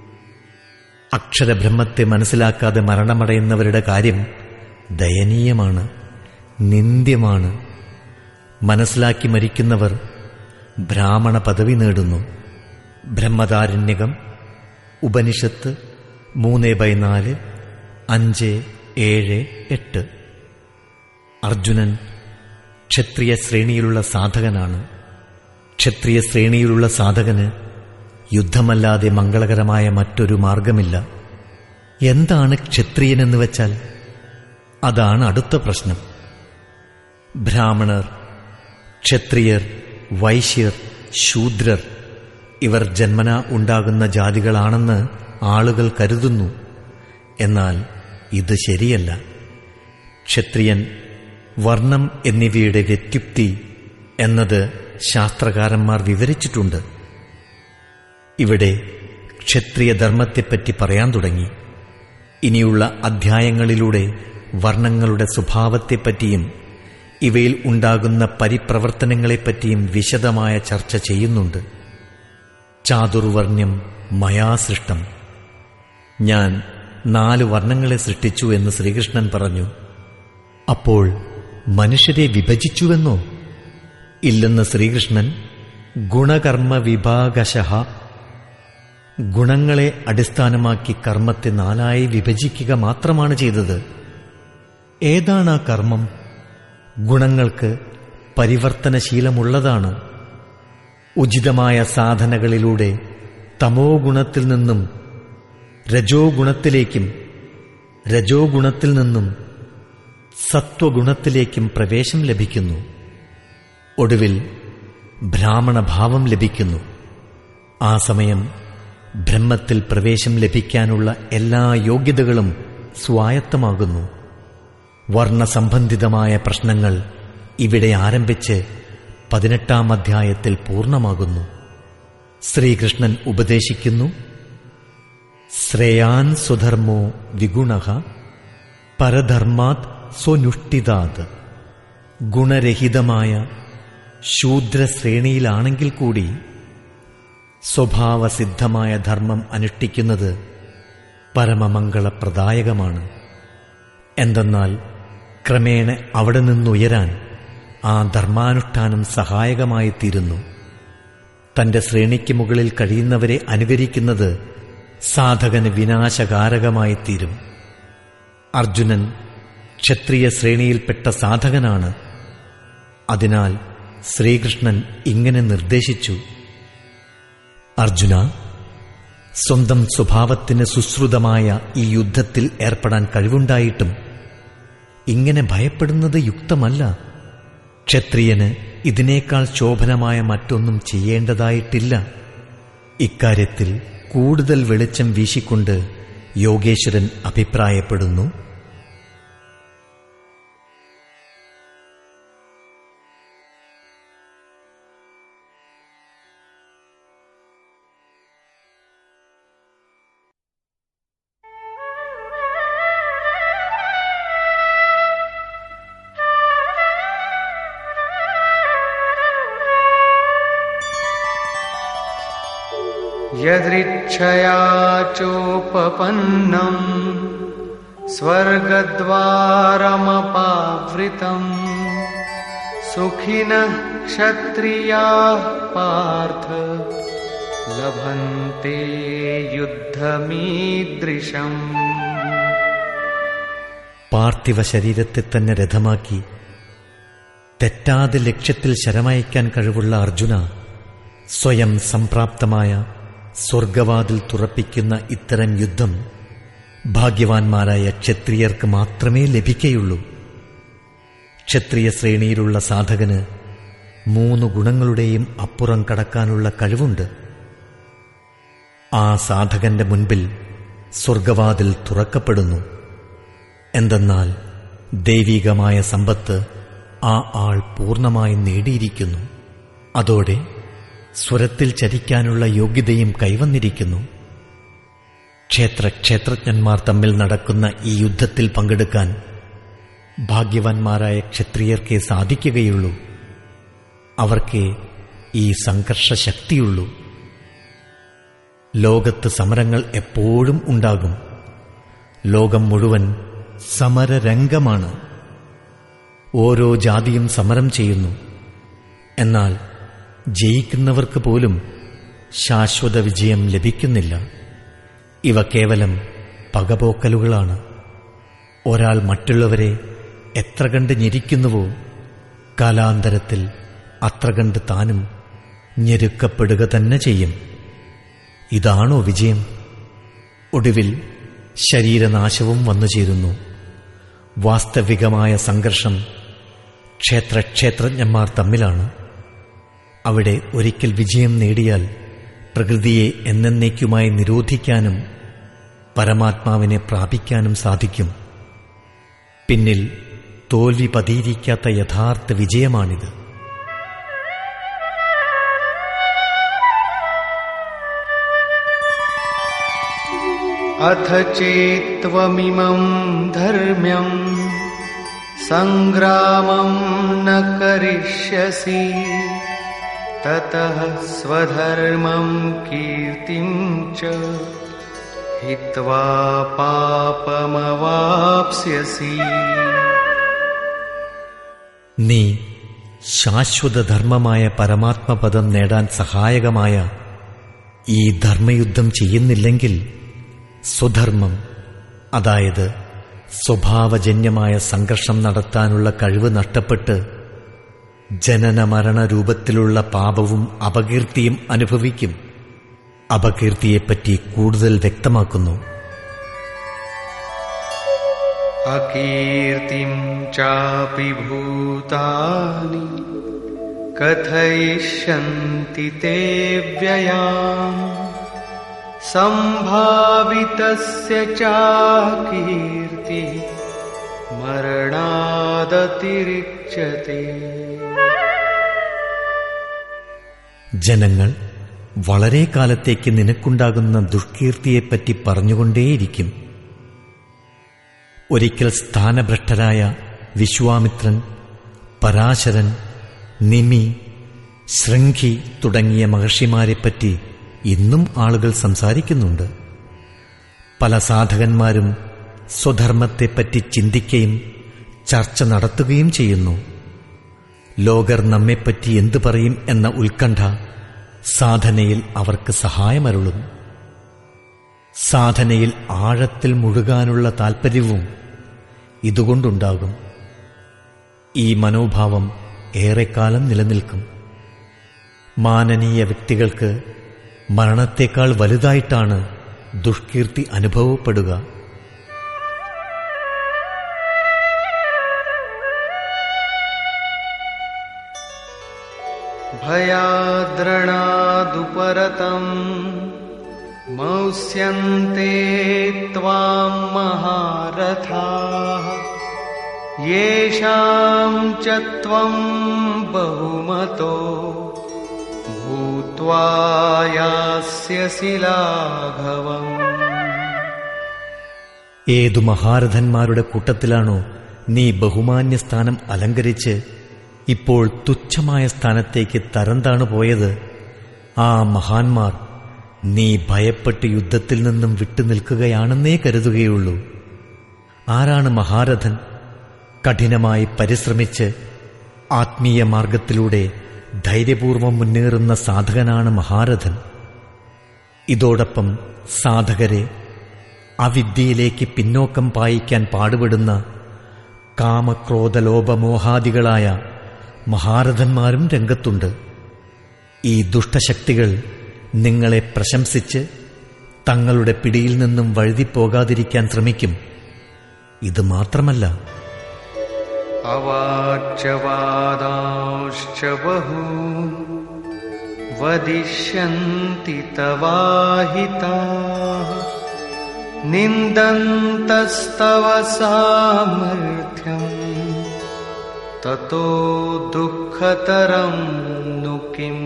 അക്ഷരബ്രഹ്മത്തെ മനസ്സിലാക്കാതെ മരണമടയുന്നവരുടെ കാര്യം ദയനീയമാണ് നിന്ദ്യമാണ് മനസ്സിലാക്കി മരിക്കുന്നവർ ബ്രാഹ്മണ പദവി നേടുന്നു ബ്രഹ്മതാരണ്യകം ഉപനിഷത്ത് മൂന്ന് ബൈ നാല് അഞ്ച് ഏഴ് എട്ട് അർജുനൻ ക്ഷത്രിയ ശ്രേണിയിലുള്ള സാധകനാണ് ക്ഷത്രിയ ശ്രേണിയിലുള്ള സാധകന് യുദ്ധമല്ലാതെ മംഗളകരമായ മറ്റൊരു മാർഗമില്ല എന്താണ് ക്ഷത്രിയനെന്ന് വെച്ചാൽ അതാണ് അടുത്ത പ്രശ്നം ബ്രാഹ്മണർ ക്ഷത്രിയർ വൈശ്യർ ശൂദ്രർ ഇവർ ജന്മന ഉണ്ടാകുന്ന ജാതികളാണെന്ന് ആളുകൾ കരുതുന്നു എന്നാൽ ഇത് ശരിയല്ല ക്ഷത്രിയൻ വർണ്ണം എന്നിവയുടെ വ്യത്യുക്തി എന്നത് ശാസ്ത്രകാരന്മാർ വിവരിച്ചിട്ടുണ്ട് ഇവിടെ ക്ഷത്രിയ ധർമ്മത്തെപ്പറ്റി പറയാൻ തുടങ്ങി ഇനിയുള്ള അധ്യായങ്ങളിലൂടെ വർണ്ണങ്ങളുടെ സ്വഭാവത്തെപ്പറ്റിയും ഇവയിൽ ഉണ്ടാകുന്ന പരിപ്രവർത്തനങ്ങളെപ്പറ്റിയും വിശദമായ ചർച്ച ചെയ്യുന്നുണ്ട് ചാതുർവർണ്ണ്യം മയാ സൃഷ്ടം ഞാൻ നാല് വർണ്ണങ്ങളെ സൃഷ്ടിച്ചു എന്ന് ശ്രീകൃഷ്ണൻ പറഞ്ഞു അപ്പോൾ മനുഷ്യരെ വിഭജിച്ചുവെന്നോ ഇല്ലെന്ന് ശ്രീകൃഷ്ണൻ ഗുണകർമ്മ വിഭാഗശഃ ഗുണങ്ങളെ അടിസ്ഥാനമാക്കി കർമ്മത്തെ നാലായി വിഭജിക്കുക മാത്രമാണ് ചെയ്തത് ഏതാണ് ആ കർമ്മം ഗുണങ്ങൾക്ക് പരിവർത്തനശീലമുള്ളതാണ് ഉചിതമായ സാധനകളിലൂടെ തമോ ഗുണത്തിൽ നിന്നും രജോ ഗുണത്തിലേക്കും രജോ ഗുണത്തിൽ നിന്നും സത്വഗുണത്തിലേക്കും പ്രവേശം ലഭിക്കുന്നു ഒടുവിൽ ബ്രാഹ്മണഭാവം ലഭിക്കുന്നു ആ സമയം ബ്രഹ്മത്തിൽ പ്രവേശം ലഭിക്കാനുള്ള എല്ലാ യോഗ്യതകളും സ്വായത്തമാകുന്നു വർണ്ണസംബന്ധിതമായ പ്രശ്നങ്ങൾ ഇവിടെ ആരംഭിച്ച് പതിനെട്ടാം അധ്യായത്തിൽ പൂർണ്ണമാകുന്നു ശ്രീകൃഷ്ണൻ ഉപദേശിക്കുന്നു ശ്രേയാൻ സ്വധർമ്മോ വിഗുണ പരധർമാത് സ്വനുഷ്ഠിതാത് ഗുണരഹിതമായ ശൂദ്രശ്രേണിയിലാണെങ്കിൽ കൂടി സ്വഭാവസിദ്ധമായ ധർമ്മം അനുഷ്ഠിക്കുന്നത് പരമമംഗളപ്രദായകമാണ് എന്തെന്നാൽ ക്രമേണ അവിടെ നിന്നുയരാൻ ആ ധർമാനുഷ്ഠാനം സഹായകമായി തീരുന്നു തന്റെ ശ്രേണിക്ക് മുകളിൽ കഴിയുന്നവരെ അനുകരിക്കുന്നത് സാധകന് വിനാശകാരകമായി തീരും അർജുനൻ ക്ഷത്രിയ ശ്രേണിയിൽപ്പെട്ട സാധകനാണ് അതിനാൽ ശ്രീകൃഷ്ണൻ ഇങ്ങനെ നിർദ്ദേശിച്ചു അർജുന സ്വന്തം സ്വഭാവത്തിന് സുശ്രുതമായ ഈ യുദ്ധത്തിൽ ഏർപ്പെടാൻ കഴിവുണ്ടായിട്ടും ഇങ്ങനെ ഭയപ്പെടുന്നത് യുക്തമല്ല ക്ഷത്രിയന് ഇതിനേക്കാൾ ശോഭനമായ മറ്റൊന്നും ചെയ്യേണ്ടതായിട്ടില്ല ഇക്കാര്യത്തിൽ കൂടുതൽ വെളിച്ചം വീശിക്കൊണ്ട് യോഗേശ്വരൻ അഭിപ്രായപ്പെടുന്നു यदृच्छया चोपपन्नम् स्वर्गद्वारमपावृतम् सुखिनः क्षत्रियाः पार्थ लभन्ते युद्धमीदृशम् പാർത്ഥിവ ശരീരത്തെ തന്നെ രഥമാക്കി തെറ്റാതെ ലക്ഷ്യത്തിൽ ശരമയക്കാൻ കഴിവുള്ള അർജുന സ്വയം സംപ്രാപ്തമായ സ്വർഗവാതിൽ തുറപ്പിക്കുന്ന ഇത്തരം യുദ്ധം ഭാഗ്യവാന്മാരായ ക്ഷത്രിയർക്ക് മാത്രമേ ലഭിക്കയുള്ളൂ ക്ഷത്രിയ ശ്രേണിയിലുള്ള സാധകന് മൂന്ന് ഗുണങ്ങളുടെയും അപ്പുറം കടക്കാനുള്ള കഴിവുണ്ട് ആ സാധകന്റെ മുൻപിൽ സ്വർഗവാതിൽ തുറക്കപ്പെടുന്നു എന്തെന്നാൽ ദൈവികമായ സമ്പത്ത് ആ ആൾ പൂർണ്ണമായി നേടിയിരിക്കുന്നു അതോടെ സ്വരത്തിൽ ചരിക്കാനുള്ള യോഗ്യതയും കൈവന്നിരിക്കുന്നു ക്ഷേത്ര ക്ഷേത്രജ്ഞന്മാർ തമ്മിൽ നടക്കുന്ന ഈ യുദ്ധത്തിൽ പങ്കെടുക്കാൻ ഭാഗ്യവാന്മാരായ ക്ഷത്രിയർക്കേ സാധിക്കുകയുള്ളൂ അവർക്കേ ഈ സംഘർഷ ശക്തിയുള്ളൂ ലോകത്ത് സമരങ്ങൾ എപ്പോഴും ഉണ്ടാകും ലോകം മുഴുവൻ സമരരംഗമാണ് ഓരോ ജാതിയും സമരം ചെയ്യുന്നു എന്നാൽ ജയിക്കുന്നവർക്ക് പോലും ശാശ്വത വിജയം ലഭിക്കുന്നില്ല ഇവ കേവലം പകപോക്കലുകളാണ് ഒരാൾ മറ്റുള്ളവരെ എത്ര കണ്ട് ഞെരിക്കുന്നുവോ കാലാന്തരത്തിൽ അത്ര കണ്ട് താനും ഞെരുക്കപ്പെടുക തന്നെ ചെയ്യും ഇതാണോ വിജയം ഒടുവിൽ ശരീരനാശവും വന്നു ചേരുന്നു വാസ്തവികമായ സംഘർഷം ക്ഷേത്ര ക്ഷേത്രജ്ഞന്മാർ തമ്മിലാണ് അവിടെ ഒരിക്കൽ വിജയം നേടിയാൽ പ്രകൃതിയെ എന്നേക്കുമായി നിരോധിക്കാനും പരമാത്മാവിനെ പ്രാപിക്കാനും സാധിക്കും പിന്നിൽ തോൽവി പതിയിരിക്കാത്ത യഥാർത്ഥ വിജയമാണിത് अथ चेत्त्वमिमम् धर्म्यम् सङ्ग्रामम् न करिष्यसि ततः स्वधर्मम् कीर्तिम् च हित्वा पापमवाप्स्यसि നീ ശാശ്വതധർമ്മമായ പരമാത്മപദം നേടാൻ സഹായകമായ ഈ ധർമ്മയുദ്ധം ചെയ്യുന്നില്ലെങ്കിൽ സ്വധർമ്മം അതായത് സ്വഭാവജന്യമായ സംഘർഷം നടത്താനുള്ള കഴിവ് നഷ്ടപ്പെട്ട് ജനന മരണ രൂപത്തിലുള്ള പാപവും അപകീർത്തിയും അനുഭവിക്കും അപകീർത്തിയെപ്പറ്റി കൂടുതൽ വ്യക്തമാക്കുന്നു अकीर्तिम् चापि भूतानि कथयिष्यन्ति ते व्ययाम् सम्भावितस्य चाकीर्ति मरणादतिरिच्यते ജനങ്ങൾ വളരെ കാലത്തേക്ക് നിനക്കുണ്ടാകുന്ന ദുഷ്കീർത്തിയെപ്പറ്റി പറഞ്ഞുകൊണ്ടേയിരിക്കും ഒരിക്കൽ സ്ഥാനഭ്രഷ്ടരായ വിശ്വാമിത്രൻ പരാശരൻ നിമി ശൃംഖി തുടങ്ങിയ മഹർഷിമാരെപ്പറ്റി ഇന്നും ആളുകൾ സംസാരിക്കുന്നുണ്ട് പല സാധകന്മാരും സ്വധർമ്മത്തെപ്പറ്റി ചിന്തിക്കുകയും ചർച്ച നടത്തുകയും ചെയ്യുന്നു ലോകർ നമ്മെപ്പറ്റി എന്തു പറയും എന്ന ഉത്കണ്ഠ സാധനയിൽ അവർക്ക് സഹായമരുളും സാധനയിൽ ആഴത്തിൽ മുഴുകാനുള്ള താൽപ്പര്യവും ഇതുകൊണ്ടുണ്ടാകും ഈ മനോഭാവം ഏറെക്കാലം നിലനിൽക്കും മാനനീയ വ്യക്തികൾക്ക് മരണത്തേക്കാൾ വലുതായിട്ടാണ് ദുഷ്കീർത്തി അനുഭവപ്പെടുക भयाद्रणादुपरतम् मौस्यन्ते त्वाम् महारथाः येषाम् च त्वम् बहुमतो भूत्वा यास्यसि लाघवम् ഏതു മഹാരഥന്മാരുടെ കൂട്ടത്തിലാണോ നീ ബഹുമാന്യ സ്ഥാനം അലങ്കരിച്ച് ഇപ്പോൾ തുച്ഛമായ സ്ഥാനത്തേക്ക് തരംതാണു പോയത് ആ മഹാന്മാർ നീ ഭയപ്പെട്ട് യുദ്ധത്തിൽ നിന്നും വിട്ടുനിൽക്കുകയാണെന്നേ കരുതുകയുള്ളൂ ആരാണ് മഹാരഥൻ കഠിനമായി പരിശ്രമിച്ച് ആത്മീയ മാർഗത്തിലൂടെ ധൈര്യപൂർവം മുന്നേറുന്ന സാധകനാണ് മഹാരഥൻ ഇതോടൊപ്പം സാധകരെ അവിദ്യയിലേക്ക് പിന്നോക്കം പായിക്കാൻ പാടുപെടുന്ന കാമക്രോധലോപമോഹാദികളായ മഹാരഥന്മാരും രംഗത്തുണ്ട് ഈ ദുഷ്ടശക്തികൾ നിങ്ങളെ പ്രശംസിച്ച് തങ്ങളുടെ പിടിയിൽ നിന്നും വഴുതിപ്പോകാതിരിക്കാൻ ശ്രമിക്കും ഇത് മാത്രമല്ല अवाच्यवादांश्च बहून् वदिष्यन्ति तवाहिताः निन्दन्तस्तव सामर्थ्यम् ततो दुःखतरं नु किम्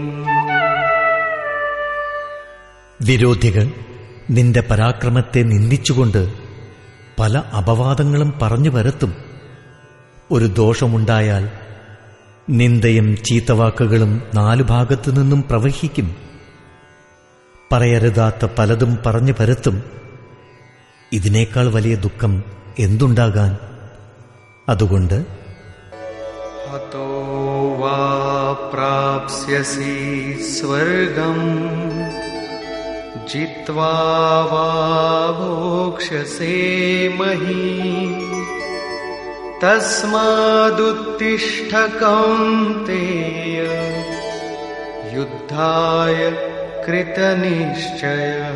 വിരോധികൾ നിന്റെ പരാക്രമത്തെ നിന്ദിച്ചുകൊണ്ട് പല അപവാദങ്ങളും പറഞ്ഞു വരത്തും ഒരു ദോഷമുണ്ടായാൽ നിന്ദയും ചീത്തവാക്കുകളും നാലു ഭാഗത്തു നിന്നും പ്രവഹിക്കും പറയരുതാത്ത പലതും പറഞ്ഞു പരത്തും ഇതിനേക്കാൾ വലിയ ദുഃഖം എന്തുണ്ടാകാൻ അതുകൊണ്ട് हतो वा प्राप्स्यसि स्वर्गम् जित्वा वा भोक्ष्यसे मही तस्मादुत्तिष्ठ कौन्तेय युद्धाय कृतनिश्चयः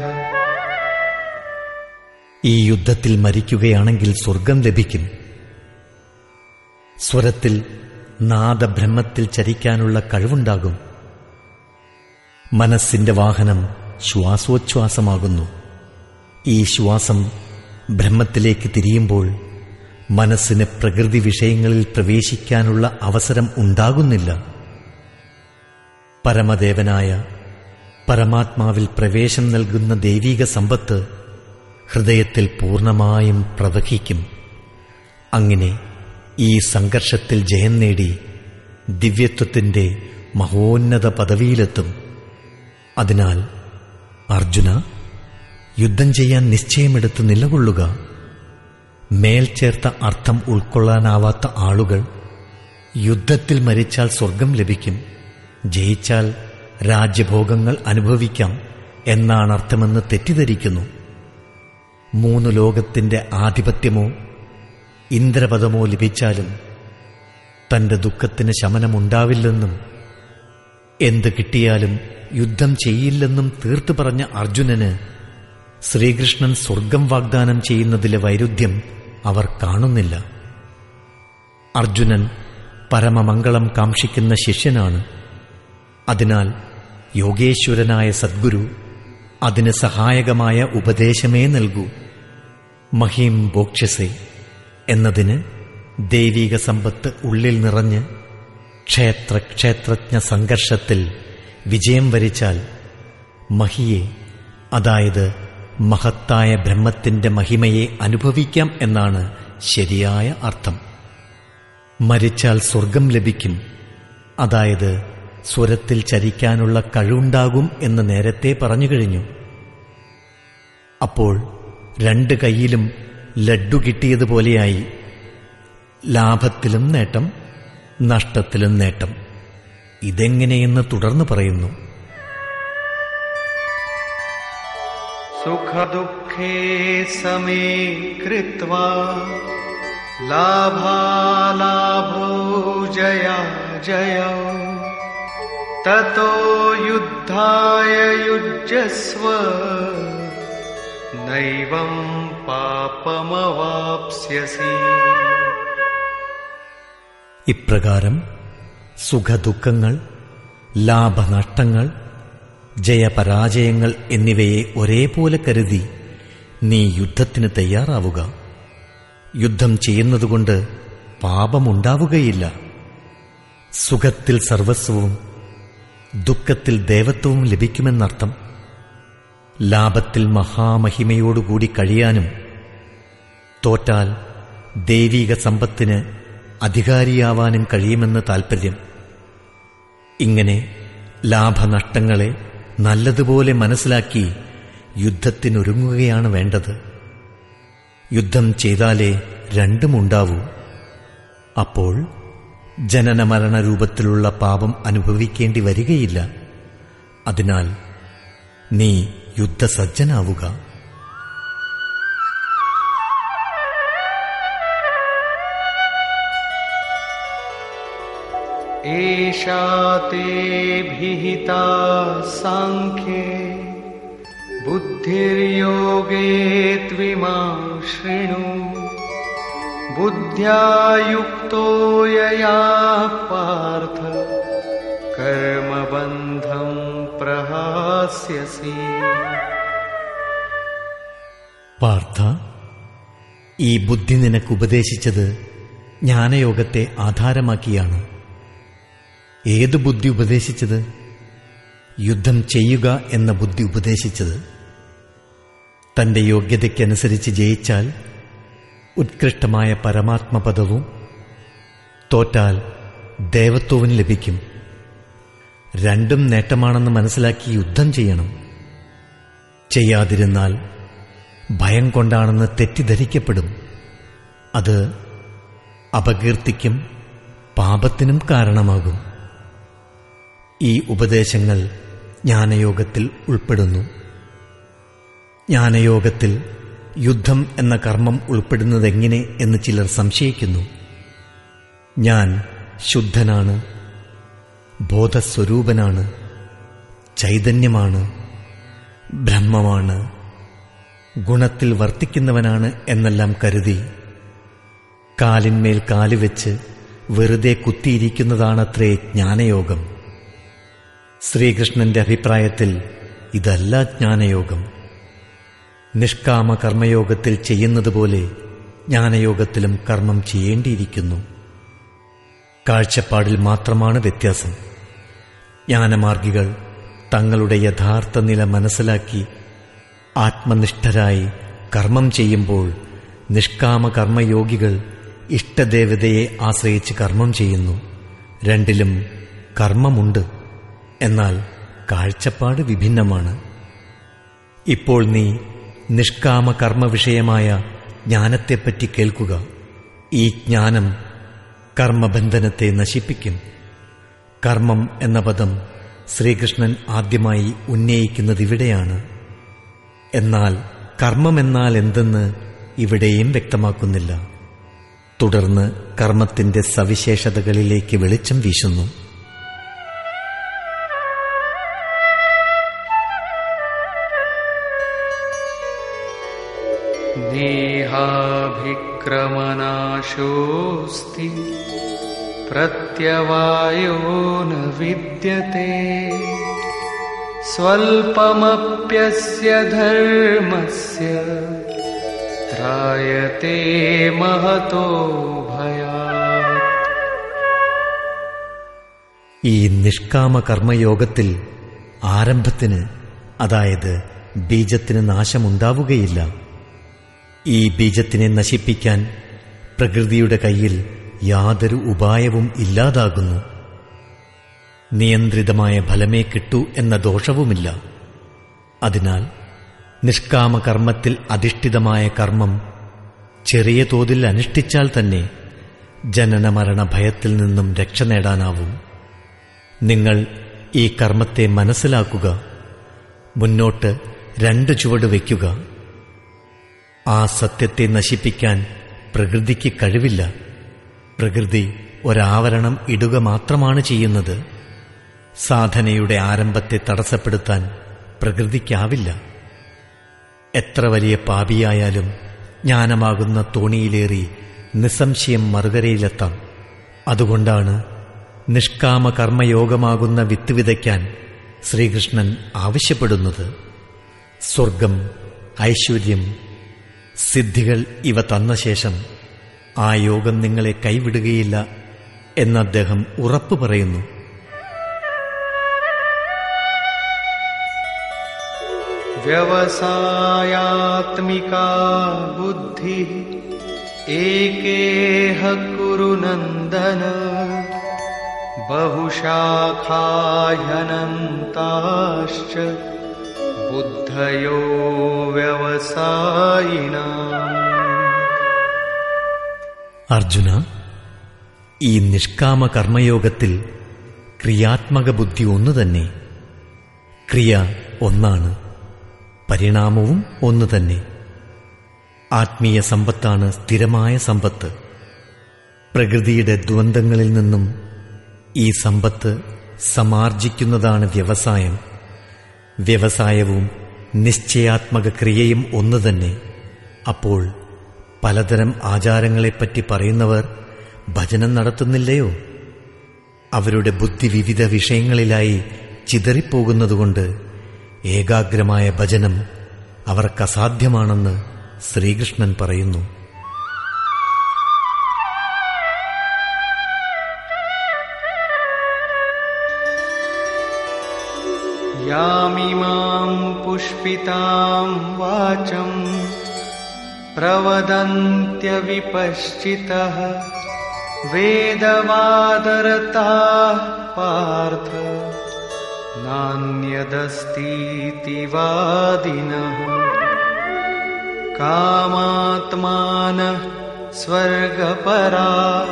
ഈ യുദ്ധത്തിൽ മരിക്കുകയാണെങ്കിൽ സ്വർഗം ലഭിക്കും സ്വരത്തിൽ നാദബ്രഹ്മത്തിൽ ചരിക്കാനുള്ള കഴിവുണ്ടാകും മനസ്സിന്റെ വാഹനം ശ്വാസോച്ഛ്വാസമാകുന്നു ഈ ശ്വാസം ബ്രഹ്മത്തിലേക്ക് തിരിയുമ്പോൾ മനസ്സിന് പ്രകൃതി വിഷയങ്ങളിൽ പ്രവേശിക്കാനുള്ള അവസരം ഉണ്ടാകുന്നില്ല പരമദേവനായ പരമാത്മാവിൽ പ്രവേശം നൽകുന്ന ദൈവീക സമ്പത്ത് ഹൃദയത്തിൽ പൂർണ്ണമായും പ്രവഹിക്കും അങ്ങനെ ഈ സംഘർഷത്തിൽ ജയം നേടി ദിവ്യത്വത്തിന്റെ മഹോന്നത പദവിയിലെത്തും അതിനാൽ അർജുന യുദ്ധം ചെയ്യാൻ നിശ്ചയമെടുത്ത് നിലകൊള്ളുക മേൽ ചേർത്ത അർത്ഥം ഉൾക്കൊള്ളാനാവാത്ത ആളുകൾ യുദ്ധത്തിൽ മരിച്ചാൽ സ്വർഗം ലഭിക്കും ജയിച്ചാൽ രാജ്യഭോഗങ്ങൾ അനുഭവിക്കാം എന്നാണ് അർത്ഥമെന്ന് തെറ്റിദ്ധരിക്കുന്നു മൂന്ന് ലോകത്തിന്റെ ആധിപത്യമോ ഇന്ദ്രപദമോ ലഭിച്ചാലും തന്റെ ദുഃഖത്തിന് ശമനമുണ്ടാവില്ലെന്നും എന്ത് കിട്ടിയാലും യുദ്ധം ചെയ്യില്ലെന്നും തീർത്തു പറഞ്ഞ അർജുനന് ശ്രീകൃഷ്ണൻ സ്വർഗം വാഗ്ദാനം ചെയ്യുന്നതിലെ വൈരുദ്ധ്യം അവർ കാണുന്നില്ല അർജുനൻ പരമമംഗളം കാക്ഷിക്കുന്ന ശിഷ്യനാണ് അതിനാൽ യോഗേശ്വരനായ സദ്ഗുരു അതിന് സഹായകമായ ഉപദേശമേ നൽകൂ മഹീം ബോക്ഷസേ എന്നതിന് ദൈവിക സമ്പത്ത് ഉള്ളിൽ നിറഞ്ഞ് ക്ഷേത്ര ക്ഷേത്രജ്ഞ സംഘർഷത്തിൽ വിജയം വരിച്ചാൽ മഹിയെ അതായത് മഹത്തായ ബ്രഹ്മത്തിന്റെ മഹിമയെ അനുഭവിക്കാം എന്നാണ് ശരിയായ അർത്ഥം മരിച്ചാൽ സ്വർഗം ലഭിക്കും അതായത് സ്വരത്തിൽ ചരിക്കാനുള്ള കഴിവുണ്ടാകും എന്ന് നേരത്തെ പറഞ്ഞു കഴിഞ്ഞു അപ്പോൾ രണ്ട് കൈയിലും ലഡ്ഡു കിട്ടിയതുപോലെയായി ലാഭത്തിലും നേട്ടം നഷ്ടത്തിലും നേട്ടം ഇതെങ്ങനെയെന്ന് തുടർന്ന് പറയുന്നു सुखदुःखे समे कृत्वा लाभालाभो जया जयौ ततो युद्धाय युज्यस्व नैवं पापमवाप्स्यसि ഇപ്രകാരം സുഖദുഃഖങ്ങൾ ലാഭനഷ്ടങ്ങൾ ജയപരാജയങ്ങൾ എന്നിവയെ ഒരേപോലെ കരുതി നീ യുദ്ധത്തിന് തയ്യാറാവുക യുദ്ധം ചെയ്യുന്നതുകൊണ്ട് പാപമുണ്ടാവുകയില്ല സുഖത്തിൽ സർവസ്വവും ദുഃഖത്തിൽ ദേവത്വവും ലഭിക്കുമെന്നർത്ഥം ലാഭത്തിൽ മഹാമഹിമയോടുകൂടി കഴിയാനും തോറ്റാൽ ദൈവിക സമ്പത്തിന് അധികാരിയാവാനും കഴിയുമെന്ന് താൽപ്പര്യം ഇങ്ങനെ ലാഭനഷ്ടങ്ങളെ നല്ലതുപോലെ മനസ്സിലാക്കി യുദ്ധത്തിനൊരുങ്ങുകയാണ് വേണ്ടത് യുദ്ധം ചെയ്താലേ രണ്ടുമുണ്ടാവൂ അപ്പോൾ ജനനമരണ രൂപത്തിലുള്ള പാപം അനുഭവിക്കേണ്ടി വരികയില്ല അതിനാൽ നീ യുദ്ധസജ്ജനാവുക एषा ते भिहिता साङ्ख्ये बुद्धिर्योगे त्विमां शृणु बुद्ध्या युक्तो यया पार्थ कर्मबन्धं प्रहास्यसि പാർത്ഥ ഈ ബുദ്ധി നിനക്ക് ഉപദേശിച്ചത് ജ്ഞാനയോഗത്തെ ആധാരമാക്കിയാണ് ഏത് ബുദ്ധി ഉപദേശിച്ചത് യുദ്ധം ചെയ്യുക എന്ന ബുദ്ധി ഉപദേശിച്ചത് തന്റെ യോഗ്യതയ്ക്കനുസരിച്ച് ജയിച്ചാൽ ഉത്കൃഷ്ടമായ പരമാത്മപദവും തോറ്റാൽ ദേവത്വവും ലഭിക്കും രണ്ടും നേട്ടമാണെന്ന് മനസ്സിലാക്കി യുദ്ധം ചെയ്യണം ചെയ്യാതിരുന്നാൽ ഭയം കൊണ്ടാണെന്ന് തെറ്റിദ്ധരിക്കപ്പെടും അത് അപകീർത്തിക്കും പാപത്തിനും കാരണമാകും ഈ ഉപദേശങ്ങൾ ജ്ഞാനയോഗത്തിൽ ഉൾപ്പെടുന്നു ജ്ഞാനയോഗത്തിൽ യുദ്ധം എന്ന കർമ്മം ഉൾപ്പെടുന്നതെങ്ങനെ എന്ന് ചിലർ സംശയിക്കുന്നു ഞാൻ ശുദ്ധനാണ് ബോധസ്വരൂപനാണ് ചൈതന്യമാണ് ബ്രഹ്മമാണ് ഗുണത്തിൽ വർത്തിക്കുന്നവനാണ് എന്നെല്ലാം കരുതി കാലിന്മേൽ കാലുവെച്ച് വെറുതെ കുത്തിയിരിക്കുന്നതാണത്രേ ജ്ഞാനയോഗം ശ്രീകൃഷ്ണന്റെ അഭിപ്രായത്തിൽ ഇതല്ല ജ്ഞാനയോഗം നിഷ്കാമ കർമ്മയോഗത്തിൽ ചെയ്യുന്നതുപോലെ ജ്ഞാനയോഗത്തിലും കർമ്മം ചെയ്യേണ്ടിയിരിക്കുന്നു കാഴ്ചപ്പാടിൽ മാത്രമാണ് വ്യത്യാസം ജ്ഞാനമാർഗികൾ തങ്ങളുടെ യഥാർത്ഥ നില മനസ്സിലാക്കി ആത്മനിഷ്ഠരായി കർമ്മം ചെയ്യുമ്പോൾ നിഷ്കാമ കർമ്മയോഗികൾ ഇഷ്ടദേവതയെ ആശ്രയിച്ച് കർമ്മം ചെയ്യുന്നു രണ്ടിലും കർമ്മമുണ്ട് എന്നാൽ കാഴ്ചപ്പാട് വിഭിന്നമാണ് ഇപ്പോൾ നീ നിഷ്കാമ കർമ്മ വിഷയമായ ജ്ഞാനത്തെപ്പറ്റി കേൾക്കുക ഈ ജ്ഞാനം കർമ്മബന്ധനത്തെ നശിപ്പിക്കും കർമ്മം എന്ന പദം ശ്രീകൃഷ്ണൻ ആദ്യമായി ഉന്നയിക്കുന്നത് ഇവിടെയാണ് എന്നാൽ കർമ്മമെന്നാൽ എന്തെന്ന് ഇവിടെയും വ്യക്തമാക്കുന്നില്ല തുടർന്ന് കർമ്മത്തിന്റെ സവിശേഷതകളിലേക്ക് വെളിച്ചം വീശുന്നു नेहाभिक्रमनाशोऽस्ति प्रत्यवायो न विद्यते स्वल्पमप्यस्य धर्मस्य त्रायते महतो भयात् ഈ നിഷ്കാമ കർമ്മയോഗത്തിൽ ആരംഭത്തിന് അതായത് ബീജത്തിന് നാശമുണ്ടാവുകയില്ല ഈ ബീജത്തിനെ നശിപ്പിക്കാൻ പ്രകൃതിയുടെ കയ്യിൽ യാതൊരു ഉപായവും ഇല്ലാതാകുന്നു നിയന്ത്രിതമായ ഫലമേ കിട്ടൂ എന്ന ദോഷവുമില്ല അതിനാൽ നിഷ്കാമ കർമ്മത്തിൽ അധിഷ്ഠിതമായ കർമ്മം ചെറിയ തോതിൽ അനുഷ്ഠിച്ചാൽ തന്നെ ജനനമരണ ഭയത്തിൽ നിന്നും രക്ഷ നേടാനാവും നിങ്ങൾ ഈ കർമ്മത്തെ മനസ്സിലാക്കുക മുന്നോട്ട് രണ്ട് ചുവട് വയ്ക്കുക ആ സത്യത്തെ നശിപ്പിക്കാൻ പ്രകൃതിക്ക് കഴിവില്ല പ്രകൃതി ഒരാവരണം ഇടുക മാത്രമാണ് ചെയ്യുന്നത് സാധനയുടെ ആരംഭത്തെ തടസ്സപ്പെടുത്താൻ പ്രകൃതിക്കാവില്ല എത്ര വലിയ പാപിയായാലും ജ്ഞാനമാകുന്ന തോണിയിലേറി നിസ്സംശയം മറുകരയിലെത്താം അതുകൊണ്ടാണ് നിഷ്കാമ കർമ്മയോഗമാകുന്ന വിത്ത് വിതയ്ക്കാൻ ശ്രീകൃഷ്ണൻ ആവശ്യപ്പെടുന്നത് സ്വർഗം ഐശ്വര്യം സിദ്ധികൾ ഇവ തന്ന ശേഷം ആ യോഗം നിങ്ങളെ കൈവിടുകയില്ല എന്ന് അദ്ദേഹം ഉറപ്പു പറയുന്നു व्यवसायात्मिका बुद्धिः एकेह कुरु नन्दन बहुशाखाह्यनन्ताश्च बुद्धयो व्यवसायिनाम् അർജുന ഈ നിഷ്കാമ കർമ്മയോഗത്തിൽ ക്രിയാത്മക ബുദ്ധി ഒന്നു തന്നെ ക്രിയ ഒന്നാണ് പരിണാമവും ഒന്നു തന്നെ ആത്മീയ സമ്പത്താണ് സ്ഥിരമായ സമ്പത്ത് പ്രകൃതിയുടെ ദ്വന്ദ്ങ്ങളിൽ നിന്നും ഈ സമ്പത്ത് സമാർജിക്കുന്നതാണ് വ്യവസായം വ്യവസായവും നിശ്ചയാത്മക ക്രിയയും ഒന്നു തന്നെ അപ്പോൾ പലതരം ആചാരങ്ങളെപ്പറ്റി പറയുന്നവർ ഭജനം നടത്തുന്നില്ലയോ അവരുടെ ബുദ്ധി വിവിധ വിഷയങ്ങളിലായി ചിതറിപ്പോകുന്നതുകൊണ്ട് ഏകാഗ്രമായ ഭജനം അവർക്ക് അസാധ്യമാണെന്ന് ശ്രീകൃഷ്ണൻ പറയുന്നു यामिमाम् पुष्पिताम् वाचम् प्रवदन्त्यविपश्चितः वेदवादरताः पार्थ नान्यदस्तीति वादिनः कामात्मानः स्वर्गपरा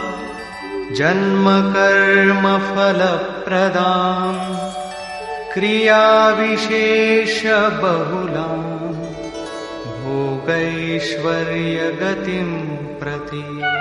जन्मकर्मफलप्रदाम् क्रियाविशेषबहुलाम् भोगैश्वर्यगतिम् प्रति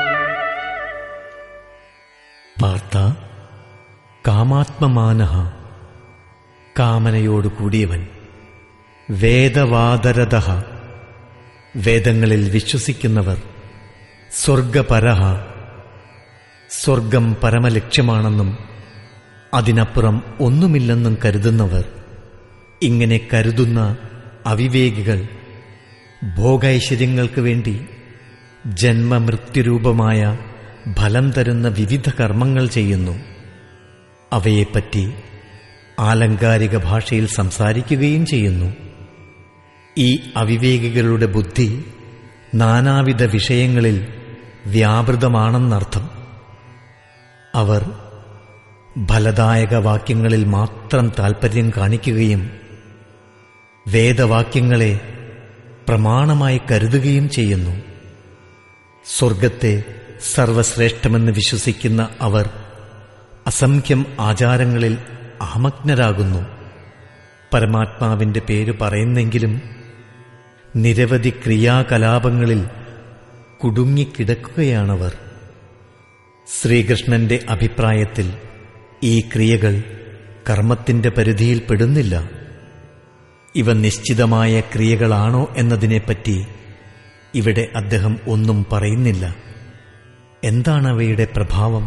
പാർത്ത കാമാത്മമാനഹ കാമനയോടു കൂടിയവൻ വേദവാദരത വേദങ്ങളിൽ വിശ്വസിക്കുന്നവർ സ്വർഗപരഹ സ്വർഗം പരമലക്ഷ്യമാണെന്നും അതിനപ്പുറം ഒന്നുമില്ലെന്നും കരുതുന്നവർ ഇങ്ങനെ കരുതുന്ന അവിവേകികൾ ഭോഗൈശ്വര്യങ്ങൾക്ക് വേണ്ടി ജന്മമൃത്യുരൂപമായ ഫലം തരുന്ന വിവിധ കർമ്മങ്ങൾ ചെയ്യുന്നു അവയെപ്പറ്റി ആലങ്കാരിക ഭാഷയിൽ സംസാരിക്കുകയും ചെയ്യുന്നു ഈ അവിവേകികളുടെ ബുദ്ധി നാനാവിധ വിഷയങ്ങളിൽ വ്യാപൃതമാണെന്നർത്ഥം അവർ ഫലദായക വാക്യങ്ങളിൽ മാത്രം താൽപ്പര്യം കാണിക്കുകയും വേദവാക്യങ്ങളെ പ്രമാണമായി കരുതുകയും ചെയ്യുന്നു സ്വർഗത്തെ സർവശ്രേഷ്ഠമെന്ന് വിശ്വസിക്കുന്ന അവർ അസംഖ്യം ആചാരങ്ങളിൽ അഹമഗ്നരാകുന്നു പരമാത്മാവിന്റെ പേര് പറയുന്നെങ്കിലും നിരവധി ക്രിയാകലാപങ്ങളിൽ കുടുങ്ങിക്കിടക്കുകയാണവർ ശ്രീകൃഷ്ണന്റെ അഭിപ്രായത്തിൽ ഈ ക്രിയകൾ കർമ്മത്തിന്റെ പരിധിയിൽ പെടുന്നില്ല ഇവ നിശ്ചിതമായ ക്രിയകളാണോ എന്നതിനെപ്പറ്റി ഇവിടെ അദ്ദേഹം ഒന്നും പറയുന്നില്ല എന്താണ് അവയുടെ പ്രഭാവം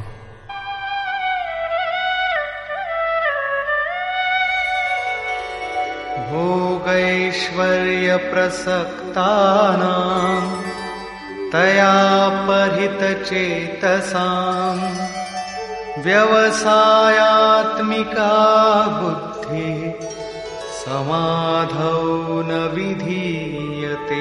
भोगैश्वर्यप्रसक्तानाम् तया परितचेतसाम् व्यवसायात्मिका बुद्धिः समाधौ न विधीयते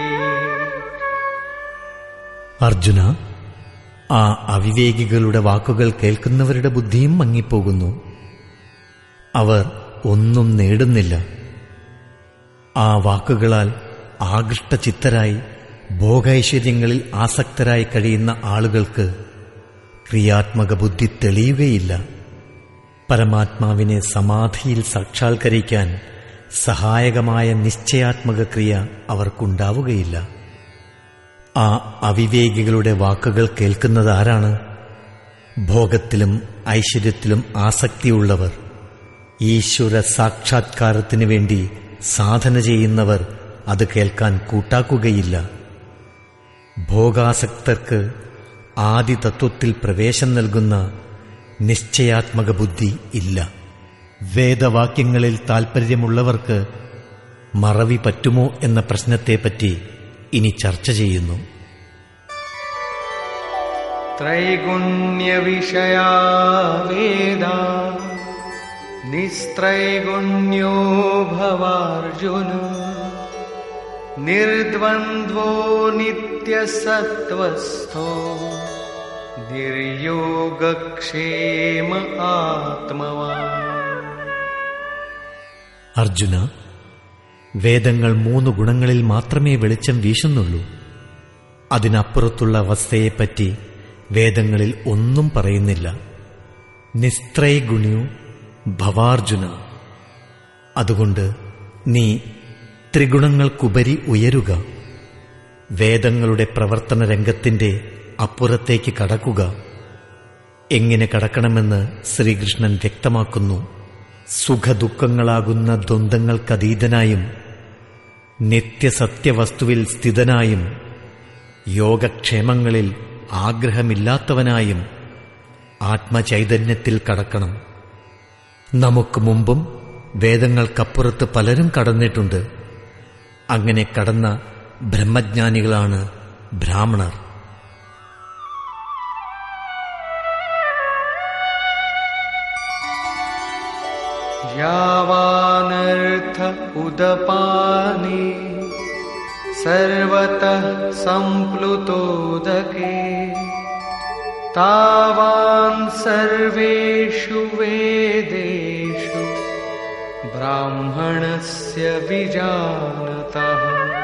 അർജുന ആ അവിവേകികളുടെ വാക്കുകൾ കേൾക്കുന്നവരുടെ ബുദ്ധിയും മങ്ങിപ്പോകുന്നു അവർ ഒന്നും നേടുന്നില്ല ആ വാക്കുകളാൽ ആകൃഷ്ടചിത്തരായി ഭോഗൈശ്വര്യങ്ങളിൽ ആസക്തരായി കഴിയുന്ന ആളുകൾക്ക് ക്രിയാത്മക ബുദ്ധി തെളിയുകയില്ല പരമാത്മാവിനെ സമാധിയിൽ സാക്ഷാത്കരിക്കാൻ സഹായകമായ നിശ്ചയാത്മക ക്രിയ അവർക്കുണ്ടാവുകയില്ല ആ അവിവേകികളുടെ വാക്കുകൾ കേൾക്കുന്നത് ആരാണ് ഭോഗത്തിലും ഐശ്വര്യത്തിലും ആസക്തിയുള്ളവർ ഈശ്വര സാക്ഷാത്കാരത്തിനു വേണ്ടി സാധന ചെയ്യുന്നവർ അത് കേൾക്കാൻ കൂട്ടാക്കുകയില്ല ഭോഗാസക്തർക്ക് ആദി തത്വത്തിൽ പ്രവേശം നൽകുന്ന നിശ്ചയാത്മക ബുദ്ധി ഇല്ല വേദവാക്യങ്ങളിൽ താൽപ്പര്യമുള്ളവർക്ക് മറവി പറ്റുമോ എന്ന പ്രശ്നത്തെപ്പറ്റി ഇനി ചർച്ച ചെയ്യുന്നു त्रैगुण्यविषया वेदा निस्त्रैगुण्यो भवार्जुन निर्द्वन्द्वो नित्यसत्त्वस्थो निर्योगक्षेम आत्मवान् അർജുന വേദങ്ങൾ മൂന്ന് ഗുണങ്ങളിൽ മാത്രമേ വെളിച്ചം വീശുന്നുള്ളൂ അതിനപ്പുറത്തുള്ള അവസ്ഥയെപ്പറ്റി വേദങ്ങളിൽ ഒന്നും പറയുന്നില്ല നിസ്ത്രൈഗുണ്യു ഭവാർജുന അതുകൊണ്ട് നീ ത്രിഗുണങ്ങൾക്കുപരി ഉയരുക വേദങ്ങളുടെ പ്രവർത്തന രംഗത്തിന്റെ അപ്പുറത്തേക്ക് കടക്കുക എങ്ങനെ കടക്കണമെന്ന് ശ്രീകൃഷ്ണൻ വ്യക്തമാക്കുന്നു സുഖദുഃഖങ്ങളാകുന്ന ദ്വന്ദ്ങ്ങൾക്കതീതനായും നിത്യസത്യവസ്തുവിൽ സ്ഥിതനായും യോഗക്ഷേമങ്ങളിൽ ആഗ്രഹമില്ലാത്തവനായും ആത്മചൈതന്യത്തിൽ കടക്കണം നമുക്ക് മുമ്പും വേദങ്ങൾക്കപ്പുറത്ത് പലരും കടന്നിട്ടുണ്ട് അങ്ങനെ കടന്ന ബ്രഹ്മജ്ഞാനികളാണ് ബ്രാഹ്മണർ यावानर्थ उदपाने सर्वतः सम्प्लुतोदके तावान् सर्वेषु वेदेषु ब्राह्मणस्य विजानतः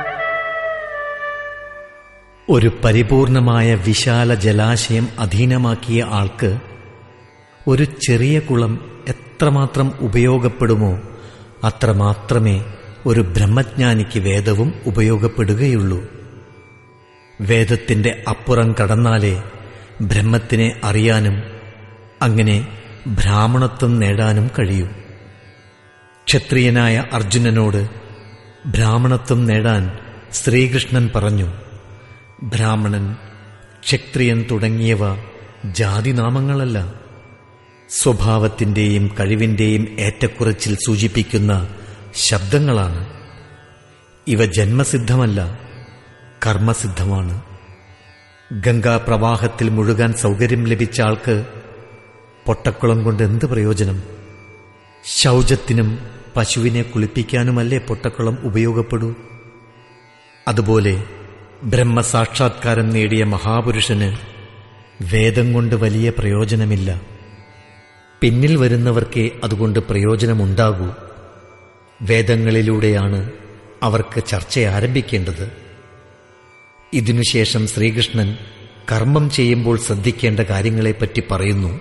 ഒരു പരിപൂർണമായ വിശാല ജലാശയം അധീനമാക്കിയ ആൾക്ക് ഒരു ചെറിയ കുളം എത്രമാത്രം ഉപയോഗപ്പെടുമോ അത്രമാത്രമേ ഒരു ബ്രഹ്മജ്ഞാനിക്ക് വേദവും ഉപയോഗപ്പെടുകയുള്ളൂ വേദത്തിന്റെ അപ്പുറം കടന്നാലേ ബ്രഹ്മത്തിനെ അറിയാനും അങ്ങനെ ബ്രാഹ്മണത്വം നേടാനും കഴിയൂ ക്ഷത്രിയനായ അർജുനനോട് ബ്രാഹ്മണത്വം നേടാൻ ശ്രീകൃഷ്ണൻ പറഞ്ഞു ബ്രാഹ്മണൻ ക്ഷത്രിയൻ തുടങ്ങിയവ ജാതിനാമങ്ങളല്ല സ്വഭാവത്തിന്റെയും കഴിവിന്റെയും ഏറ്റക്കുറച്ചിൽ സൂചിപ്പിക്കുന്ന ശബ്ദങ്ങളാണ് ഇവ ജന്മസിദ്ധമല്ല കർമ്മസിദ്ധമാണ് ഗംഗാപ്രവാഹത്തിൽ മുഴുകാൻ സൗകര്യം ലഭിച്ച ആൾക്ക് പൊട്ടക്കുളം കൊണ്ട് എന്ത് പ്രയോജനം ശൗചത്തിനും പശുവിനെ കുളിപ്പിക്കാനുമല്ലേ പൊട്ടക്കുളം ഉപയോഗപ്പെടൂ അതുപോലെ ബ്രഹ്മസാക്ഷാത്കാരം നേടിയ മഹാപുരുഷന് വേദം കൊണ്ട് വലിയ പ്രയോജനമില്ല പിന്നിൽ വരുന്നവർക്കേ അതുകൊണ്ട് പ്രയോജനമുണ്ടാകൂ വേദങ്ങളിലൂടെയാണ് അവർക്ക് ചർച്ച ആരംഭിക്കേണ്ടത് ഇതിനുശേഷം ശ്രീകൃഷ്ണൻ കർമ്മം ചെയ്യുമ്പോൾ ശ്രദ്ധിക്കേണ്ട കാര്യങ്ങളെപ്പറ്റി പറയുന്നു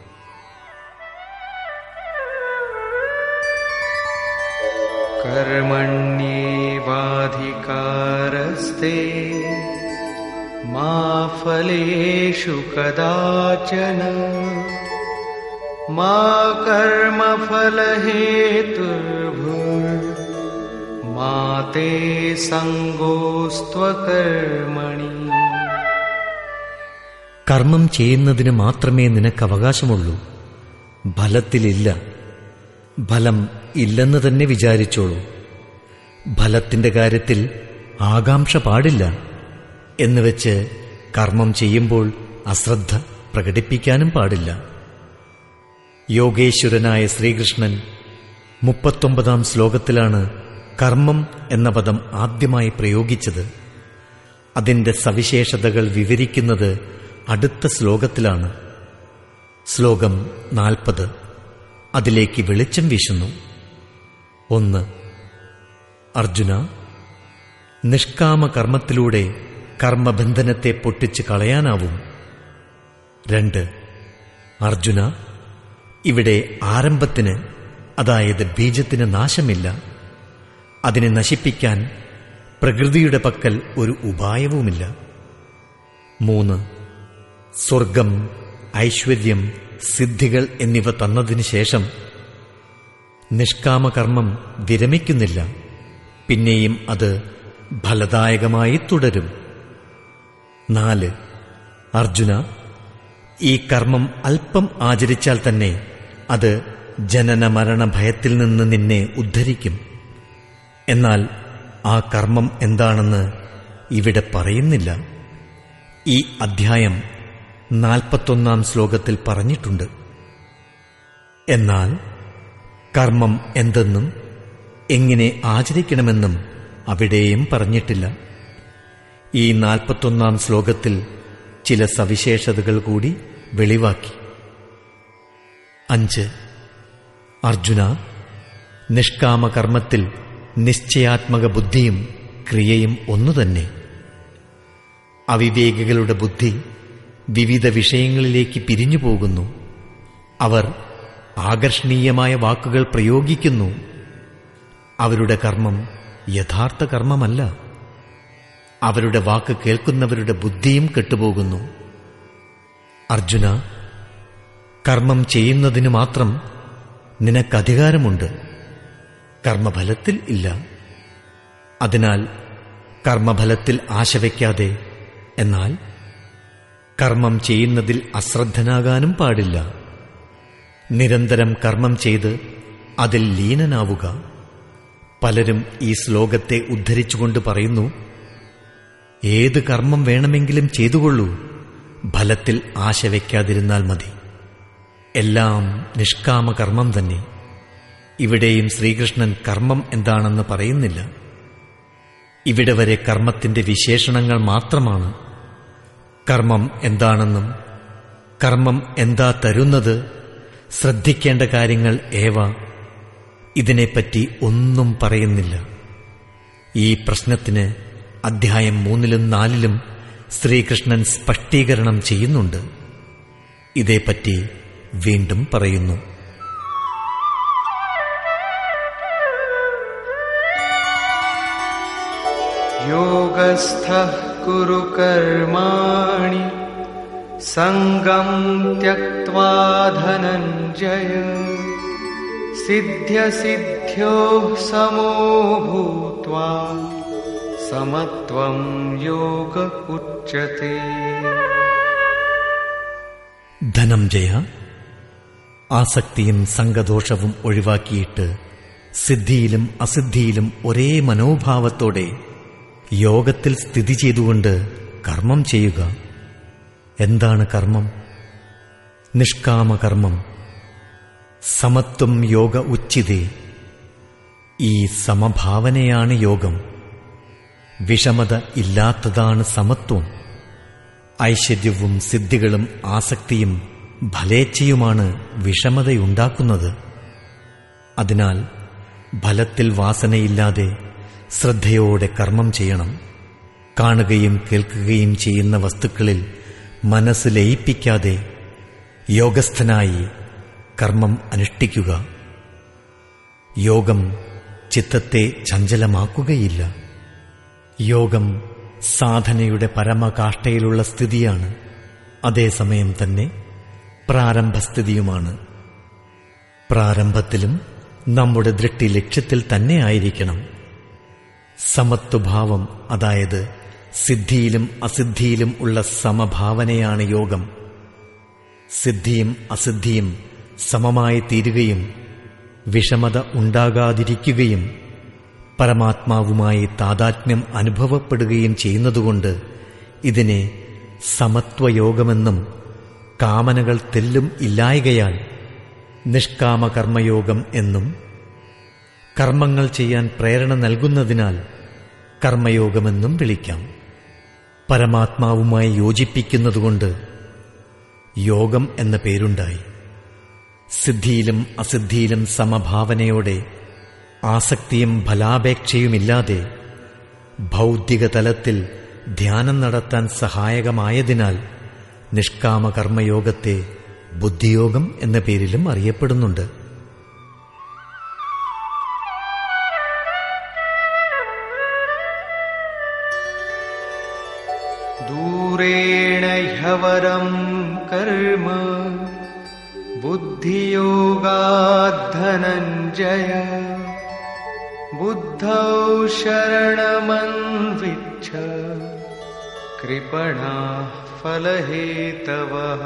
कर्मण्येवाधिकारस्ते मा फलेषु कदाचन मा कर्मफलहेतुर्भुर् मा ते सङ्गोऽस्त्वकर्मणि കർമ്മം ചെയ്യുന്നതിന് മാത്രമേ നിനക്ക് അവകാശമുള്ളൂ ഫലത്തിലില്ല ഫലം ഇല്ലെന്ന് തന്നെ വിചാരിച്ചോളൂ ഫലത്തിന്റെ കാര്യത്തിൽ ആകാംക്ഷ പാടില്ല എന്ന് വെച്ച് കർമ്മം ചെയ്യുമ്പോൾ അശ്രദ്ധ പ്രകടിപ്പിക്കാനും പാടില്ല യോഗേശ്വരനായ ശ്രീകൃഷ്ണൻ മുപ്പത്തൊമ്പതാം ശ്ലോകത്തിലാണ് കർമ്മം എന്ന പദം ആദ്യമായി പ്രയോഗിച്ചത് അതിന്റെ സവിശേഷതകൾ വിവരിക്കുന്നത് അടുത്ത ശ്ലോകത്തിലാണ് ശ്ലോകം നാൽപ്പത് അതിലേക്ക് വെളിച്ചം വീശുന്നു ഒന്ന് അർജുന നിഷ്കാമ കർമ്മത്തിലൂടെ കർമ്മബന്ധനത്തെ പൊട്ടിച്ച് കളയാനാവും രണ്ട് അർജുന ഇവിടെ ആരംഭത്തിന് അതായത് ബീജത്തിന് നാശമില്ല അതിനെ നശിപ്പിക്കാൻ പ്രകൃതിയുടെ പക്കൽ ഒരു ഉപായവുമില്ല മൂന്ന് സ്വർഗം ഐശ്വര്യം സിദ്ധികൾ എന്നിവ തന്നതിനു ശേഷം നിഷ്കാമകർമ്മം വിരമിക്കുന്നില്ല പിന്നെയും അത് ഫലദായകമായി തുടരും നാല് അർജുന ഈ കർമ്മം അല്പം ആചരിച്ചാൽ തന്നെ അത് ജനന മരണ ഭയത്തിൽ നിന്ന് നിന്നെ ഉദ്ധരിക്കും എന്നാൽ ആ കർമ്മം എന്താണെന്ന് ഇവിടെ പറയുന്നില്ല ഈ അധ്യായം നാൽപ്പത്തൊന്നാം ശ്ലോകത്തിൽ പറഞ്ഞിട്ടുണ്ട് എന്നാൽ കർമ്മം എന്തെന്നും എങ്ങനെ ആചരിക്കണമെന്നും അവിടെയും പറഞ്ഞിട്ടില്ല ഈ നാൽപ്പത്തൊന്നാം ശ്ലോകത്തിൽ ചില സവിശേഷതകൾ കൂടി വെളിവാക്കി അഞ്ച് അർജുന നിഷ്കാമകർമ്മത്തിൽ നിശ്ചയാത്മക ബുദ്ധിയും ക്രിയയും ഒന്നുതന്നെ അവിവേകികളുടെ ബുദ്ധി വിവിധ വിഷയങ്ങളിലേക്ക് പിരിഞ്ഞു പോകുന്നു അവർ ആകർഷണീയമായ വാക്കുകൾ പ്രയോഗിക്കുന്നു അവരുടെ കർമ്മം യഥാർത്ഥ കർമ്മമല്ല അവരുടെ വാക്ക് കേൾക്കുന്നവരുടെ ബുദ്ധിയും കെട്ടുപോകുന്നു അർജുന കർമ്മം ചെയ്യുന്നതിന് മാത്രം നിനക്കധികാരമുണ്ട് കർമ്മഫലത്തിൽ ഇല്ല അതിനാൽ കർമ്മഫലത്തിൽ ആശ വയ്ക്കാതെ എന്നാൽ കർമ്മം ചെയ്യുന്നതിൽ അശ്രദ്ധനാകാനും പാടില്ല നിരന്തരം കർമ്മം ചെയ്ത് അതിൽ ലീനനാവുക പലരും ഈ ശ്ലോകത്തെ ഉദ്ധരിച്ചുകൊണ്ട് പറയുന്നു ഏത് കർമ്മം വേണമെങ്കിലും ചെയ്തുകൊള്ളൂ ഫലത്തിൽ ആശ വയ്ക്കാതിരുന്നാൽ മതി എല്ലാം നിഷ്കാമ കർമ്മം തന്നെ ഇവിടെയും ശ്രീകൃഷ്ണൻ കർമ്മം എന്താണെന്ന് പറയുന്നില്ല ഇവിടെ വരെ കർമ്മത്തിന്റെ വിശേഷണങ്ങൾ മാത്രമാണ് കർമ്മം എന്താണെന്നും കർമ്മം എന്താ തരുന്നത് ശ്രദ്ധിക്കേണ്ട കാര്യങ്ങൾ ഏവ ഇതിനെപ്പറ്റി ഒന്നും പറയുന്നില്ല ഈ പ്രശ്നത്തിന് അധ്യായം മൂന്നിലും നാലിലും ശ്രീകൃഷ്ണൻ സ്പഷ്ടീകരണം ചെയ്യുന്നുണ്ട് ഇതേപ്പറ്റി വീണ്ടും പറയുന്നു योगस्थः कुरु कर्माणि सङ्गम् त्यक्त्वा धनञ्जय सिद्ध्यसिद्ध्योः समो भूत्वा समत्वम् योग उच्यते ധനഞ്ജയ ആസക്തിയും സംഘദോഷവും ഒഴിവാക്കിയിട്ട് സിദ്ധിയിലും അസിദ്ധിയിലും ഒരേ മനോഭാവത്തോടെ യോഗത്തിൽ സ്ഥിതി ചെയ്തുകൊണ്ട് കർമ്മം ചെയ്യുക എന്താണ് കർമ്മം നിഷ്കാമ കർമ്മം സമത്വം യോഗ ഉച്ചിതേ ഈ സമഭാവനയാണ് യോഗം വിഷമത ഇല്ലാത്തതാണ് സമത്വം ഐശ്വര്യവും സിദ്ധികളും ആസക്തിയും ഫലേച്ഛയുമാണ് വിഷമതയുണ്ടാക്കുന്നത് അതിനാൽ ഫലത്തിൽ വാസനയില്ലാതെ ശ്രദ്ധയോടെ കർമ്മം ചെയ്യണം കാണുകയും കേൾക്കുകയും ചെയ്യുന്ന വസ്തുക്കളിൽ മനസ്സ് ലയിപ്പിക്കാതെ യോഗസ്ഥനായി കർമ്മം അനുഷ്ഠിക്കുക യോഗം ചിത്തത്തെ ചഞ്ചലമാക്കുകയില്ല യോഗം സാധനയുടെ പരമകാഷ്ഠയിലുള്ള സ്ഥിതിയാണ് അതേസമയം തന്നെ പ്രാരംഭസ്ഥിതിയുമാണ് പ്രാരംഭത്തിലും നമ്മുടെ ദൃഷ്ടി ലക്ഷ്യത്തിൽ തന്നെ ആയിരിക്കണം സമത്വഭാവം അതായത് സിദ്ധിയിലും അസിദ്ധിയിലും ഉള്ള സമഭാവനയാണ് യോഗം സിദ്ധിയും അസിദ്ധിയും സമമായി തീരുകയും വിഷമത ഉണ്ടാകാതിരിക്കുകയും പരമാത്മാവുമായി താതാത്മ്യം അനുഭവപ്പെടുകയും ചെയ്യുന്നതുകൊണ്ട് ഇതിനെ സമത്വയോഗമെന്നും കാമനകൾ തെല്ലും ഇല്ലായകയാൽ നിഷ്കാമകർമ്മയോഗം എന്നും കർമ്മങ്ങൾ ചെയ്യാൻ പ്രേരണ നൽകുന്നതിനാൽ കർമ്മയോഗമെന്നും വിളിക്കാം പരമാത്മാവുമായി യോജിപ്പിക്കുന്നതുകൊണ്ട് യോഗം എന്ന പേരുണ്ടായി സിദ്ധിയിലും അസിദ്ധിയിലും സമഭാവനയോടെ ആസക്തിയും ഫലാപേക്ഷയുമില്ലാതെ ഭൗതിക തലത്തിൽ ധ്യാനം നടത്താൻ സഹായകമായതിനാൽ നിഷ്കാമകർമ്മയോഗത്തെ ബുദ്ധിയോഗം എന്ന പേരിലും അറിയപ്പെടുന്നുണ്ട് दूरेण ह्यवरम् कर्म बुद्धियोगाद्धनञ्जय बुद्धौ शरणमन्विच्छ कृपणाः फलहेतवः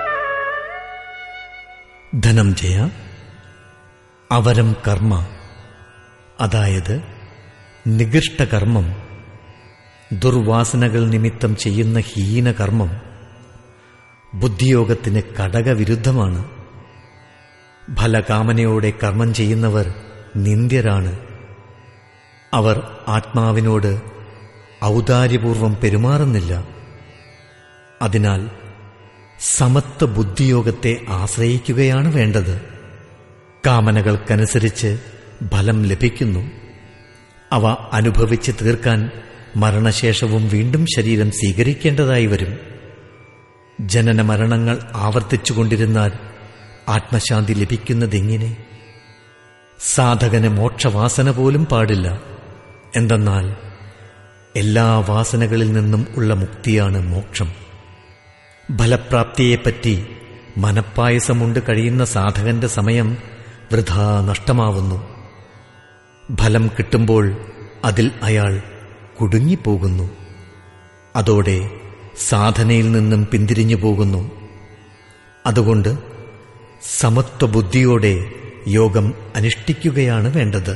ധനഞ്ജയ അവരം കർമ്മ അതായത് നികൃഷ്ടകർമ്മം ദുർവാസനകൾ നിമിത്തം ചെയ്യുന്ന ഹീനകർമ്മം ബുദ്ധിയോഗത്തിന് കടകവിരുദ്ധമാണ് ഫലകാമനയോടെ കർമ്മം ചെയ്യുന്നവർ നിന്ദ്യരാണ് അവർ ആത്മാവിനോട് ഔദാര്യപൂർവം പെരുമാറുന്നില്ല അതിനാൽ സമത്വ ബുദ്ധിയോഗത്തെ ആശ്രയിക്കുകയാണ് വേണ്ടത് കാമനകൾക്കനുസരിച്ച് ഫലം ലഭിക്കുന്നു അവ അനുഭവിച്ച് തീർക്കാൻ മരണശേഷവും വീണ്ടും ശരീരം സ്വീകരിക്കേണ്ടതായി വരും ജനന മരണങ്ങൾ ആവർത്തിച്ചുകൊണ്ടിരുന്നാൽ ആത്മശാന്തി ലഭിക്കുന്നതെങ്ങനെ സാധകന് മോക്ഷവാസന പോലും പാടില്ല എന്തെന്നാൽ എല്ലാ വാസനകളിൽ നിന്നും ഉള്ള മുക്തിയാണ് മോക്ഷം ഫലപ്രാപ്തിയെപ്പറ്റി മനപ്പായസമുണ്ട് കഴിയുന്ന സാധകന്റെ സമയം വൃഥാ നഷ്ടമാവുന്നു ഫലം കിട്ടുമ്പോൾ അതിൽ അയാൾ കുടുങ്ങിപ്പോകുന്നു അതോടെ സാധനയിൽ നിന്നും പിന്തിരിഞ്ഞു പോകുന്നു അതുകൊണ്ട് സമത്വ ബുദ്ധിയോടെ യോഗം അനുഷ്ഠിക്കുകയാണ് വേണ്ടത്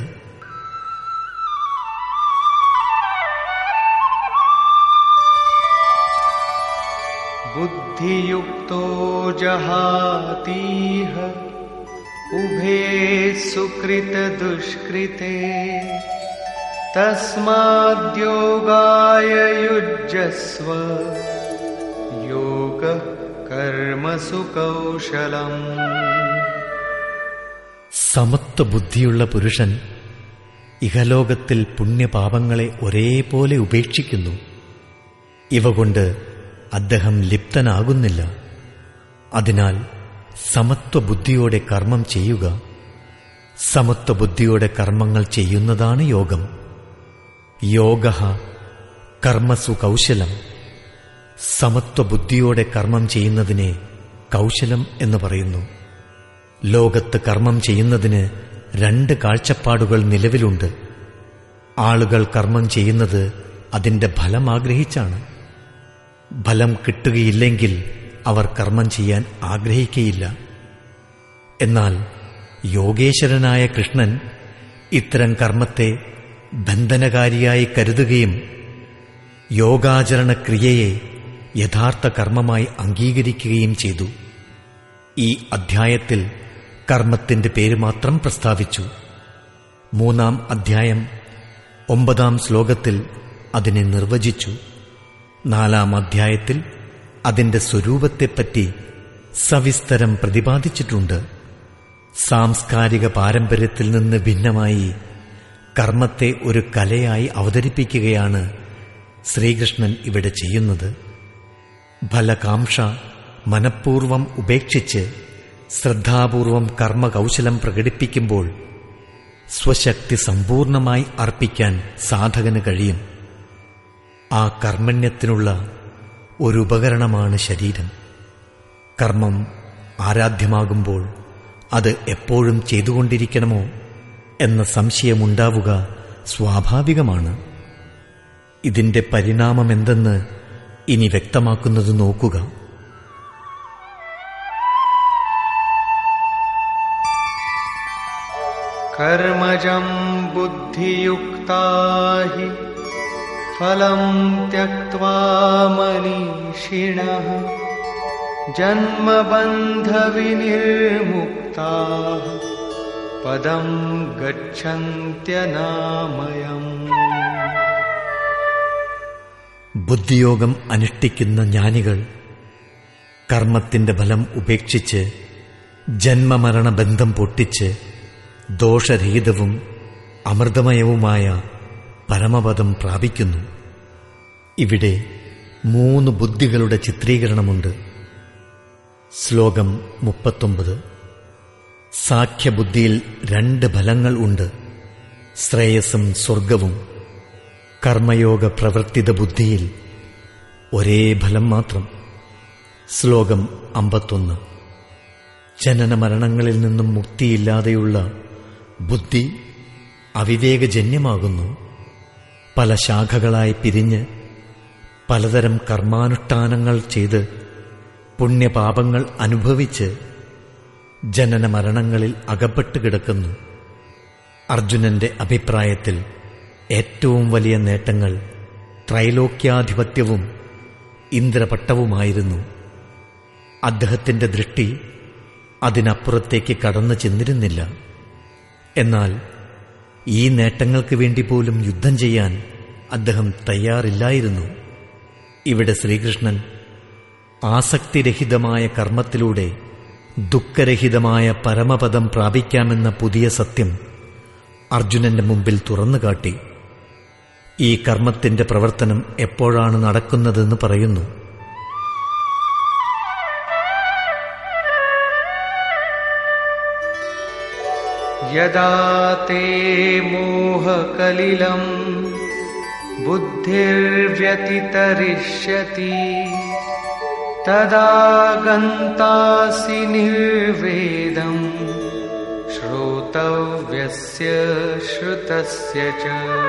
बुद्धियुक्तो जहातीह उभे सुकृतदुष्कृते तस्माद्योगाय युज्यस्व योगः कर्मसु कौशलम् സമത്വ ബുദ്ധിയുള്ള പുരുഷൻ ഇഹലോകത്തിൽ പുണ്യപാപങ്ങളെ ഒരേപോലെ ഉപേക്ഷിക്കുന്നു ഇവ കൊണ്ട് അദ്ദേഹം ലിപ്തനാകുന്നില്ല അതിനാൽ സമത്വ ബുദ്ധിയോടെ കർമ്മം ചെയ്യുക സമത്വ ബുദ്ധിയോടെ കർമ്മങ്ങൾ ചെയ്യുന്നതാണ് യോഗം യോഗ കർമ്മസു കൗശലം സമത്വ ബുദ്ധിയോടെ കർമ്മം ചെയ്യുന്നതിനെ കൗശലം എന്ന് പറയുന്നു ലോകത്ത് കർമ്മം ചെയ്യുന്നതിന് രണ്ട് കാഴ്ചപ്പാടുകൾ നിലവിലുണ്ട് ആളുകൾ കർമ്മം ചെയ്യുന്നത് അതിന്റെ ഫലം ആഗ്രഹിച്ചാണ് ഫലം കിട്ടുകയില്ലെങ്കിൽ അവർ കർമ്മം ചെയ്യാൻ ആഗ്രഹിക്കയില്ല എന്നാൽ യോഗേശ്വരനായ കൃഷ്ണൻ ഇത്തരം കർമ്മത്തെ ബന്ധനകാരിയായി കരുതുകയും യോഗാചരണ ക്രിയയെ യഥാർത്ഥ കർമ്മമായി അംഗീകരിക്കുകയും ചെയ്തു ഈ അധ്യായത്തിൽ കർമ്മത്തിന്റെ പേര് മാത്രം പ്രസ്താവിച്ചു മൂന്നാം അധ്യായം ഒമ്പതാം ശ്ലോകത്തിൽ അതിനെ നിർവചിച്ചു നാലാം അധ്യായത്തിൽ അതിന്റെ സ്വരൂപത്തെപ്പറ്റി സവിസ്തരം പ്രതിപാദിച്ചിട്ടുണ്ട് സാംസ്കാരിക പാരമ്പര്യത്തിൽ നിന്ന് ഭിന്നമായി കർമ്മത്തെ ഒരു കലയായി അവതരിപ്പിക്കുകയാണ് ശ്രീകൃഷ്ണൻ ഇവിടെ ചെയ്യുന്നത് ഫലകാംക്ഷ മനഃപൂർവം ഉപേക്ഷിച്ച് ശ്രദ്ധാപൂർവം കർമ്മകൗശലം പ്രകടിപ്പിക്കുമ്പോൾ സ്വശക്തി സമ്പൂർണമായി അർപ്പിക്കാൻ സാധകന് കഴിയും ആ കർമ്മണ്യത്തിനുള്ള ഒരു ഉപകരണമാണ് ശരീരം കർമ്മം ആരാധ്യമാകുമ്പോൾ അത് എപ്പോഴും ചെയ്തുകൊണ്ടിരിക്കണമോ എന്ന സംശയമുണ്ടാവുക സ്വാഭാവികമാണ് ഇതിന്റെ പരിണാമമെന്തെന്ന് ഇനി വ്യക്തമാക്കുന്നത് നോക്കുക कर्मजम् बुद्धियुक्ता हि फलम् त्यक्त्वा मनीषिणः जन्मबन्धविनिर्मुक्ताः पदम् गच्छन्त्यनामयम् ബുദ്ധിയോഗം അനുഷ്ഠിക്കുന്ന ജ്ഞാനികൾ കർമ്മത്തിന്റെ ഫലം ഉപേക്ഷിച്ച് ജന്മമരണ ബന്ധം പൊട്ടിച്ച് ദോഷരഹിതവും അമൃതമയവുമായ പരമപദം പ്രാപിക്കുന്നു ഇവിടെ മൂന്ന് ബുദ്ധികളുടെ ചിത്രീകരണമുണ്ട് ശ്ലോകം മുപ്പത്തൊമ്പത് സാഖ്യബുദ്ധിയിൽ രണ്ട് ഫലങ്ങൾ ഉണ്ട് ശ്രേയസ്സും സ്വർഗവും കർമ്മയോഗ പ്രവർത്തിത ബുദ്ധിയിൽ ഒരേ ഫലം മാത്രം ശ്ലോകം അമ്പത്തൊന്ന് ജനന മരണങ്ങളിൽ നിന്നും മുക്തിയില്ലാതെയുള്ള ബുദ്ധി അവിവേകജന്യമാകുന്നു പല ശാഖകളായി പിരിഞ്ഞ് പലതരം കർമാനുഷ്ഠാനങ്ങൾ ചെയ്ത് പുണ്യപാപങ്ങൾ അനുഭവിച്ച് ജനന മരണങ്ങളിൽ അകപ്പെട്ട് കിടക്കുന്നു അർജുനന്റെ അഭിപ്രായത്തിൽ ഏറ്റവും വലിയ നേട്ടങ്ങൾ ത്രൈലോക്യാധിപത്യവും ഇന്ദ്രപട്ടവുമായിരുന്നു അദ്ദേഹത്തിന്റെ ദൃഷ്ടി അതിനപ്പുറത്തേക്ക് കടന്നു ചെന്നിരുന്നില്ല എന്നാൽ ഈ നേട്ടങ്ങൾക്ക് വേണ്ടി പോലും യുദ്ധം ചെയ്യാൻ അദ്ദേഹം തയ്യാറില്ലായിരുന്നു ഇവിടെ ശ്രീകൃഷ്ണൻ ആസക്തിരഹിതമായ കർമ്മത്തിലൂടെ ദുഃഖരഹിതമായ പരമപദം പ്രാപിക്കാമെന്ന പുതിയ സത്യം അർജുനന്റെ മുമ്പിൽ തുറന്നു കാട്ടി ഈ കർമ്മത്തിന്റെ പ്രവർത്തനം എപ്പോഴാണ് നടക്കുന്നതെന്ന് പറയുന്നു यदा ते मोहकलिलम् बुद्धिर्व्यतितरिष्यति तदा गन्तासि निर्वेदम् श्रोतव्यस्य श्रुतस्य च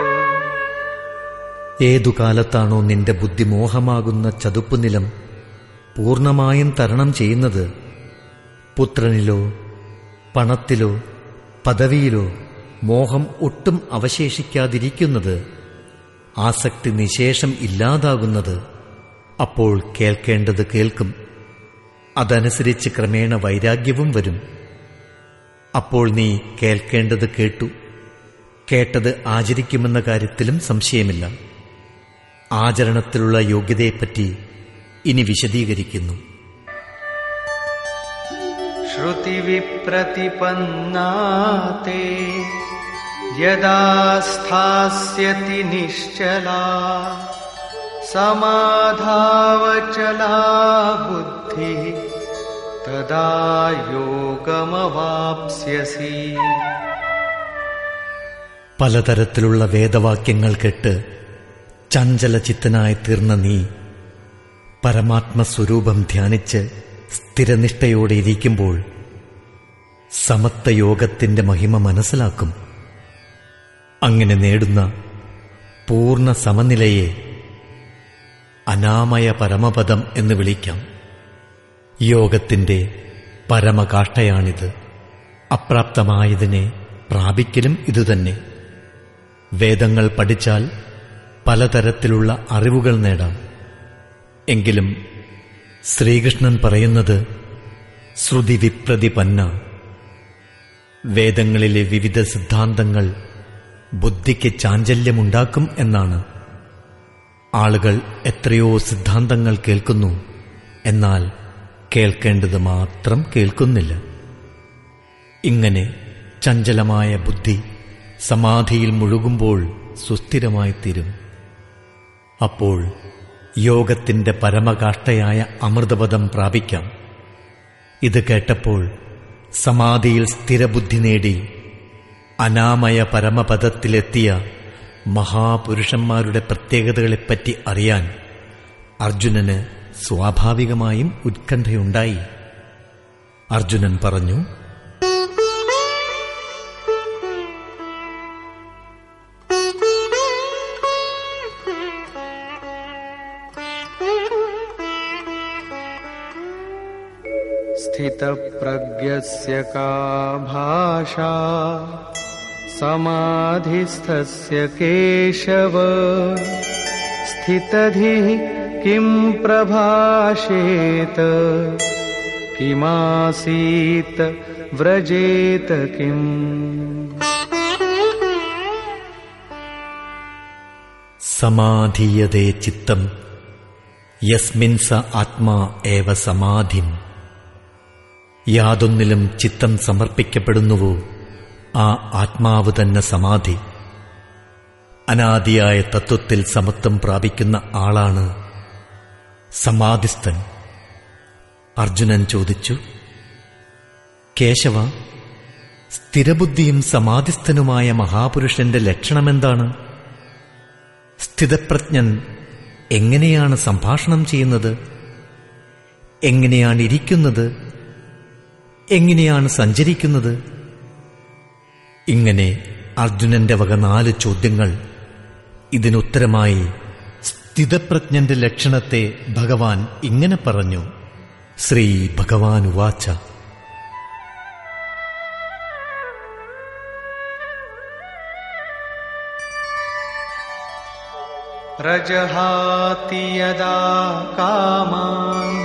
ഏതു കാലത്താണോ നിന്റെ ബുദ്ധി മോഹമാകുന്ന ചതുപ്പുനിലം പൂർണ്ണമായും തരണം ചെയ്യുന്നത് പുത്രനിലോ പണത്തിലോ പദവിയിലോ മോഹം ഒട്ടും അവശേഷിക്കാതിരിക്കുന്നത് ആസക്തി നിശേഷം ഇല്ലാതാകുന്നത് അപ്പോൾ കേൾക്കേണ്ടത് കേൾക്കും അതനുസരിച്ച് ക്രമേണ വൈരാഗ്യവും വരും അപ്പോൾ നീ കേൾക്കേണ്ടത് കേട്ടു കേട്ടത് ആചരിക്കുമെന്ന കാര്യത്തിലും സംശയമില്ല ആചരണത്തിലുള്ള യോഗ്യതയെപ്പറ്റി ഇനി വിശദീകരിക്കുന്നു श्रुतिविप्रतिपन्ना ते यदा स्थास्यति निश्चला समाधावचला बुद्धिः तदा योगमवाप्स्यसि പലതരത്തിലുള്ള വേദവാക്യങ്ങൾ കേട്ട് ചഞ്ചലചിത്തനായി തീർന്ന നീ പരമാത്മസ്വരൂപം ധ്യാനിച്ച് സ്ഥിരനിഷ്ഠയോടെ ഇരിക്കുമ്പോൾ സമത്വ യോഗത്തിന്റെ മഹിമ മനസ്സിലാക്കും അങ്ങനെ നേടുന്ന പൂർണ്ണ സമനിലയെ അനാമയ പരമപദം എന്ന് വിളിക്കാം യോഗത്തിന്റെ പരമകാഷ്ഠയാണിത് അപ്രാപ്തമായതിനെ പ്രാപിക്കലും ഇതുതന്നെ വേദങ്ങൾ പഠിച്ചാൽ പലതരത്തിലുള്ള അറിവുകൾ നേടാം എങ്കിലും ശ്രീകൃഷ്ണൻ പറയുന്നത് ശ്രുതി വിപ്രതിപന്ന വേദങ്ങളിലെ വിവിധ സിദ്ധാന്തങ്ങൾ ബുദ്ധിക്ക് ചാഞ്ചല്യമുണ്ടാക്കും എന്നാണ് ആളുകൾ എത്രയോ സിദ്ധാന്തങ്ങൾ കേൾക്കുന്നു എന്നാൽ കേൾക്കേണ്ടത് മാത്രം കേൾക്കുന്നില്ല ഇങ്ങനെ ചഞ്ചലമായ ബുദ്ധി സമാധിയിൽ മുഴുകുമ്പോൾ സുസ്ഥിരമായിത്തീരും അപ്പോൾ യോഗത്തിന്റെ പരമകാഷ്ഠയായ അമൃതപദം പ്രാപിക്കാം ഇത് കേട്ടപ്പോൾ സമാധിയിൽ സ്ഥിരബുദ്ധി നേടി അനാമയ പരമപദത്തിലെത്തിയ മഹാപുരുഷന്മാരുടെ പ്രത്യേകതകളെപ്പറ്റി അറിയാൻ അർജുനന് സ്വാഭാവികമായും ഉത്കണ്ഠയുണ്ടായി അർജുനൻ പറഞ്ഞു स्थितप्रज्ञस्य का भाषा समाधिस्थस्य केशव स्थितधिः किं प्रभाषेत किमासीत् व्रजेत किम् സമാധീയതേ ചിത്തം യസ്മിൻ സ ആത്മാ ഏവ സമാധിം യാതൊന്നിലും ചിത്തം സമർപ്പിക്കപ്പെടുന്നുവോ ആ ആത്മാവ് തന്നെ സമാധി അനാദിയായ തത്വത്തിൽ സമത്വം പ്രാപിക്കുന്ന ആളാണ് സമാധിസ്ഥൻ അർജുനൻ ചോദിച്ചു കേശവ സ്ഥിരബുദ്ധിയും സമാധിസ്ഥനുമായ മഹാപുരുഷന്റെ ലക്ഷണമെന്താണ് സ്ഥിതപ്രജ്ഞൻ എങ്ങനെയാണ് സംഭാഷണം ചെയ്യുന്നത് എങ്ങനെയാണ് ഇരിക്കുന്നത് എങ്ങനെയാണ് സഞ്ചരിക്കുന്നത് ഇങ്ങനെ അർജുനന്റെ വക നാല് ചോദ്യങ്ങൾ ഇതിനുത്തരമായി സ്ഥിതപ്രജ്ഞന്റെ ലക്ഷണത്തെ ഭഗവാൻ ഇങ്ങനെ പറഞ്ഞു ശ്രീ ഭഗവാൻ ഉവാച്ച प्रजहाति यदा कामान्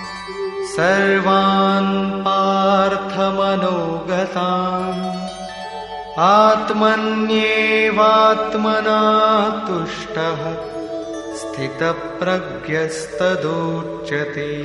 सर्वान् पार्थमनोगतान् आत्मन्येवात्मना तुष्टः स्थितप्रज्ञस्तदोच्यते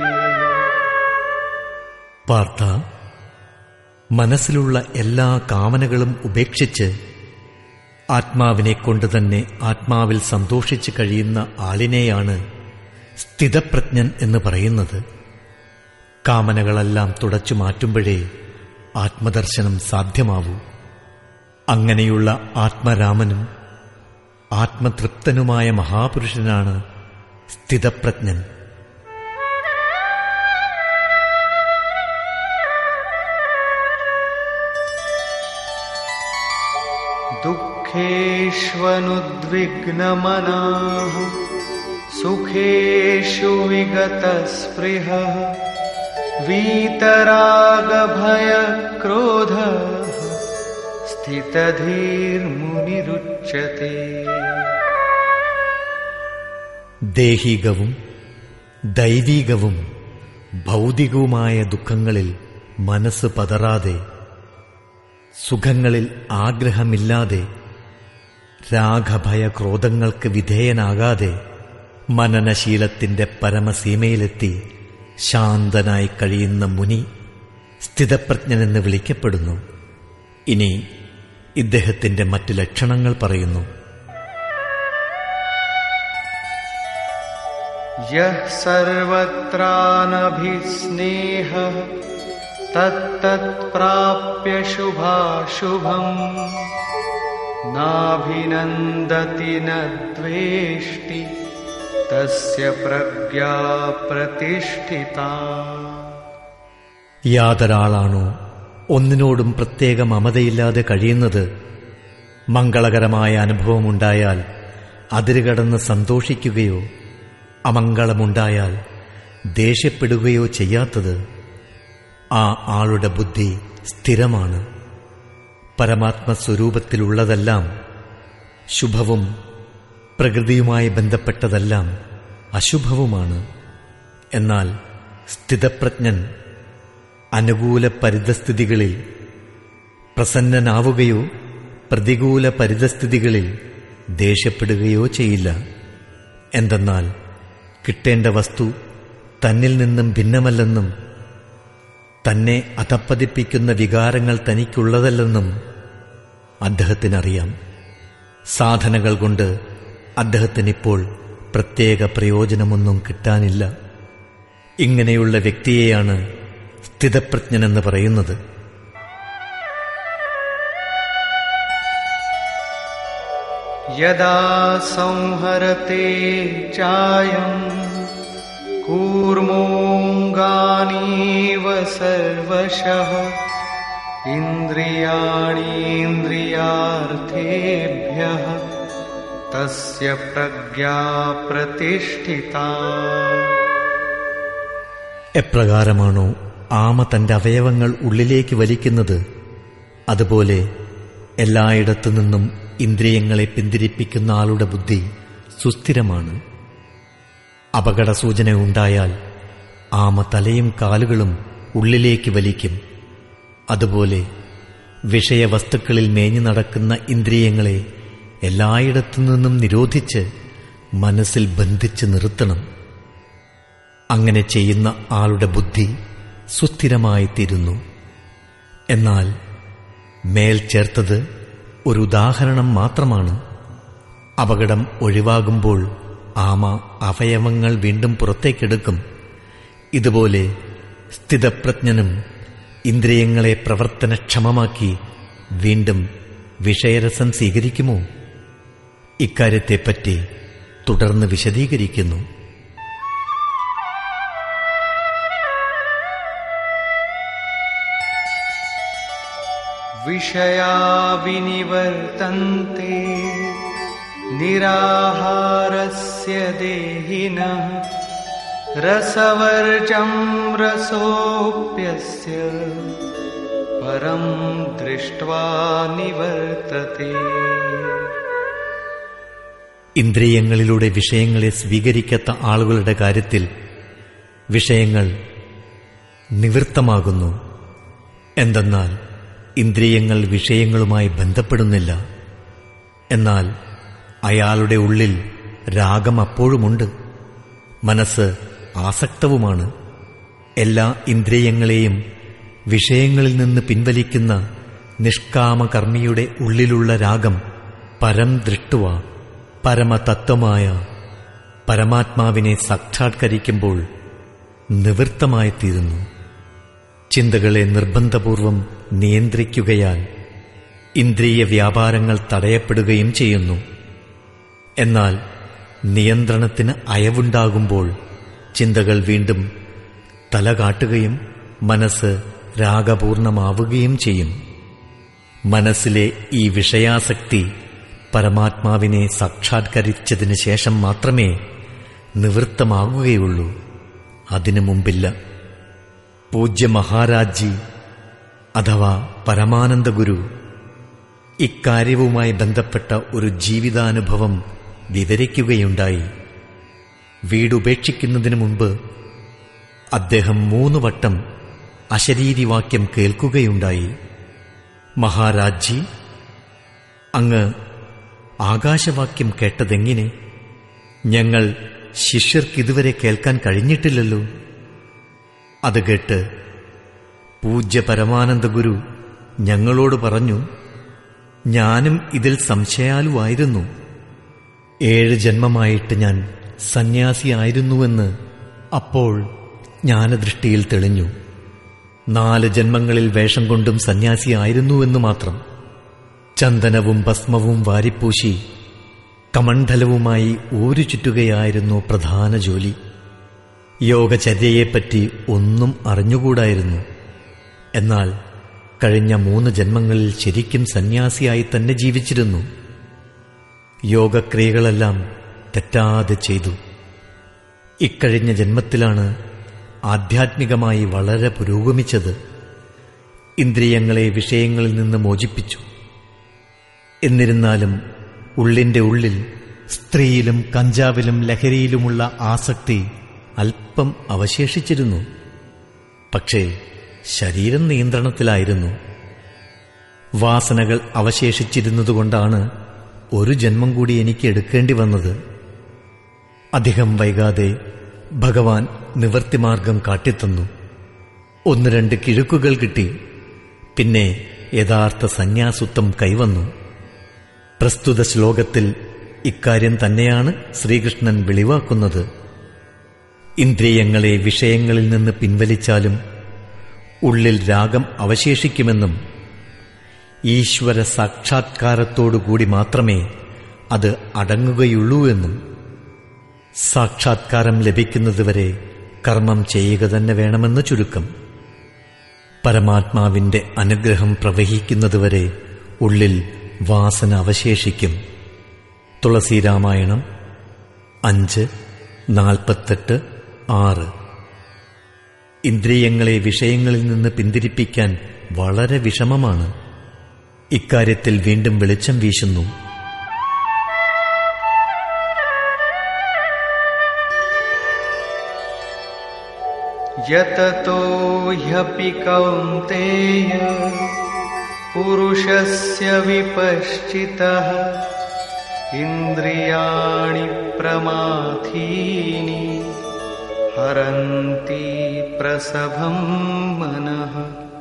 പാർത്ഥ മനസ്സിലുള്ള എല്ലാ കാമനകളും ഉപേക്ഷിച്ച് ആത്മാവിനെ കൊണ്ട് തന്നെ ആത്മാവിൽ സന്തോഷിച്ച് കഴിയുന്ന ആളിനെയാണ് സ്ഥിതപ്രജ്ഞൻ എന്ന് പറയുന്നത് കാമനകളെല്ലാം തുടച്ചു മാറ്റുമ്പോഴേ ആത്മദർശനം സാധ്യമാവൂ അങ്ങനെയുള്ള ആത്മരാമനും ആത്മതൃപ്തനുമായ മഹാപുരുഷനാണ് സ്ഥിതപ്രജ്ഞൻ दुःखेष्वनुद्विग्नमनाः सुखेषु विगतस्पृहः वीतरागभयक्रोधः स्थितधीर्मुनिरुच्यते ദേഹികവും ദൈവീകവും ഭൗതികവുമായ ദുഃഖങ്ങളിൽ മനസ്സ് പതറാതെ സുഖങ്ങളിൽ ആഗ്രഹമില്ലാതെ രാഗഭയ ക്രോധങ്ങൾക്ക് വിധേയനാകാതെ മനനശീലത്തിന്റെ പരമസീമയിലെത്തി ശാന്തനായി കഴിയുന്ന മുനി സ്ഥിതപ്രജ്ഞനെന്ന് വിളിക്കപ്പെടുന്നു ഇനി ഇദ്ദേഹത്തിന്റെ മറ്റ് ലക്ഷണങ്ങൾ പറയുന്നു यः सर्वत्रानभिस्नेहः तत्तत्प्राप्य शुभाशुभम् नाभिनन्दति न द्वेष्टि तस्य प्रज्ञा प्रतिष्ठिता യാതൊരാളാണോ ഒന്നിനോടും പ്രത്യേക മമതയില്ലാതെ കഴിയുന്നത് മംഗളകരമായ അനുഭവമുണ്ടായാൽ അതിരുകടന്ന് സന്തോഷിക്കുകയോ അമംഗളമുണ്ടായാൽ ദേഷ്യപ്പെടുകയോ ചെയ്യാത്തത് ആ ആളുടെ ബുദ്ധി സ്ഥിരമാണ് പരമാത്മസ്വരൂപത്തിലുള്ളതെല്ലാം ശുഭവും പ്രകൃതിയുമായി ബന്ധപ്പെട്ടതെല്ലാം അശുഭവുമാണ് എന്നാൽ സ്ഥിതപ്രജ്ഞൻ അനുകൂല പരിതസ്ഥിതികളിൽ പ്രസന്നനാവുകയോ പ്രതികൂല പരിതസ്ഥിതികളിൽ ദേഷ്യപ്പെടുകയോ ചെയ്യില്ല എന്തെന്നാൽ കിട്ടേണ്ട വസ്തു തന്നിൽ നിന്നും ഭിന്നമല്ലെന്നും തന്നെ അധപ്പതിപ്പിക്കുന്ന വികാരങ്ങൾ തനിക്കുള്ളതല്ലെന്നും അദ്ദേഹത്തിനറിയാം സാധനകൾ കൊണ്ട് അദ്ദേഹത്തിനിപ്പോൾ പ്രത്യേക പ്രയോജനമൊന്നും കിട്ടാനില്ല ഇങ്ങനെയുള്ള വ്യക്തിയെയാണ് സ്ഥിതപ്രജ്ഞനെന്ന് പറയുന്നത് यदा संहरते चायम् कूर्मोऽङ्गानीव सर्वशः इन्द्रियाणीन्द्रियार्थेभ्यः तस्य प्रज्ञा प्रतिष्ठिता എപ്രകാരമാണോ ആമ തന്റെ അവയവങ്ങൾ ഉള്ളിലേക്ക് വലിക്കുന്നത് അതുപോലെ എല്ലായിടത്തു നിന്നും ഇന്ദ്രിയങ്ങളെ പിന്തിരിപ്പിക്കുന്ന ആളുടെ ബുദ്ധി സുസ്ഥിരമാണ് അപകട സൂചന ഉണ്ടായാൽ ആമ തലയും കാലുകളും ഉള്ളിലേക്ക് വലിക്കും അതുപോലെ വിഷയവസ്തുക്കളിൽ മേഞ്ഞു നടക്കുന്ന ഇന്ദ്രിയങ്ങളെ എല്ലായിടത്തു നിന്നും നിരോധിച്ച് മനസ്സിൽ ബന്ധിച്ച് നിർത്തണം അങ്ങനെ ചെയ്യുന്ന ആളുടെ ബുദ്ധി സുസ്ഥിരമായിത്തീരുന്നു എന്നാൽ മേൽ ചേർത്തത് ഒരു ഉദാഹരണം മാത്രമാണ് അപകടം ഒഴിവാകുമ്പോൾ ആമ അവയവങ്ങൾ വീണ്ടും പുറത്തേക്കെടുക്കും ഇതുപോലെ സ്ഥിതപ്രജ്ഞനും ഇന്ദ്രിയങ്ങളെ പ്രവർത്തനക്ഷമമാക്കി വീണ്ടും വിഷയരസം സ്വീകരിക്കുമോ ഇക്കാര്യത്തെപ്പറ്റി തുടർന്ന് വിശദീകരിക്കുന്നു विषया विनिवर्तन्ते निराहारस्य देहिनः रसवर्जं रसोऽप्यस्य परं दृष्ट्वा निवर्तते ഇന്ദ്രിയങ്ങളിലൂടെ വിഷയങ്ങളെ സ്വീകരിക്കാത്ത ആളുകളുടെ കാര്യത്തിൽ വിഷയങ്ങൾ നിവൃത്തമാകുന്നു എന്തെന്നാൽ ഇന്ദ്രിയങ്ങൾ വിഷയങ്ങളുമായി ബന്ധപ്പെടുന്നില്ല എന്നാൽ അയാളുടെ ഉള്ളിൽ രാഗം അപ്പോഴുമുണ്ട് മനസ്സ് ആസക്തവുമാണ് എല്ലാ ഇന്ദ്രിയങ്ങളെയും വിഷയങ്ങളിൽ നിന്ന് പിൻവലിക്കുന്ന നിഷ്കാമകർമ്മിയുടെ ഉള്ളിലുള്ള രാഗം പരം ദൃഷ്ടുവ പരമതത്വമായ പരമാത്മാവിനെ സാക്ഷാത്കരിക്കുമ്പോൾ നിവൃത്തമായിത്തീരുന്നു ചിന്തകളെ നിർബന്ധപൂർവം നിയന്ത്രിക്കുകയാൽ ഇന്ദ്രിയ വ്യാപാരങ്ങൾ തടയപ്പെടുകയും ചെയ്യുന്നു എന്നാൽ നിയന്ത്രണത്തിന് അയവുണ്ടാകുമ്പോൾ ചിന്തകൾ വീണ്ടും തല കാട്ടുകയും മനസ്സ് രാഗപൂർണമാവുകയും ചെയ്യും മനസ്സിലെ ഈ വിഷയാസക്തി പരമാത്മാവിനെ സാക്ഷാത്കരിച്ചതിന് ശേഷം മാത്രമേ നിവൃത്തമാകുകയുള്ളൂ അതിനു മുമ്പില്ല പൂജ്യ മഹാരാജ് അഥവാ പരമാനന്ദ ഗുരു ഇക്കാര്യവുമായി ബന്ധപ്പെട്ട ഒരു ജീവിതാനുഭവം വിവരിക്കുകയുണ്ടായി വീടുപേക്ഷിക്കുന്നതിനു മുമ്പ് അദ്ദേഹം മൂന്ന് വട്ടം അശരീരിവാക്യം കേൾക്കുകയുണ്ടായി മഹാരാജി അങ്ങ് ആകാശവാക്യം കേട്ടതെങ്ങനെ ഞങ്ങൾ ശിഷ്യർക്കിതുവരെ കേൾക്കാൻ കഴിഞ്ഞിട്ടില്ലല്ലോ അത് കേട്ട് പൂജ്യ പരമാനന്ദ ഗുരു ഞങ്ങളോട് പറഞ്ഞു ഞാനും ഇതിൽ സംശയാലുവായിരുന്നു ഏഴ് ജന്മമായിട്ട് ഞാൻ സന്യാസിയായിരുന്നുവെന്ന് അപ്പോൾ ജ്ഞാനദൃഷ്ടിയിൽ തെളിഞ്ഞു നാല് ജന്മങ്ങളിൽ വേഷം കൊണ്ടും സന്യാസിയായിരുന്നുവെന്ന് മാത്രം ചന്ദനവും ഭസ്മവും വാരിപ്പൂശി കമണ്ഡലവുമായി ഊരു ചുറ്റുകയായിരുന്നു പ്രധാന ജോലി യോഗചര്യയെപ്പറ്റി ഒന്നും അറിഞ്ഞുകൂടായിരുന്നു എന്നാൽ കഴിഞ്ഞ മൂന്ന് ജന്മങ്ങളിൽ ശരിക്കും സന്യാസിയായി തന്നെ ജീവിച്ചിരുന്നു യോഗക്രിയകളെല്ലാം തെറ്റാതെ ചെയ്തു ഇക്കഴിഞ്ഞ ജന്മത്തിലാണ് ആധ്യാത്മികമായി വളരെ പുരോഗമിച്ചത് ഇന്ദ്രിയങ്ങളെ വിഷയങ്ങളിൽ നിന്ന് മോചിപ്പിച്ചു എന്നിരുന്നാലും ഉള്ളിന്റെ ഉള്ളിൽ സ്ത്രീയിലും കഞ്ചാവിലും ലഹരിയിലുമുള്ള ആസക്തി അല്പം അവശേഷിച്ചിരുന്നു പക്ഷേ ശരീരം നിയന്ത്രണത്തിലായിരുന്നു വാസനകൾ അവശേഷിച്ചിരുന്നതുകൊണ്ടാണ് ഒരു ജന്മം കൂടി എനിക്ക് എടുക്കേണ്ടി വന്നത് അധികം വൈകാതെ ഭഗവാൻ നിവർത്തിമാർഗം കാട്ടിത്തന്നു ഒന്ന് രണ്ട് കിഴുക്കുകൾ കിട്ടി പിന്നെ യഥാർത്ഥ സന്യാസുത്വം കൈവന്നു പ്രസ്തുത ശ്ലോകത്തിൽ ഇക്കാര്യം തന്നെയാണ് ശ്രീകൃഷ്ണൻ വെളിവാക്കുന്നത് ഇന്ദ്രിയങ്ങളെ വിഷയങ്ങളിൽ നിന്ന് പിൻവലിച്ചാലും ഉള്ളിൽ രാഗം അവശേഷിക്കുമെന്നും ഈശ്വര സാക്ഷാത്കാരത്തോടുകൂടി മാത്രമേ അത് അടങ്ങുകയുള്ളൂ എന്നും സാക്ഷാത്കാരം ലഭിക്കുന്നതുവരെ കർമ്മം ചെയ്യുക തന്നെ വേണമെന്ന് ചുരുക്കം പരമാത്മാവിന്റെ അനുഗ്രഹം പ്രവഹിക്കുന്നതുവരെ ഉള്ളിൽ വാസന അവശേഷിക്കും തുളസീരാമായണം അഞ്ച് നാൽപ്പത്തെട്ട് ആറ് ഇന്ദ്രിയങ്ങളെ വിഷയങ്ങളിൽ നിന്ന് പിന്തിരിപ്പിക്കാൻ വളരെ വിഷമമാണ് ഇക്കാര്യത്തിൽ വീണ്ടും വെളിച്ചം വീശുന്നു यततो ह्यपि कौन्तेय पुरुषस्य विपश्चितः इन्द्रियाणि प्रमाथीनि हरन्ति प्रसभं मनः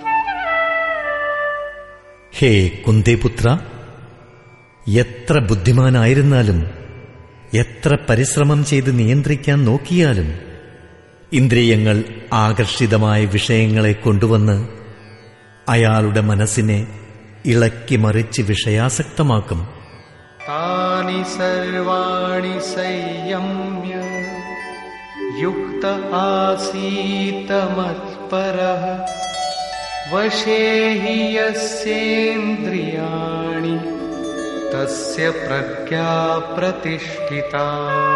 ഹേ കുന്തിപുത്ര എത്ര ബുദ്ധിമാനായിരുന്നാലും എത്ര പരിശ്രമം ചെയ്ത് നിയന്ത്രിക്കാൻ നോക്കിയാലും ഇന്ദ്രിയങ്ങൾ ആകർഷിതമായ വിഷയങ്ങളെ കൊണ്ടുവന്ന് അയാളുടെ മനസ്സിനെ ഇളക്കി മറിച്ച് വിഷയാസക്തമാക്കും तानि सर्वाणि संयम्य युक्त आसीत मत्परः वशे हि यस्येन्द्रियाणि तस्य प्रज्ञा प्रतिष्ठिता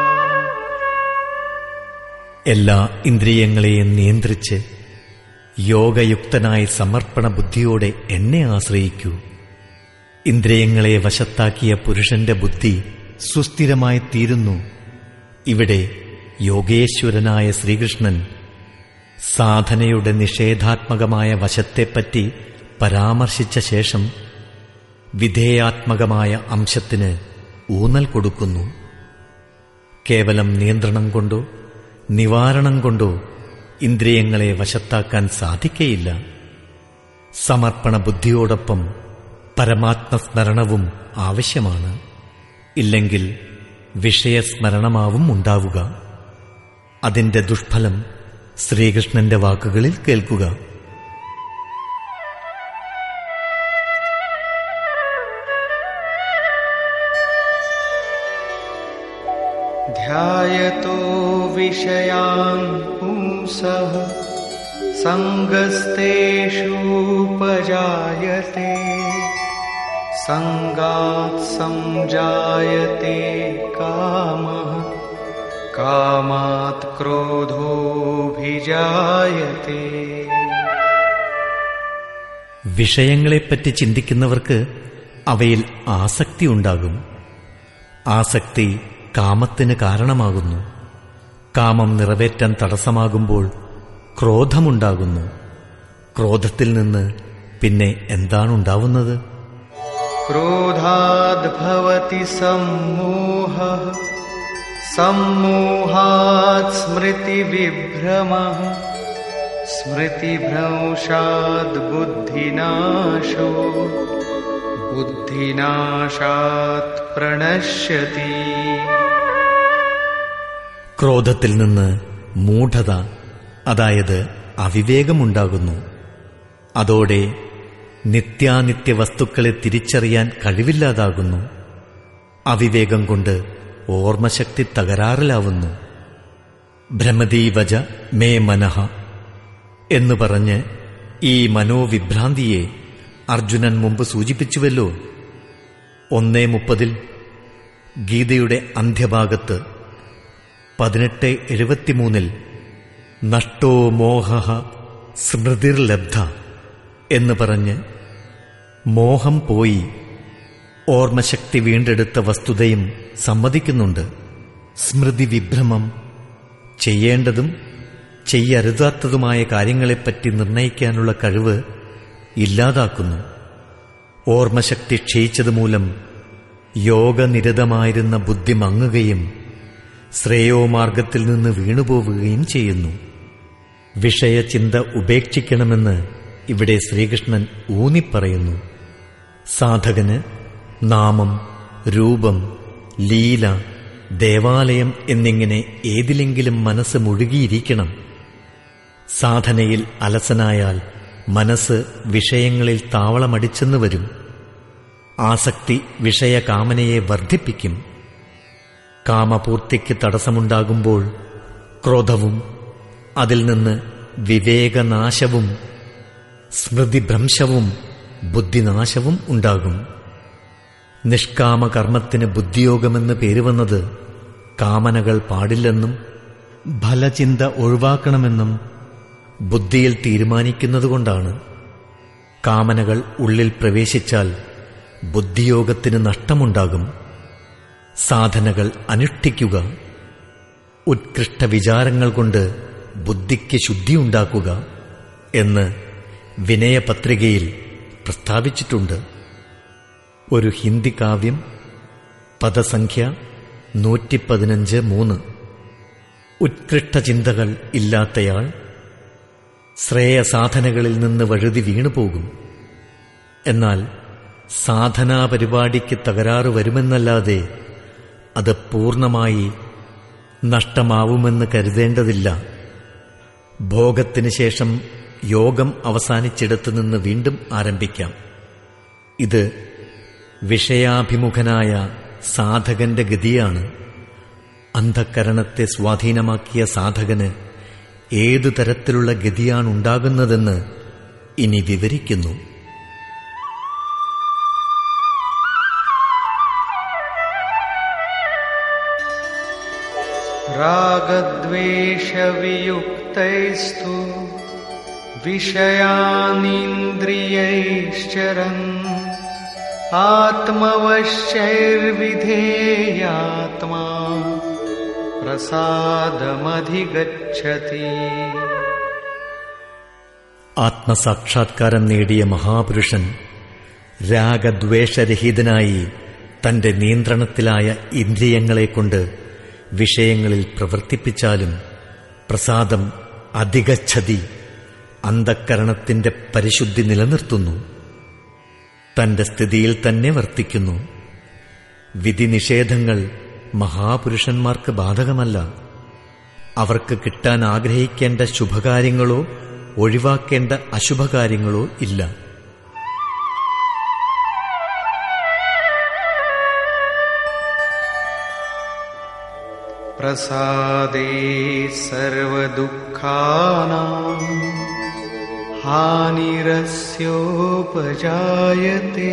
എല്ലാ ഇന്ദ്രിയങ്ങളെയും നിയന്ത്രിച്ച് യോഗയുക്തനായ സമർപ്പണ ബുദ്ധിയോടെ എന്നെ ആശ്രയിക്കൂ ഇന്ദ്രിയങ്ങളെ വശത്താക്കിയ പുരുഷന്റെ ബുദ്ധി സുസ്ഥിരമായി തീരുന്നു ഇവിടെ യോഗേശ്വരനായ ശ്രീകൃഷ്ണൻ സാധനയുടെ നിഷേധാത്മകമായ വശത്തെപ്പറ്റി പരാമർശിച്ച ശേഷം വിധേയാത്മകമായ അംശത്തിന് ഊന്നൽ കൊടുക്കുന്നു കേവലം നിയന്ത്രണം കൊണ്ടോ നിവാരണം കൊണ്ടോ ഇന്ദ്രിയങ്ങളെ വശത്താക്കാൻ സാധിക്കയില്ല സമർപ്പണ ബുദ്ധിയോടൊപ്പം പരമാത്മസ്മരണവും ആവശ്യമാണ് ഇല്ലെങ്കിൽ വിഷയസ്മരണമാവും ഉണ്ടാവുക അതിന്റെ ദുഷ്ഫലം ശ്രീകൃഷ്ണന്റെ വാക്കുകളിൽ കേൾക്കുക यतो विषयान् पुंसः सङ्गस्तेषूपजायते सङ्गात् सञ्जायते कामः कामात् क्रोधोऽभिजायते വിഷയങ്ങളെപ്പറ്റി ചിന്തിക്കുന്നവർക്ക് അവയിൽ ആസക്തി ഉണ്ടാകും ആസക്തി കാമത്തിന് കാരണമാകുന്നു കാമം നിറവേറ്റാൻ തടസ്സമാകുമ്പോൾ ക്രോധമുണ്ടാകുന്നു ക്രോധത്തിൽ നിന്ന് പിന്നെ എന്താണുണ്ടാവുന്നത് क्रोधाद्भवति सम्मोहः सम्मोहात् स्मृतिविभ्रमः स्मृतिभ्रंशाद् बुद्धिनाशो बुद्धिनाशात् प्रणश्यति ക്രോധത്തിൽ നിന്ന് മൂഢത അതായത് അവിവേകമുണ്ടാകുന്നു അതോടെ നിത്യാനിത്യ വസ്തുക്കളെ തിരിച്ചറിയാൻ കഴിവില്ലാതാകുന്നു അവിവേകം കൊണ്ട് ഓർമ്മശക്തി തകരാറിലാവുന്നു ഭ്രമതീവജ മേ മനഃ എന്ന് പറഞ്ഞ് ഈ മനോവിഭ്രാന്തിയെ അർജുനൻ മുമ്പ് സൂചിപ്പിച്ചുവല്ലോ ഒന്നേ മുപ്പതിൽ ഗീതയുടെ അന്ത്യഭാഗത്ത് പതിനെട്ട് എഴുപത്തിമൂന്നിൽ നഷ്ടോ മോഹ സ്മൃതിർലബ്ധ എന്ന് പറഞ്ഞ് മോഹം പോയി ഓർമ്മശക്തി വീണ്ടെടുത്ത വസ്തുതയും സമ്മതിക്കുന്നുണ്ട് സ്മൃതി വിഭ്രമം ചെയ്യേണ്ടതും ചെയ്യരുതാത്തതുമായ കാര്യങ്ങളെപ്പറ്റി നിർണയിക്കാനുള്ള കഴിവ് ഇല്ലാതാക്കുന്നു ഓർമ്മശക്തി ക്ഷയിച്ചതുമൂലം യോഗനിരതമായിരുന്ന ബുദ്ധി മങ്ങുകയും ശ്രേയോമാർഗത്തിൽ നിന്ന് വീണുപോവുകയും ചെയ്യുന്നു വിഷയചിന്ത ഉപേക്ഷിക്കണമെന്ന് ഇവിടെ ശ്രീകൃഷ്ണൻ ഊന്നിപ്പറയുന്നു സാധകന് നാമം രൂപം ലീല ദേവാലയം എന്നിങ്ങനെ ഏതിലെങ്കിലും മനസ്സ് മുഴുകിയിരിക്കണം സാധനയിൽ അലസനായാൽ മനസ്സ് വിഷയങ്ങളിൽ താവളമടിച്ചെന്ന് വരും ആസക്തി വിഷയകാമനയെ വർദ്ധിപ്പിക്കും കാമപൂർത്തിക്ക് തടസ്സമുണ്ടാകുമ്പോൾ ക്രോധവും അതിൽ നിന്ന് വിവേകനാശവും സ്മൃതിഭ്രംശവും ബുദ്ധിനാശവും ഉണ്ടാകും നിഷ്കാമകർമ്മത്തിന് ബുദ്ധിയോഗമെന്ന് പേര് വന്നത് കാമനകൾ പാടില്ലെന്നും ഫലചിന്ത ഒഴിവാക്കണമെന്നും ബുദ്ധിയിൽ തീരുമാനിക്കുന്നതുകൊണ്ടാണ് കാമനകൾ ഉള്ളിൽ പ്രവേശിച്ചാൽ ബുദ്ധിയോഗത്തിന് നഷ്ടമുണ്ടാകും സാധനകൾ അനുഷ്ഠിക്കുക ഉത്കൃഷ്ട വിചാരങ്ങൾ കൊണ്ട് ബുദ്ധിക്ക് ശുദ്ധിയുണ്ടാക്കുക എന്ന് വിനയപത്രികയിൽ പ്രസ്താവിച്ചിട്ടുണ്ട് ഒരു ഹിന്ദി കാവ്യം പദസംഖ്യ നൂറ്റി പതിനഞ്ച് മൂന്ന് ഉത്കൃഷ്ട ചിന്തകൾ ഇല്ലാത്തയാൾ ശ്രേയസാധനകളിൽ നിന്ന് വഴുതി വീണുപോകും എന്നാൽ സാധനാ പരിപാടിക്ക് തകരാറ് വരുമെന്നല്ലാതെ അത് പൂർണ്ണമായി നഷ്ടമാവുമെന്ന് കരുതേണ്ടതില്ല ഭോഗത്തിന് ശേഷം യോഗം അവസാനിച്ചിടത്തു നിന്ന് വീണ്ടും ആരംഭിക്കാം ഇത് വിഷയാഭിമുഖനായ സാധകന്റെ ഗതിയാണ് അന്ധക്കരണത്തെ സ്വാധീനമാക്കിയ സാധകന് ഏതു തരത്തിലുള്ള ഗതിയാണുണ്ടാകുന്നതെന്ന് ഇനി വിവരിക്കുന്നു रागद्वेषवियुक्तैस्तु विषयानीन्द्रियैश्चरन् आत्मवश्यैर्विधेयात्मा प्रसादमधिगच्छति ആത്മസാക്ഷാത്കാരം നേടിയ മഹാപുരുഷൻ രാഗദ്വേഷരഹിതനായി തന്റെ നിയന്ത്രണത്തിലായ ഇന്ദ്രിയങ്ങളെക്കൊണ്ട് വിഷയങ്ങളിൽ പ്രവർത്തിപ്പിച്ചാലും പ്രസാദം അധികച്ഛതി അന്ധക്കരണത്തിന്റെ പരിശുദ്ധി നിലനിർത്തുന്നു തന്റെ സ്ഥിതിയിൽ തന്നെ വർത്തിക്കുന്നു വിധി നിഷേധങ്ങൾ മഹാപുരുഷന്മാർക്ക് ബാധകമല്ല അവർക്ക് കിട്ടാൻ ആഗ്രഹിക്കേണ്ട ശുഭകാര്യങ്ങളോ ഒഴിവാക്കേണ്ട അശുഭകാര്യങ്ങളോ ഇല്ല प्रसादे सर्वदुःखानाम् हानिरस्योपजायते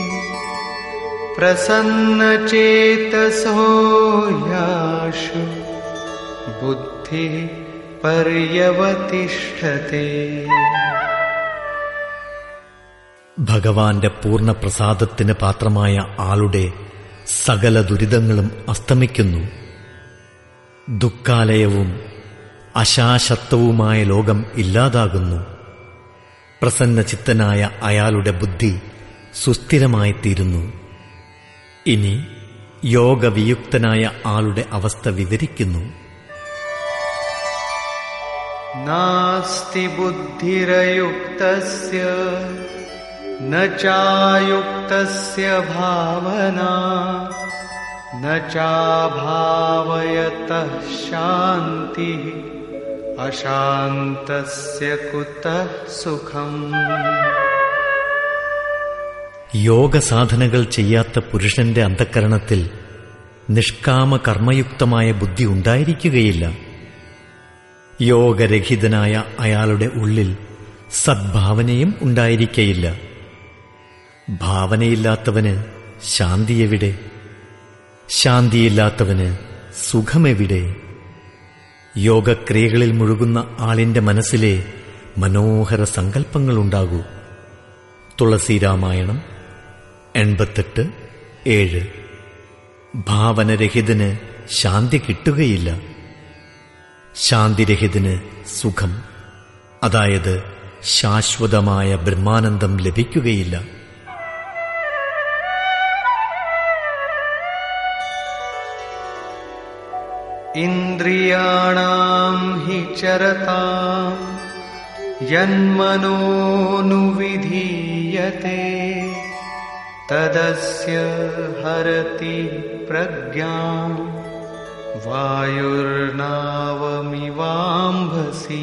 प्रसन्नचेतसो याशु बुद्धिः पर्यवतिष्ठते ഭഗവാന്റെ പൂർണ്ണ പ്രസാദത്തിന് പാത്രമായ ആളുടെ സകല ദുരിതങ്ങളും അസ്തമിക്കുന്നു ദുഃഖാലയവും അശാശക്തവുമായ ലോകം ഇല്ലാതാകുന്നു പ്രസന്നചിത്തനായ അയാളുടെ ബുദ്ധി സുസ്ഥിരമായിത്തീരുന്നു ഇനി യോഗവിയുക്തനായ ആളുടെ അവസ്ഥ വിവരിക്കുന്നു नास्ति बुद्धिरयुक्तस्य न चायुक्तस्य भावना न चाभावयतः शान्तिः अशान्तस्य कुतः सुखम् യോഗസാധനകൾ ചെയ്യാത്ത പുരുഷന്റെ അന്ധക്കരണത്തിൽ നിഷ്കാമ കർമ്മയുക്തമായ ബുദ്ധി ഉണ്ടായിരിക്കുകയില്ല യോഗരഹിതനായ അയാളുടെ ഉള്ളിൽ സദ്ഭാവനയും ഉണ്ടായിരിക്കയില്ല ഭാവനയില്ലാത്തവന് ശാന്തിയെവിടെ ശാന്തിയില്ലാത്തവന് സുഖമെവിടെ യോഗക്രിയകളിൽ മുഴുകുന്ന ആളിന്റെ മനസ്സിലെ മനോഹര സങ്കല്പങ്ങളുണ്ടാകൂ തുളസീരാമായണം എൺപത്തെട്ട് ഏഴ് ഭാവനരഹിതന് ശാന്തി കിട്ടുകയില്ല ശാന്തിരഹിതന് സുഖം അതായത് ശാശ്വതമായ ബ്രഹ്മാനന്ദം ലഭിക്കുകയില്ല इन्द्रियाणाम् हि चरताम् यन्मनोनुविधीयते तदस्य हरति प्रज्ञाम् वायुर्नावमिवाम्भसि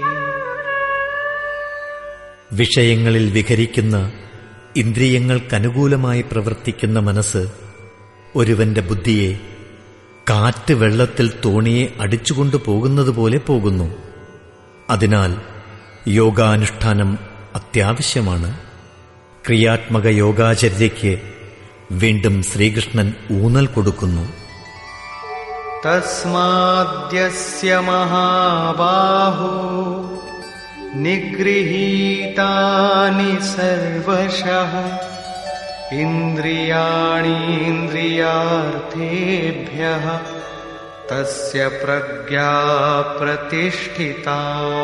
വിഷയങ്ങളിൽ വിഹരിക്കുന്ന ഇന്ദ്രിയങ്ങൾക്കനുകൂലമായി പ്രവർത്തിക്കുന്ന മനസ്സ് ഒരുവന്റെ ബുദ്ധിയെ കാറ്റ് വെള്ളത്തിൽ തോണിയെ അടിച്ചുകൊണ്ടു പോകുന്നതുപോലെ പോകുന്നു അതിനാൽ യോഗാനുഷ്ഠാനം അത്യാവശ്യമാണ് ക്രിയാത്മക യോഗാചര്യയ്ക്ക് വീണ്ടും ശ്രീകൃഷ്ണൻ ഊന്നൽ കൊടുക്കുന്നു तस्माद्यस्य महाबाहो निगृहीतानि सर्वशः इन्द्रियाणीन्द्रियार्थेभ्यः तस्य प्रज्ञा प्रतिष्ठिता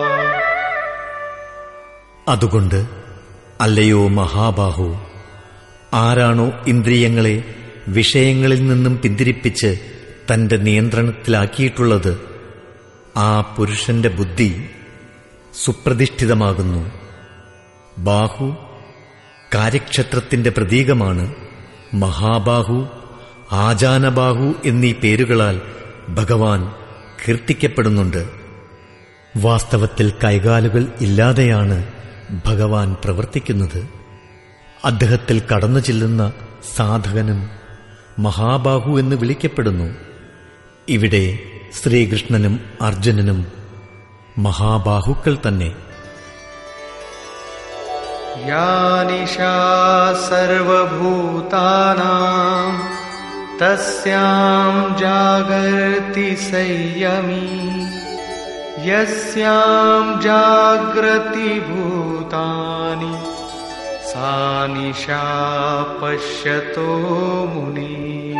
അതുകൊണ്ട് അല്ലയോ മഹാബാഹു ആരാണോ ഇന്ദ്രിയങ്ങളെ വിഷയങ്ങളിൽ നിന്നും പിന്തിരിപ്പിച്ച് തന്റെ നിയന്ത്രണത്തിലാക്കിയിട്ടുള്ളത് ആ പുരുഷന്റെ ബുദ്ധി സുപ്രതിഷ്ഠിതമാകുന്നു ബാഹു കാര്യക്ഷേത്രത്തിന്റെ പ്രതീകമാണ് മഹാബാഹു ആജാനബാഹു എന്നീ പേരുകളാൽ ഭഗവാൻ കീർത്തിക്കപ്പെടുന്നുണ്ട് വാസ്തവത്തിൽ കൈകാലുകൾ ഇല്ലാതെയാണ് ഭഗവാൻ പ്രവർത്തിക്കുന്നത് അദ്ദേഹത്തിൽ കടന്നു ചെല്ലുന്ന സാധകനും മഹാബാഹു എന്ന് വിളിക്കപ്പെടുന്നു ഇവിടെ ശ്രീകൃഷ്ണനും അർജുനനും മഹാബാഹുക്കൾ തന്നെ या निशा सर्वभूतानाम् तस्याम् जागर्ति संयमी यस्याम् जाग्रति भूतानि सा निशा पश्यतो मुनिः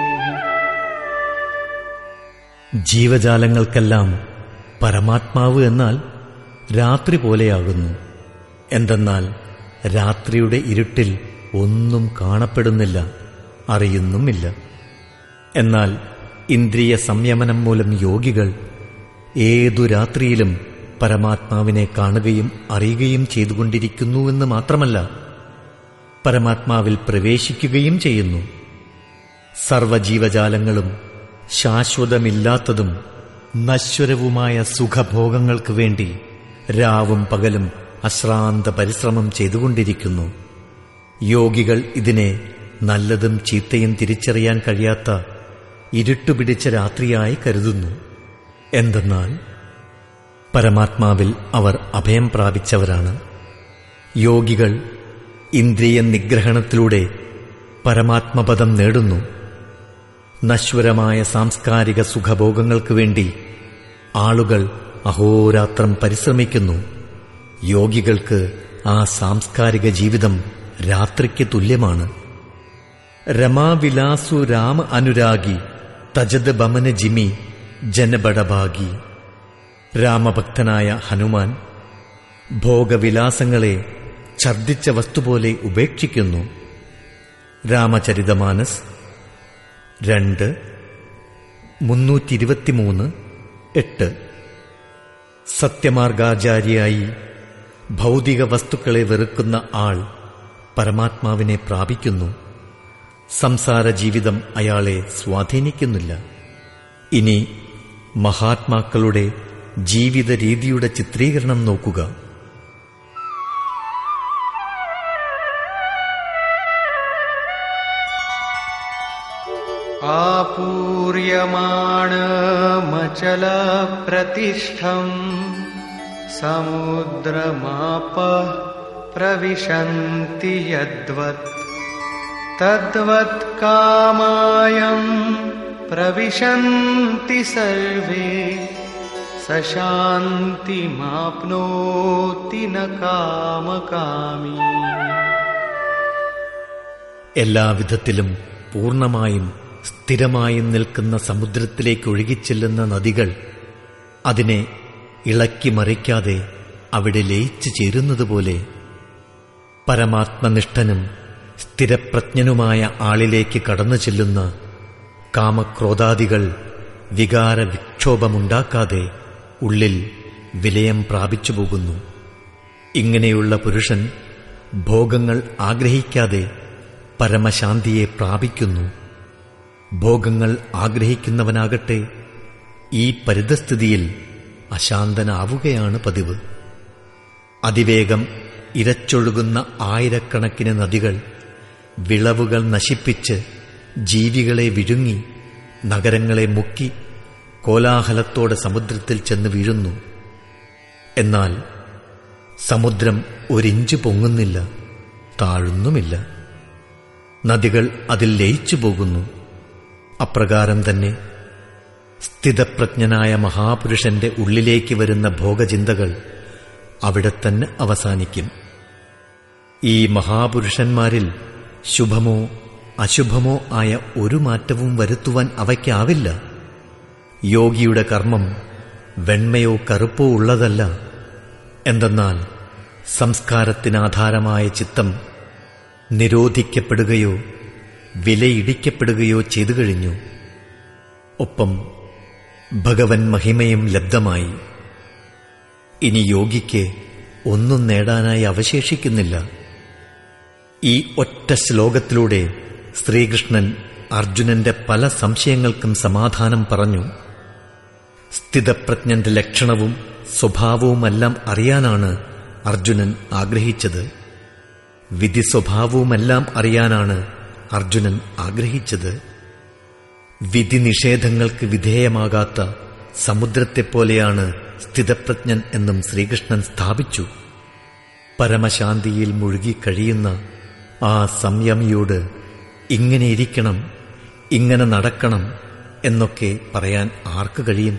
ജീവജാലങ്ങൾക്കെല്ലാം പരമാത്മാവ് എന്നാൽ രാത്രി പോലെയാകുന്നു എന്തെന്നാൽ രാത്രിയുടെ ഇരുട്ടിൽ ഒന്നും കാണപ്പെടുന്നില്ല അറിയുന്നുമില്ല എന്നാൽ ഇന്ദ്രിയ സംയമനം മൂലം യോഗികൾ ഏതു രാത്രിയിലും പരമാത്മാവിനെ കാണുകയും അറിയുകയും ചെയ്തുകൊണ്ടിരിക്കുന്നുവെന്ന് മാത്രമല്ല പരമാത്മാവിൽ പ്രവേശിക്കുകയും ചെയ്യുന്നു സർവജീവജാലങ്ങളും ശാശ്വതമില്ലാത്തതും നശ്വരവുമായ സുഖഭോഗങ്ങൾക്ക് വേണ്ടി രാവും പകലും അശ്രാന്ത പരിശ്രമം ചെയ്തുകൊണ്ടിരിക്കുന്നു യോഗികൾ ഇതിനെ നല്ലതും ചീത്തയും തിരിച്ചറിയാൻ കഴിയാത്ത ഇരുട്ടുപിടിച്ച രാത്രിയായി കരുതുന്നു എന്തെന്നാൽ പരമാത്മാവിൽ അവർ അഭയം പ്രാപിച്ചവരാണ് യോഗികൾ ഇന്ദ്രിയ നിഗ്രഹണത്തിലൂടെ പരമാത്മപദം നേടുന്നു നശ്വരമായ സാംസ്കാരിക സുഖഭോഗങ്ങൾക്ക് വേണ്ടി ആളുകൾ അഹോരാത്രം പരിശ്രമിക്കുന്നു യോഗികൾക്ക് ആ സാംസ്കാരിക ജീവിതം രാത്രിക്ക് തുല്യമാണ് രമാവിലാസു രാമ അനുരാഗി തജത് ബമന ജിമി ജനബടഭാഗി രാമഭക്തനായ ഹനുമാൻ ഭോഗവിലാസങ്ങളെ ഛർദിച്ച വസ്തുപോലെ ഉപേക്ഷിക്കുന്നു രാമചരിതമാനസ് രണ്ട് മുന്നൂറ്റി ഇരുപത്തിമൂന്ന് എട്ട് സത്യമാർഗാചാരിയായി ഭൗതിക വസ്തുക്കളെ വെറുക്കുന്ന ആൾ പരമാത്മാവിനെ പ്രാപിക്കുന്നു സംസാര ജീവിതം അയാളെ സ്വാധീനിക്കുന്നില്ല ഇനി മഹാത്മാക്കളുടെ ജീവിത രീതിയുടെ ചിത്രീകരണം നോക്കുക आपूर्यमाणमचलप्रतिष्ठम् समुद्रमापः प्रविशन्ति यद्वत् तद्वत् कामायम् प्रविशन्ति सर्वे स शान्तिमाप्नोति न कामकामी എല്ലാവിധത്തിലും പൂർണ്ണമായും സ്ഥിരമായും നിൽക്കുന്ന സമുദ്രത്തിലേക്ക് ഒഴുകിച്ചെല്ലുന്ന നദികൾ അതിനെ ഇളക്കി മറിക്കാതെ അവിടെ ലയിച്ചു ചേരുന്നതുപോലെ പരമാത്മനിഷ്ഠനും സ്ഥിരപ്രജ്ഞനുമായ ആളിലേക്ക് കടന്നു ചെല്ലുന്ന കാമക്രോധാദികൾ വികാര വിക്ഷോഭമുണ്ടാക്കാതെ ഉള്ളിൽ വിലയം പ്രാപിച്ചു പോകുന്നു ഇങ്ങനെയുള്ള പുരുഷൻ ഭോഗങ്ങൾ ആഗ്രഹിക്കാതെ പരമശാന്തിയെ പ്രാപിക്കുന്നു ഭോഗങ്ങൾ ആഗ്രഹിക്കുന്നവനാകട്ടെ ഈ പരിതസ്ഥിതിയിൽ അശാന്തനാവുകയാണ് പതിവ് അതിവേഗം ഇരച്ചൊഴുകുന്ന ആയിരക്കണക്കിന് നദികൾ വിളവുകൾ നശിപ്പിച്ച് ജീവികളെ വിഴുങ്ങി നഗരങ്ങളെ മുക്കി കോലാഹലത്തോടെ സമുദ്രത്തിൽ ചെന്ന് വീഴുന്നു എന്നാൽ സമുദ്രം ഒരിഞ്ച് പൊങ്ങുന്നില്ല താഴുന്നുമില്ല നദികൾ അതിൽ ലയിച്ചു പോകുന്നു അപ്രകാരം തന്നെ സ്ഥിതപ്രജ്ഞനായ മഹാപുരുഷന്റെ ഉള്ളിലേക്ക് വരുന്ന ഭോഗചിന്തകൾ അവിടെ തന്നെ അവസാനിക്കും ഈ മഹാപുരുഷന്മാരിൽ ശുഭമോ അശുഭമോ ആയ ഒരു മാറ്റവും വരുത്തുവാൻ അവയ്ക്കാവില്ല യോഗിയുടെ കർമ്മം വെണ്മയോ കറുപ്പോ ഉള്ളതല്ല എന്തെന്നാൽ സംസ്കാരത്തിനാധാരമായ ചിത്തം നിരോധിക്കപ്പെടുകയോ വിലയിടിക്കപ്പെടുകയോ ചെയ്തു കഴിഞ്ഞു ഒപ്പം ഭഗവൻ മഹിമയും ലബ്ധമായി ഇനി യോഗിക്ക് ഒന്നും നേടാനായി അവശേഷിക്കുന്നില്ല ഈ ഒറ്റ ശ്ലോകത്തിലൂടെ ശ്രീകൃഷ്ണൻ അർജുനന്റെ പല സംശയങ്ങൾക്കും സമാധാനം പറഞ്ഞു സ്ഥിതപ്രജ്ഞന്റെ ലക്ഷണവും സ്വഭാവവുമെല്ലാം അറിയാനാണ് അർജുനൻ ആഗ്രഹിച്ചത് വിധി സ്വഭാവവുമെല്ലാം അറിയാനാണ് അർജുനൻ ആഗ്രഹിച്ചത് വിധി നിഷേധങ്ങൾക്ക് വിധേയമാകാത്ത സമുദ്രത്തെപ്പോലെയാണ് സ്ഥിതപ്രജ്ഞൻ എന്നും ശ്രീകൃഷ്ണൻ സ്ഥാപിച്ചു പരമശാന്തിയിൽ മുഴുകിക്കഴിയുന്ന ആ സംയമിയോട് ഇങ്ങനെ ഇരിക്കണം ഇങ്ങനെ നടക്കണം എന്നൊക്കെ പറയാൻ ആർക്ക് കഴിയും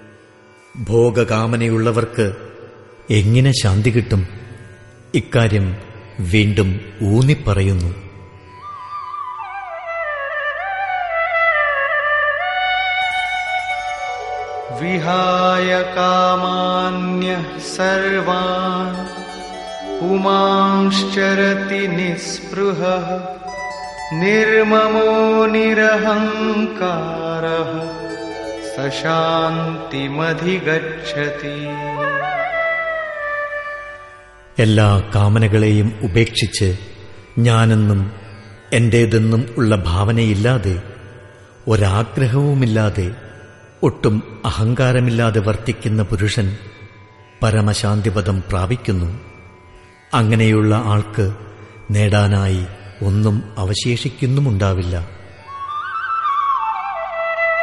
ഭോഗകാമനയുള്ളവർക്ക് എങ്ങനെ ശാന്തി കിട്ടും ഇക്കാര്യം വീണ്ടും ഊന്നിപ്പറയുന്നു विहाय कामान्यः सर्वान् पुमांश्चरति निःस्पृहः निर्ममो निरहङ्कारः स शान्तिमधिगच्छति എല്ലാ കാമനകളെയും ഉപേക്ഷിച്ച് ഞാനെന്നും എന്റേതെന്നും ഉള്ള ഭാവനയില്ലാതെ ഒരാഗ്രഹവുമില്ലാതെ ഒട്ടും അഹങ്കാരമില്ലാതെ വർത്തിക്കുന്ന പുരുഷൻ പരമശാന്തിപദം പ്രാപിക്കുന്നു അങ്ങനെയുള്ള ആൾക്ക് നേടാനായി ഒന്നും അവശേഷിക്കുന്നുമുണ്ടാവില്ല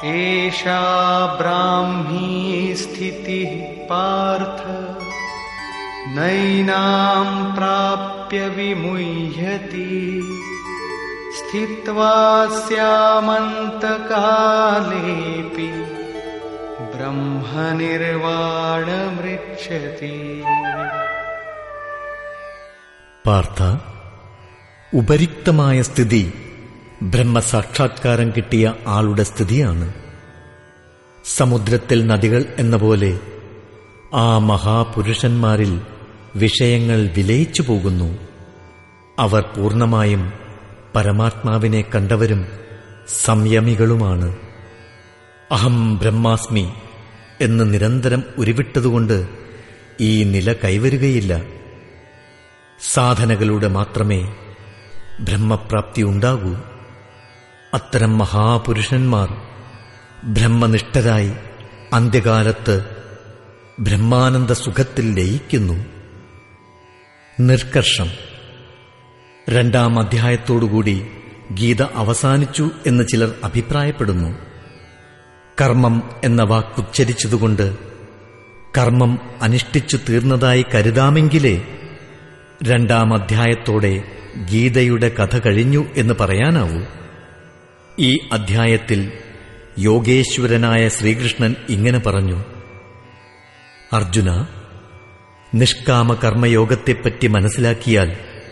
एषा ब्राह्मी स्थितिः पार्थ नैनां प्राप्य विमुह्यति स्थित्वा स्यामन्तकालेऽपि ब्रह्मनिर्वाणमृच्छति പാർത്ഥ ഉപരിക്തമായ സ്ഥിതി ബ്രഹ്മസാക്ഷാത്കാരം കിട്ടിയ ആളുടെ സ്ഥിതിയാണ് സമുദ്രത്തിൽ നദികൾ എന്ന പോലെ ആ മഹാപുരുഷന്മാരിൽ വിഷയങ്ങൾ വിലയിച്ചു പോകുന്നു അവർ പൂർണ്ണമായും പരമാത്മാവിനെ കണ്ടവരും സംയമികളുമാണ് അഹം ബ്രഹ്മാസ്മി എന്ന് നിരന്തരം ഉരുവിട്ടതുകൊണ്ട് ഈ നില കൈവരുകയില്ല സാധനകളുടെ മാത്രമേ ബ്രഹ്മപ്രാപ്തി ഉണ്ടാകൂ അത്തരം മഹാപുരുഷന്മാർ ബ്രഹ്മനിഷ്ഠരായി അന്ത്യകാലത്ത് ബ്രഹ്മാനന്ദ സുഖത്തിൽ ലയിക്കുന്നു നിർക്കർഷം രണ്ടാം അധ്യായത്തോടുകൂടി ഗീത അവസാനിച്ചു എന്ന് ചിലർ അഭിപ്രായപ്പെടുന്നു കർമ്മം എന്ന വാക്കുച്ചരിച്ചതുകൊണ്ട് കർമ്മം അനുഷ്ഠിച്ചു തീർന്നതായി കരുതാമെങ്കിലേ രണ്ടാം അധ്യായത്തോടെ ഗീതയുടെ കഥ കഴിഞ്ഞു എന്ന് പറയാനാവൂ ഈ അധ്യായത്തിൽ യോഗേശ്വരനായ ശ്രീകൃഷ്ണൻ ഇങ്ങനെ പറഞ്ഞു അർജുന നിഷ്കാമ കർമ്മയോഗത്തെപ്പറ്റി മനസ്സിലാക്കിയാൽ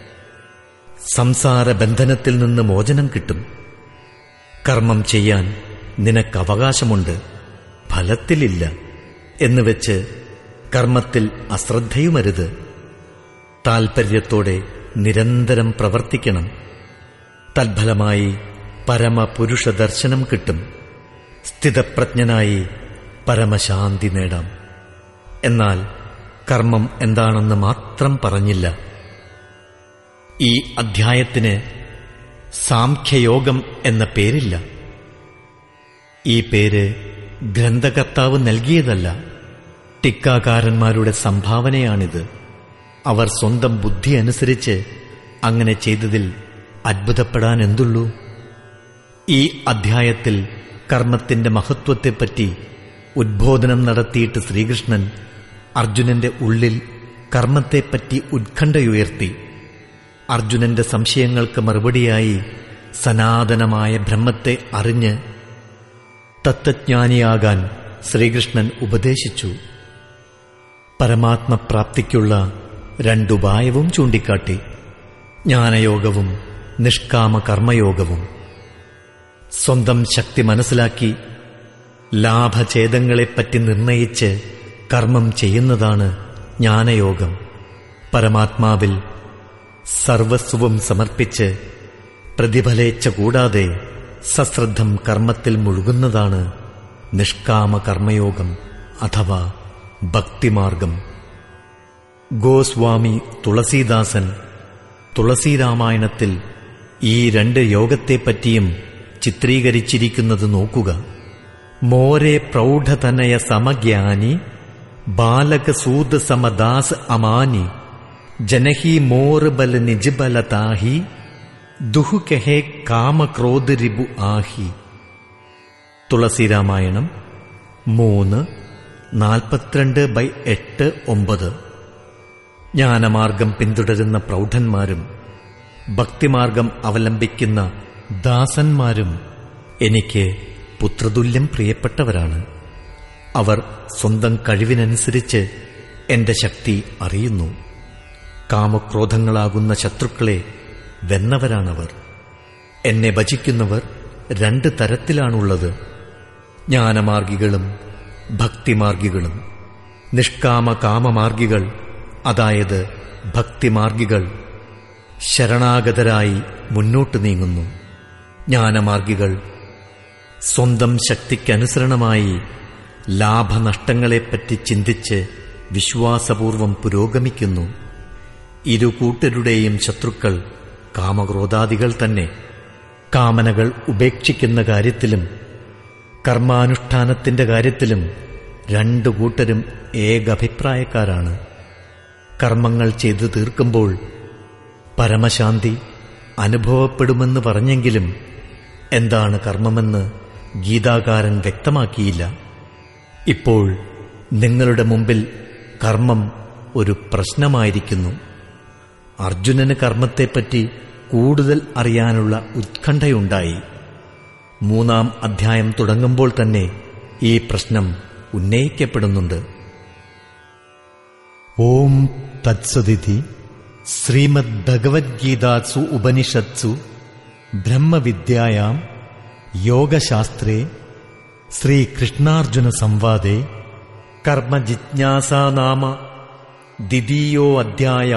സംസാര ബന്ധനത്തിൽ നിന്ന് മോചനം കിട്ടും കർമ്മം ചെയ്യാൻ നിനക്ക് അവകാശമുണ്ട് ഫലത്തിലില്ല എന്നുവെച്ച് കർമ്മത്തിൽ അശ്രദ്ധയുമരുത് താൽപര്യത്തോടെ നിരന്തരം പ്രവർത്തിക്കണം തൽഫലമായി പരമപുരുഷ ദർശനം കിട്ടും സ്ഥിതപ്രജ്ഞനായി പരമശാന്തി നേടാം എന്നാൽ കർമ്മം എന്താണെന്ന് മാത്രം പറഞ്ഞില്ല ഈ അധ്യായത്തിന് സാംഖ്യയോഗം എന്ന പേരില്ല ഈ പേര് ഗ്രന്ഥകർത്താവ് നൽകിയതല്ല ടിക്കാകാരന്മാരുടെ സംഭാവനയാണിത് അവർ സ്വന്തം ബുദ്ധി അനുസരിച്ച് അങ്ങനെ ചെയ്തതിൽ അത്ഭുതപ്പെടാൻ എന്തുള്ളൂ ഈ അധ്യായത്തിൽ കർമ്മത്തിന്റെ മഹത്വത്തെപ്പറ്റി ഉദ്ബോധനം നടത്തിയിട്ട് ശ്രീകൃഷ്ണൻ അർജുനന്റെ ഉള്ളിൽ കർമ്മത്തെപ്പറ്റി ഉത്കണ്ഠയുയർത്തി അർജുനന്റെ സംശയങ്ങൾക്ക് മറുപടിയായി സനാതനമായ ബ്രഹ്മത്തെ അറിഞ്ഞ് തത്വജ്ഞാനിയാകാൻ ശ്രീകൃഷ്ണൻ ഉപദേശിച്ചു പരമാത്മപ്രാപ്തിക്കുള്ള രണ്ടുപായവും ചൂണ്ടിക്കാട്ടി ജ്ഞാനയോഗവും നിഷ്കാമ കർമ്മയോഗവും സ്വന്തം ശക്തി മനസ്സിലാക്കി ലാഭഛേദങ്ങളെപ്പറ്റി നിർണയിച്ച് കർമ്മം ചെയ്യുന്നതാണ് ജ്ഞാനയോഗം പരമാത്മാവിൽ സർവസ്വവും സമർപ്പിച്ച് പ്രതിഫലേച്ഛ കൂടാതെ സശ്രദ്ധം കർമ്മത്തിൽ മുഴുകുന്നതാണ് നിഷ്കാമ കർമ്മയോഗം അഥവാ ഭക്തിമാർഗം ഗോസ്വാമി തുളസീദാസൻ തുളസീരാമായണത്തിൽ ഈ രണ്ട് യോഗത്തെപ്പറ്റിയും ചിത്രീകരിച്ചിരിക്കുന്നത് നോക്കുക മോരെ പ്രൗഢതനയ സമജ്ഞാനി ബാലകസൂദ സമദാസ് അമാനി ജനഹി മോർ ബല നിജ്ബലതാഹി ദുഹു കഹേ കാമക്രോധ റിബു ആഹി തുളസീരാമായണം മൂന്ന് നാൽപ്പത്തിരണ്ട് ബൈ എട്ട് ഒമ്പത് ജ്ഞാനമാർഗം പിന്തുടരുന്ന പ്രൗഢന്മാരും ഭക്തിമാർഗം അവലംബിക്കുന്ന ദാസന്മാരും എനിക്ക് പുത്രതുല്യം പ്രിയപ്പെട്ടവരാണ് അവർ സ്വന്തം കഴിവിനനുസരിച്ച് എന്റെ ശക്തി അറിയുന്നു കാമക്രോധങ്ങളാകുന്ന ശത്രുക്കളെ വെന്നവരാണവർ എന്നെ ഭജിക്കുന്നവർ രണ്ട് തരത്തിലാണുള്ളത് ജ്ഞാനമാർഗികളും ഭക്തിമാർഗികളും നിഷ്കാമ കാമമാർഗികൾ അതായത് ഭക്തിമാർഗികൾ ശരണാഗതരായി മുന്നോട്ട് നീങ്ങുന്നു ജ്ഞാനമാർഗികൾ സ്വന്തം ശക്തിക്കനുസരണമായി ലാഭനഷ്ടങ്ങളെപ്പറ്റി ചിന്തിച്ച് വിശ്വാസപൂർവം പുരോഗമിക്കുന്നു ഇരു കൂട്ടരുടെയും ശത്രുക്കൾ കാമക്രോധാദികൾ തന്നെ കാമനകൾ ഉപേക്ഷിക്കുന്ന കാര്യത്തിലും കർമാനുഷ്ഠാനത്തിന്റെ കാര്യത്തിലും രണ്ടു കൂട്ടരും ഏകഭിപ്രായക്കാരാണ് കർമ്മങ്ങൾ ചെയ്തു തീർക്കുമ്പോൾ പരമശാന്തി അനുഭവപ്പെടുമെന്ന് പറഞ്ഞെങ്കിലും എന്താണ് കർമ്മമെന്ന് ഗീതാകാരൻ വ്യക്തമാക്കിയില്ല ഇപ്പോൾ നിങ്ങളുടെ മുമ്പിൽ കർമ്മം ഒരു പ്രശ്നമായിരിക്കുന്നു അർജുനന് കർമ്മത്തെപ്പറ്റി കൂടുതൽ അറിയാനുള്ള ഉത്കണ്ഠയുണ്ടായി മൂന്നാം അധ്യായം തുടങ്ങുമ്പോൾ തന്നെ ഈ പ്രശ്നം ഉന്നയിക്കപ്പെടുന്നുണ്ട് ഓം തത്സദിതി ശ്രീമദ് ഭഗവത്ഗീതാസു ഉപനിഷത്സു ബ്രഹ്മവിദ്യായാം യോഗശാസ്ത്രേ ശ്രീകൃഷ്ണാർജുന സംവാദേ കർമ്മജിജ്ഞാസാനാമ ദ്വിതീയോ അധ്യായ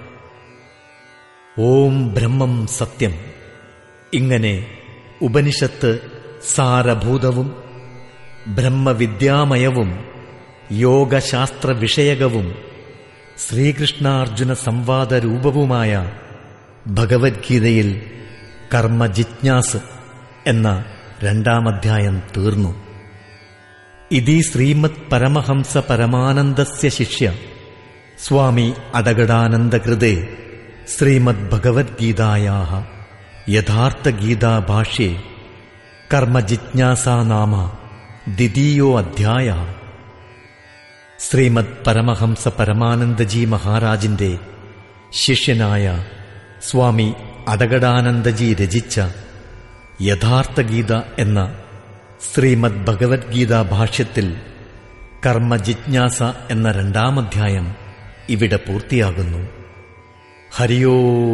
ഓം ബ്രഹ്മം സത്യം ഇങ്ങനെ ഉപനിഷത്ത് സാരഭൂതവും ബ്രഹ്മവിദ്യാമയവും യോഗശാസ്ത്ര വിഷയകവും ശ്രീകൃഷ്ണാർജുന സംവാദ രൂപവുമായ ഭഗവത്ഗീതയിൽ കർമ്മജിജ്ഞാസ് എന്ന രണ്ടാമധ്യായം തീർന്നു ഇതി ശ്രീമത് പരമഹംസ പരമാനന്ദസ്യ ശിഷ്യ സ്വാമി അടകടാനന്ദകൃതേ ശ്രീമദ് ഭഗവത്ഗീതായാ യഥാർത്ഥഗീതാഭാഷ്ये കർമ്മജിജ്ഞാസാ നാമ ദ്വിതീയോ അധ്യായ ശ്രീമദ് പരമഹംസ പരമാനന്ദജി മഹാരാജിന്റെ ശിഷ്യനായ സ്വാമി അടകടാനന്ദജി രചിച്ച യഥാർത്ഥഗീത എന്ന ശ്രീമദ് ഭഗവത്ഗീത ഭാഷ്യത്തിൽ കർമ്മജിജ്ഞാസ എന്ന രണ്ടാമധ്യായം ഇവിടെ പൂർത്തിയാകുന്നു ഹരിയോ